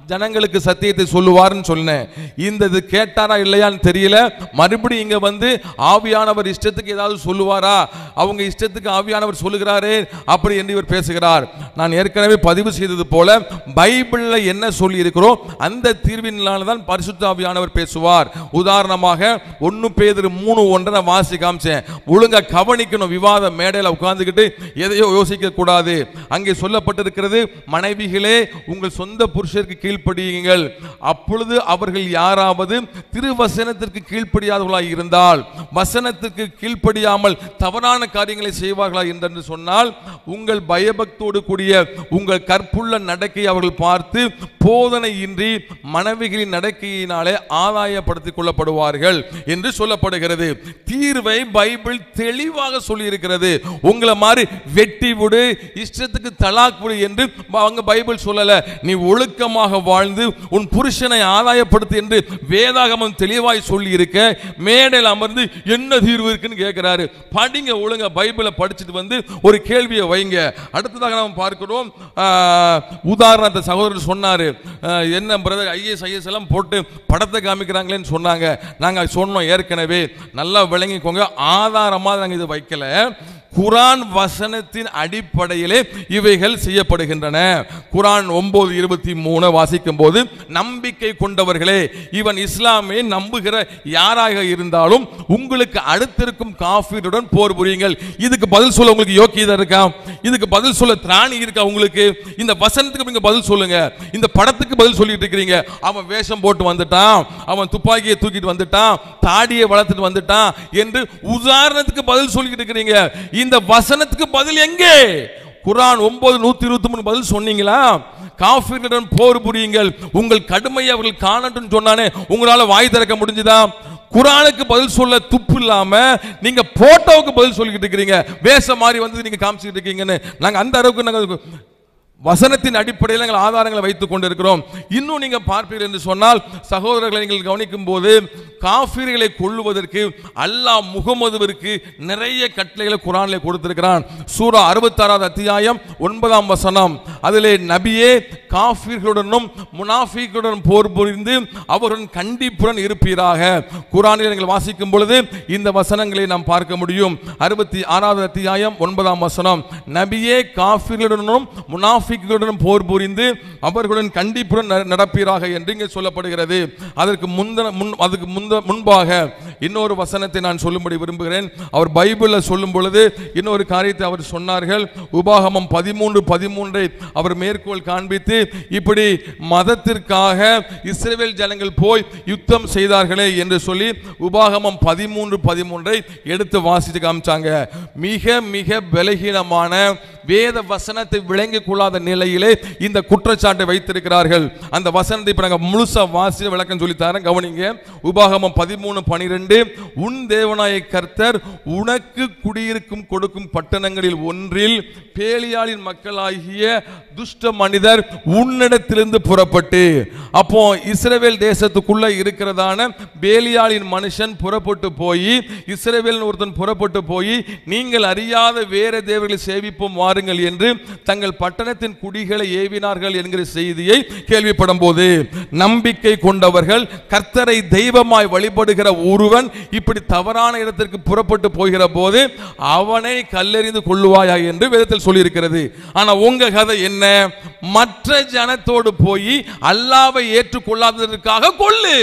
ஜனங்களுக்கு சத்தியத்தை சொல்லுவார்னு சொன்னேன் இந்த இது கேட்டாரா இல்லையான்னு தெரியல மறுபடியும் இங்க வந்து ஆவியானவர் இஷ்டத்துக்கு ஏதாவது சொல்லுவாரா அவங்க இஷ்டத்துக்கு ஆவியானவர் சொல்லுகிறாரே அப்படி என்று இவர் பேசுகிறார் நான் ஏற்கனவே பதிவு செய்தது போல பைபிள்ல என்ன சொல்லி இருக்கிறோம் அந்த தீர்வினால தான் பரிசுத்த ஆவியானவர் பேசுவார் உதாரணமாக ஒன்னு பேதர் மூணு ஒன்றை நான் வாசி காமிச்சேன் ஒழுங்கா கவனிக்கணும் விவாத மேடையில் உட்கார்ந்துக்கிட்டு எதையோ யோசிக்க கூடாது அங்கே சொல்லப்பட்டிருக்கிறது மனைவிகளே உங்கள் சொந்த புருஷருக்கு கீழ்ப்படியுங்கள் அப்பொழுது அவர்கள் யாராவது திருவசனத்திற்கு கீழ்ப்படியாதவர்களாய் இருந்தால் வசனத்திற்கு கீழ்ப்படியாமல் தவறான காரியங்களை செய்வார்களா என்று சொன்னால் உங்கள் பயபக்தோடு கூடிய உங்கள் கற்புள்ள நடக்கையை அவர்கள் பார்த்து போதனையின்றி மனைவிகளின் நடக்கையினாலே ஆதாயப்படுத்திக் கொள்ளப்படுவார்கள் என்று சொல்லப்படுகிறது தீர்வை பைபிள் தெளிவாக சொல்லியிருக்கிறது உங்களை மாதிரி வெட்டி விடு இஷ்டத்துக்கு தலாக் விடு என்று அங்க பைபிள் சொல்லல நீ ஒழுக்கமாக வாழ்ந்து உன் புருஷனை ஆதாயப்படுத்து என்று வேதாகமம் தெளிவாய் சொல்லி இருக்க மேடையில் அமர்ந்து என்ன தீர்வு இருக்குன்னு கேட்கிறாரு படிங்க ஒழுங்கா பைபிளை படிச்சுட்டு வந்து ஒரு கேள்வியை வைங்க அடுத்ததாக நாம் பார்க்கிறோம் ஆஹ், உதாரணத்தை சகோதரர் சொன்னாரு ஆஹ், என்ன பிரதர் ஐஎஸ் ஐஎஸ் எல்லாம் போட்டு படத்தை காமிக்கிறாங்களேன்னு சொன்னாங்க நாங்க சொன்னோம் ஏற்கனவே நல்லா விளங்கிக்கோங்க ஆதாரமாக நாங்கள் இது வைக்கல குரான் வசனத்தின் அடிப்படையிலே இவைகள் செய்யப்படுகின்றன குரான் ஒன்பது இருபத்தி மூணு வாசிக்கும் போது நம்பிக்கை கொண்டவர்களே இவன் இஸ்லாமை நம்புகிற யாராக இருந்தாலும் உங்களுக்கு அடுத்திருக்கும் காஃபிருடன் போர் புரியுங்கள் இதுக்கு பதில் சொல்ல உங்களுக்கு யோக்கியதை இருக்கா இதுக்கு பதில் சொல்ல திராணி இருக்கா உங்களுக்கு இந்த வசனத்துக்கு நீங்க பதில் சொல்லுங்க இந்த படத்துக்கு பதில் சொல்லிட்டு இருக்கிறீங்க அவன் வேஷம் போட்டு வந்துட்டான் அவன் துப்பாக்கியை தூக்கிட்டு வந்துட்டான் தாடியை வளர்த்துட்டு வந்துட்டான் என்று உதாரணத்துக்கு பதில் சொல்லிட்டு இருக்கிறீங்க இந்த வசனத்துக்கு பதில் எங்கே குரான் ஒன்பது நூத்தி இருபத்தி மூணு பதில் சொன்னீங்களா காஃபிரிடம் போர் புரியுங்கள் உங்கள் கடுமையை அவர்கள் காணட்டும் சொன்னானே உங்களால வாய் திறக்க முடிஞ்சுதா குரானுக்கு பதில் சொல்ல துப்பு இல்லாம நீங்க போட்டோவுக்கு பதில் சொல்லிக்கிட்டு இருக்கிறீங்க வேஷம் மாறி வந்து நீங்க காமிச்சிட்டு இருக்கீங்கன்னு நாங்க அந்த அளவுக்கு நாங்க வசனத்தின் அடிப்படையில் நாங்கள் ஆதாரங்களை வைத்துக் கொண்டிருக்கிறோம் இன்னும் நீங்க பார்ப்பீர்கள் என்று சொன்னால் சகோதரர்களை நீங்கள் கவனிக்கும் போது காஃபிர்களை கொள்ளுவதற்கு அல்லாஹ் முகமதுவிற்கு நிறைய கட்டளைகளை குரானிலே கொடுத்திருக்கிறான் சூரா அறுபத்தாறாவது அத்தியாயம் ஒன்பதாம் வசனம் அதிலே நபியே காஃபிர்களுடனும் முனாஃபிகளுடன் போர் புரிந்து அவர்களுடன் கண்டிப்புடன் இருப்பீராக குரானில் நீங்கள் வாசிக்கும் பொழுது இந்த வசனங்களை நாம் பார்க்க முடியும் அறுபத்தி ஆறாவது அத்தியாயம் ஒன்பதாம் வசனம் நபியே காஃபிர்களுடனும் முனாஃபிகளுடனும் போர் புரிந்து அவர்களுடன் கண்டிப்புடன் நட- நடப்பீராக என்று இங்கே சொல்லப்படுகிறது அதற்கு முந்தன முன் அதுக்கு முந்த முன்பாக இன்னொரு வசனத்தை நான் சொல்லும்படி விரும்புகிறேன் அவர் பைபிளில் சொல்லும் பொழுது இன்னொரு காரியத்தை அவர் சொன்னார்கள் உபாகமம் பதிமூன்று பதிமூன்றை அவர் மேற்கோள் காண்பித்து இப்படி மதத்திற்காக இஸ்ரேல் ஜனங்கள் போய் யுத்தம் செய்தார்களே என்று சொல்லி உபாகமம் பதிமூன்று பதிமூன்றை எடுத்து வாசித்து காமிச்சாங்க மிக மிக பலகீனமான வேத வசனத்தை விளங்கிக் கொள்ளாத நிலையிலே இந்த குற்றச்சாட்டை வைத்திருக்கிறார்கள் அந்த வசனத்தை இப்ப நாங்க முழுசா வாசி விளக்கம் சொல்லி தரேன் கவனிங்க உபாகமம் பதிமூணு பனிரெண்டு உன் தேவனாய கர்த்தர் உனக்கு குடியிருக்கும் கொடுக்கும் பட்டணங்களில் ஒன்றில் பேலியாளின் மக்களாகிய துஷ்ட மனிதர் உன்னிடத்திலிருந்து புறப்பட்டு அப்போ இஸ்ரவேல் தேசத்துக்குள்ள இருக்கிறதான பேலியாளின் மனுஷன் புறப்பட்டு போய் இஸ்ரவேல் ஒருத்தன் புறப்பட்டு போய் நீங்கள் அறியாத வேற தேவர்களை சேவிப்போம் வாருங்கள் என்று தங்கள் பட்டணத்தின் குடிகளை ஏவினார்கள் என்கிற செய்தியை கேள்விப்படும் போது நம்பிக்கை கொண்டவர்கள் கர்த்தரை தெய்வமாய் வழிபடுகிற ஒருவன் இப்படி தவறான இடத்திற்கு புறப்பட்டு போகிற போது அவனை கல்லெறிந்து கொள்ளுவாயா என்று வேதத்தில் சொல்லியிருக்கிறது ஆனா உங்க கதை என்ன மற்ற ஜனத்தோடு போய் அல்லாவை ஏற்றுக்கொள்ளாததற்காக கொள்ளு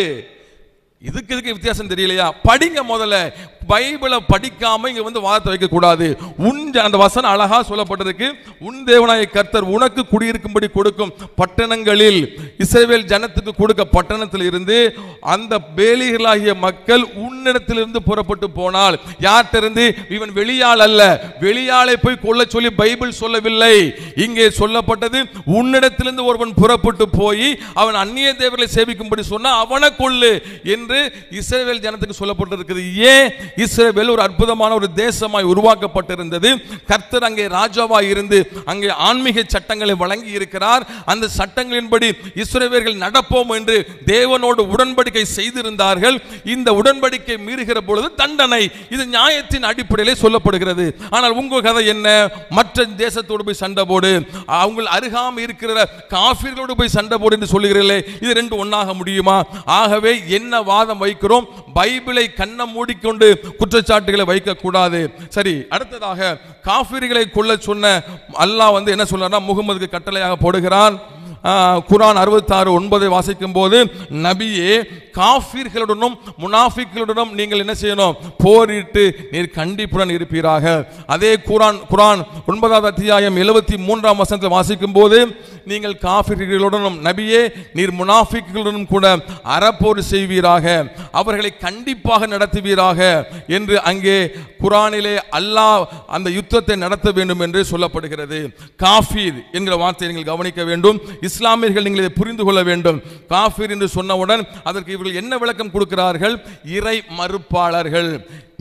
இதுக்கு இதுக்கு வித்தியாசம் தெரியலையா படிங்க முதல்ல பைபிளை படிக்காம இங்க வந்து வாதத்தை வைக்க கூடாது உன் ஜ- அந்த வசனம் அழகா சொல்லப்பட்டிருக்கு உன் தேவனாய கர்த்தர் உனக்கு குடியிருக்கும்படி கொடுக்கும் பட்டணங்களில் இஸ்ரவேல் ஜனத்துக்கு கொடுக்க பட்டணத்தில் இருந்து அந்த பேலிகளாகிய மக்கள் உன்னிடத்திலிருந்து புறப்பட்டு போனால் யார்கிட்ட இருந்து இவன் வெளியாள் அல்ல வெளியாளை போய் கொல்ல சொல்லி பைபிள் சொல்லவில்லை இங்கே சொல்லப்பட்டது உன்னிடத்திலிருந்து ஒருவன் புறப்பட்டு போய் அவன் அந்நிய தேவர்களை சேவிக்கும்படி சொன்னா அவனை கொல்லு என்று இஸ்ரவேல் ஜனத்துக்கு சொல்லப்பட்டிருக்கிறது ஏன் இஸ்ரேல் ஒரு அற்புதமான ஒரு தேசமாய் உருவாக்கப்பட்டிருந்தது கர்த்தர் அங்கே ராஜாவாய் இருந்து அங்கே ஆன்மீக சட்டங்களை வழங்கி இருக்கிறார் அந்த சட்டங்களின்படி இஸ்ரவேலர்கள் நடப்போம் என்று தேவனோடு உடன்படிக்கை செய்திருந்தார்கள் இந்த உடன்படிக்கை மீறுகிற பொழுது தண்டனை இது நியாயத்தின் அடிப்படையிலே சொல்லப்படுகிறது ஆனால் உங்க கதை என்ன மற்ற தேசத்தோடு போய் சண்டை போடு அவங்க அருகாம இருக்கிற காஃபிர்களோடு போய் சண்டை போடு என்று சொல்லுகிறீர்களே இது ரெண்டு ஒண்ணாக முடியுமா ஆகவே என்ன வாதம் வைக்கிறோம் பைபிளை கண்ணை மூடிக்கொண்டு குற்றச்சாட்டுகளை வைக்க கூடாது சரி அடுத்ததாக காஃபிர்களை கொல்ல சொன்ன அல்லாஹ் வந்து என்ன சொல்றாருன்னா முகமதுக்கு கட்டளையாக போடுகிறான் ஆ, குரான் அறுபத்தாறு ஒன்பதை வாசிக்கும் போது நபியே காஃபிர்களுடனும் முனாஃபிக்களுடனும் நீங்கள் என்ன செய்யணும் போரிட்டு நீர் கண்டிப்புடன் இருப்பீராக அதே குரான் குரான் ஒன்பதாவது அத்தியாயம் எழுபத்தி மூன்றாம் வசனத்தில் வாசிக்கும் போது நீங்கள் காஃபிர்களுடனும் நபியே நீர் முனாஃபிக்களுடனும் கூட அறப்போர் செய்வீராக அவர்களை கண்டிப்பாக நடத்துவீராக என்று அங்கே குரானிலே அல்லாஹ் அந்த யுத்தத்தை நடத்த வேண்டும் என்று சொல்லப்படுகிறது காஃபீர் என்கிற வார்த்தையை நீங்கள் கவனிக்க வேண்டும் இஸ்லாமியர்கள் நீங்கள் இதை புரிந்து கொள்ள வேண்டும் காஃபீர் என்று சொன்னவுடன் அதற்கு இவர்கள் என்ன விளக்கம் கொடுக்கிறார்கள் இறை மறுப்பாளர்கள்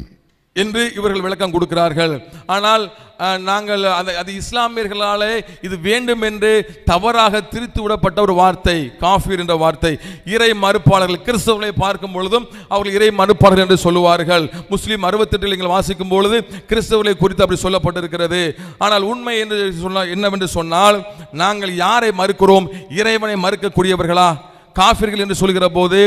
என்று இவர்கள் விளக்கம் கொடுக்கிறார்கள் ஆனால் அஹ், நாங்கள் அதை அது இஸ்லாமியர்களாலே இது வேண்டும் என்று தவறாக திரித்து விடப்பட்ட ஒரு வார்த்தை காஃபீர் என்ற வார்த்தை இறை மறுப்பாளர்கள் கிறிஸ்தவர்களை பார்க்கும் பொழுதும் அவர்கள் இறை மறுப்பாளர்கள் என்று சொல்லுவார்கள் முஸ்லீம் அறுபத்தெட்டில் நீங்கள் வாசிக்கும் பொழுது கிறிஸ்தவர்களை குறித்து அப்படி சொல்லப்பட்டிருக்கிறது ஆனால் உண்மை என்று சொன்ன என்னவென்று சொன்னால் நாங்கள் யாரை மறுக்கிறோம் இறைவனை மறுக்கக்கூடியவர்களா காஃபிர்கள் என்று சொல்கிற போது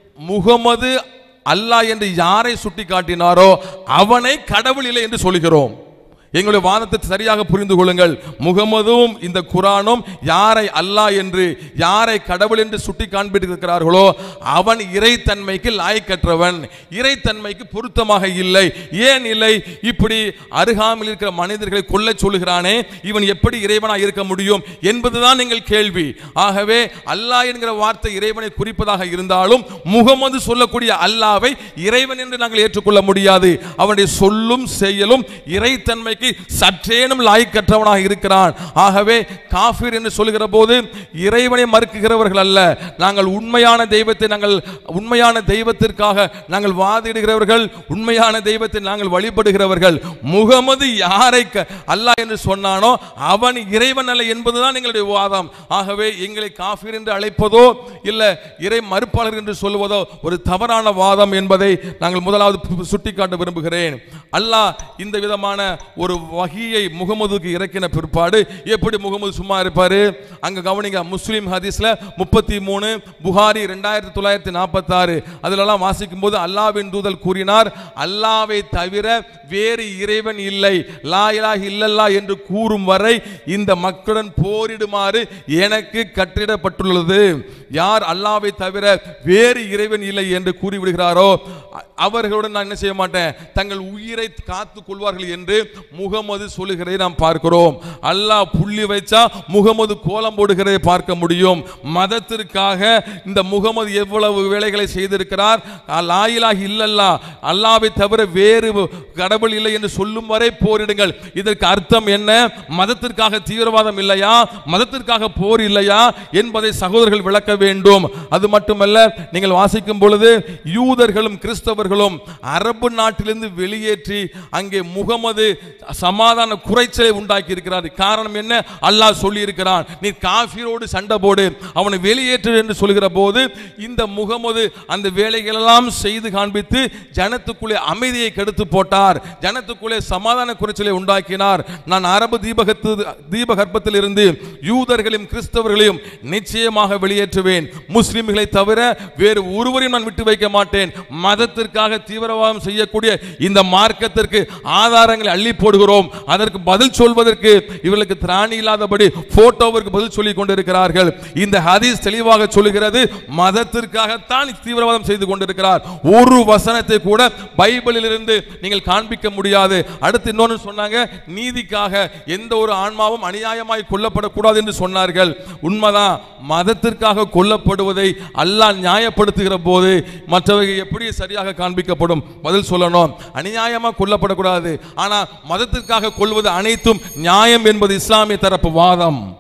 முகமது அல்லாஹ் என்று யாரை சுட்டி காட்டினாரோ அவனை கடவுள் இல்லை என்று சொல்கிறோம் எங்களுடைய வாதத்தை சரியாக புரிந்து கொள்ளுங்கள் முகமதும் இந்த குரானும் யாரை அல்லாஹ் என்று யாரை கடவுள் என்று சுட்டி காண்பிட்டிருக்கிறார்களோ அவன் இறைத்தன்மைக்கு லாய்க்கற்றவன் இறைத்தன்மைக்கு பொருத்தமாக இல்லை ஏன் இல்லை இப்படி அருகாமையில் இருக்கிற மனிதர்களை கொல்லச் சொல்லுகிறானே இவன் எப்படி இறைவனாக இருக்க முடியும் என்பதுதான் எங்கள் கேள்வி ஆகவே அல்லாஹ் என்கிற வார்த்தை இறைவனை குறிப்பதாக இருந்தாலும் முகமது சொல்லக்கூடிய அல்லாவை இறைவன் என்று நாங்கள் ஏற்றுக்கொள்ள முடியாது அவனுடைய சொல்லும் செயலும் இறைத்தன்மைக்கு சற்றேனும் லாய்க்கற்றவனாக இருக்கிறான் ஆகவே காஃபிர் என்று சொல்லுகிற போது இறைவனை மறுக்குகிறவர்கள் அல்ல நாங்கள் உண்மையான தெய்வத்தை நாங்கள் உண்மையான தெய்வத்திற்காக நாங்கள் வாதிடுகிறவர்கள் உண்மையான தெய்வத்தை நாங்கள் வழிபடுகிறவர்கள் முகமது யாரை க- அல்லாஹ் என்று சொன்னானோ அவன் இறைவன் அல்ல என்பதுதான் எங்களுடைய வாதம் ஆகவே எங்களை காஃபிர் என்று அழைப்பதோ இல்ல இறை மறுப்பாளர் என்று சொல்வதோ ஒரு தவறான வாதம் என்பதை நாங்கள் முதலாவது பு- சுட்டிக்காட்ட விரும்புகிறேன் அல்லாஹ் இந்த விதமான ஒரு வகியை முகமதுக்கு இறக்கின பிற்பாடு எப்படி முகமது சும்மா இருப்பாரு அங்க கவனிங்க முஸ்லிம் ஹதீஸ்ல முப்பத்தி மூணு புகாரி ரெண்டாயிரத்தி தொள்ளாயிரத்தி நாற்பத்தாறு அதிலெல்லாம் வாசிக்கும் போது அல்லாவின் தூதல் கூறினார் அல்லாவை தவிர வேறு இறைவன் இல்லை லா இலாஹ இல்லல்லா என்று கூறும் வரை இந்த மக்களுடன் போரிடுமாறு எனக்கு கட்டிடப்பட்டுள்ளது யார் அல்லாவை தவிர வேறு இறைவன் இல்லை என்று கூறிவிடுகிறாரோ அ- அவர்களுடன் நான் என்ன செய்ய மாட்டேன் தங்கள் உயிரை காத்துக் கொள்வார்கள் என்று முகமது சொல்லுகிறதை நாம் பார்க்கிறோம் அல்லாஹ் புள்ளி வைச்சா முகமது கோலம் போடுகிறதை பார்க்க முடியும் மதத்திற்காக இந்த முகமது எவ்வளவு வேலைகளை செய்திருக்கிறார் லாயிலாக இல்லல்லா அல்லாவை தவிர வேறு கடவுள் இல்லை என்று சொல்லும் வரை போரிடுங்கள் இதற்கு அர்த்தம் என்ன மதத்திற்காக தீவிரவாதம் இல்லையா மதத்திற்காக போர் இல்லையா என்பதை சகோதரர்கள் விளக்க வேண்டும் அது மட்டுமல்ல நீங்கள் வாசிக்கும் பொழுது யூதர்களும் கிறிஸ்தவர்களும் அரபு நாட்டிலிருந்து வெளியேற்றி அங்கே முகமது சமாதான குறைச்சலை உண்டாக்கி இருக்கிறார் காரணம் என்ன அல்லாஹ் சொல்லி இருக்கிறான் நீ காஃபிரோடு சண்டை போடு அவனை வெளியேற்று என்று சொல்கிற போது இந்த முகமது அந்த வேலைகளெல்லாம் செய்து காண்பித்து ஜனத்துக்குள்ளே அமைதியை கெடுத்து போட்டார் ஜனத்துக்குள்ளே சமாதான குறைச்சலை உண்டாக்கினார் நான் அரபு தீபகத்து தீபகற்பத்தில் இருந்து யூதர்களையும் கிறிஸ்தவர்களையும் நிச்சயமாக வெளியேற்றுவேன் முஸ்லிம்களை தவிர வேறு ஒருவரையும் நான் விட்டு வைக்க மாட்டேன் மதத்திற்காக தீவிரவாதம் செய்யக்கூடிய இந்த மார்க்கத்திற்கு ஆதாரங்களை அள்ளி போடுகிறோம் அதற்கு பதில் சொல்வதற்கு இவர்களுக்கு திராணி இல்லாதபடி போட்டோவிற்கு பதில் சொல்லிக் கொண்டிருக்கிறார்கள் இந்த ஹதீஸ் தெளிவாக சொல்லுகிறது மதத்திற்காகத்தான் தீவிரவாதம் செய்து கொண்டிருக்கிறார் ஒரு வசனத்தை கூட பைபிளில் இருந்து நீங்கள் காண்பிக்க முடியாது அடுத்து இன்னொன்று சொன்னாங்க நீதிக்காக எந்த ஒரு ஆன்மாவும் அநியாயமாய் கொல்லப்படக்கூடாது என்று சொன்னார்கள் உண்மைதான் மதத்திற்காக கொல்லப்படுவதை அல்லாஹ் நியாயப்படுத்துகிற போது மற்றவர்கள் எப்படி சரியாக காண்பிக்கப்படும் பதில் சொல்லணும் அநியாயமாக கொல்லப்படக்கூடாது ஆனால் மதத்திற்காக கொள்வது அனைத்தும் நியாயம் என்பது இஸ்லாமிய தரப்பு வாதம்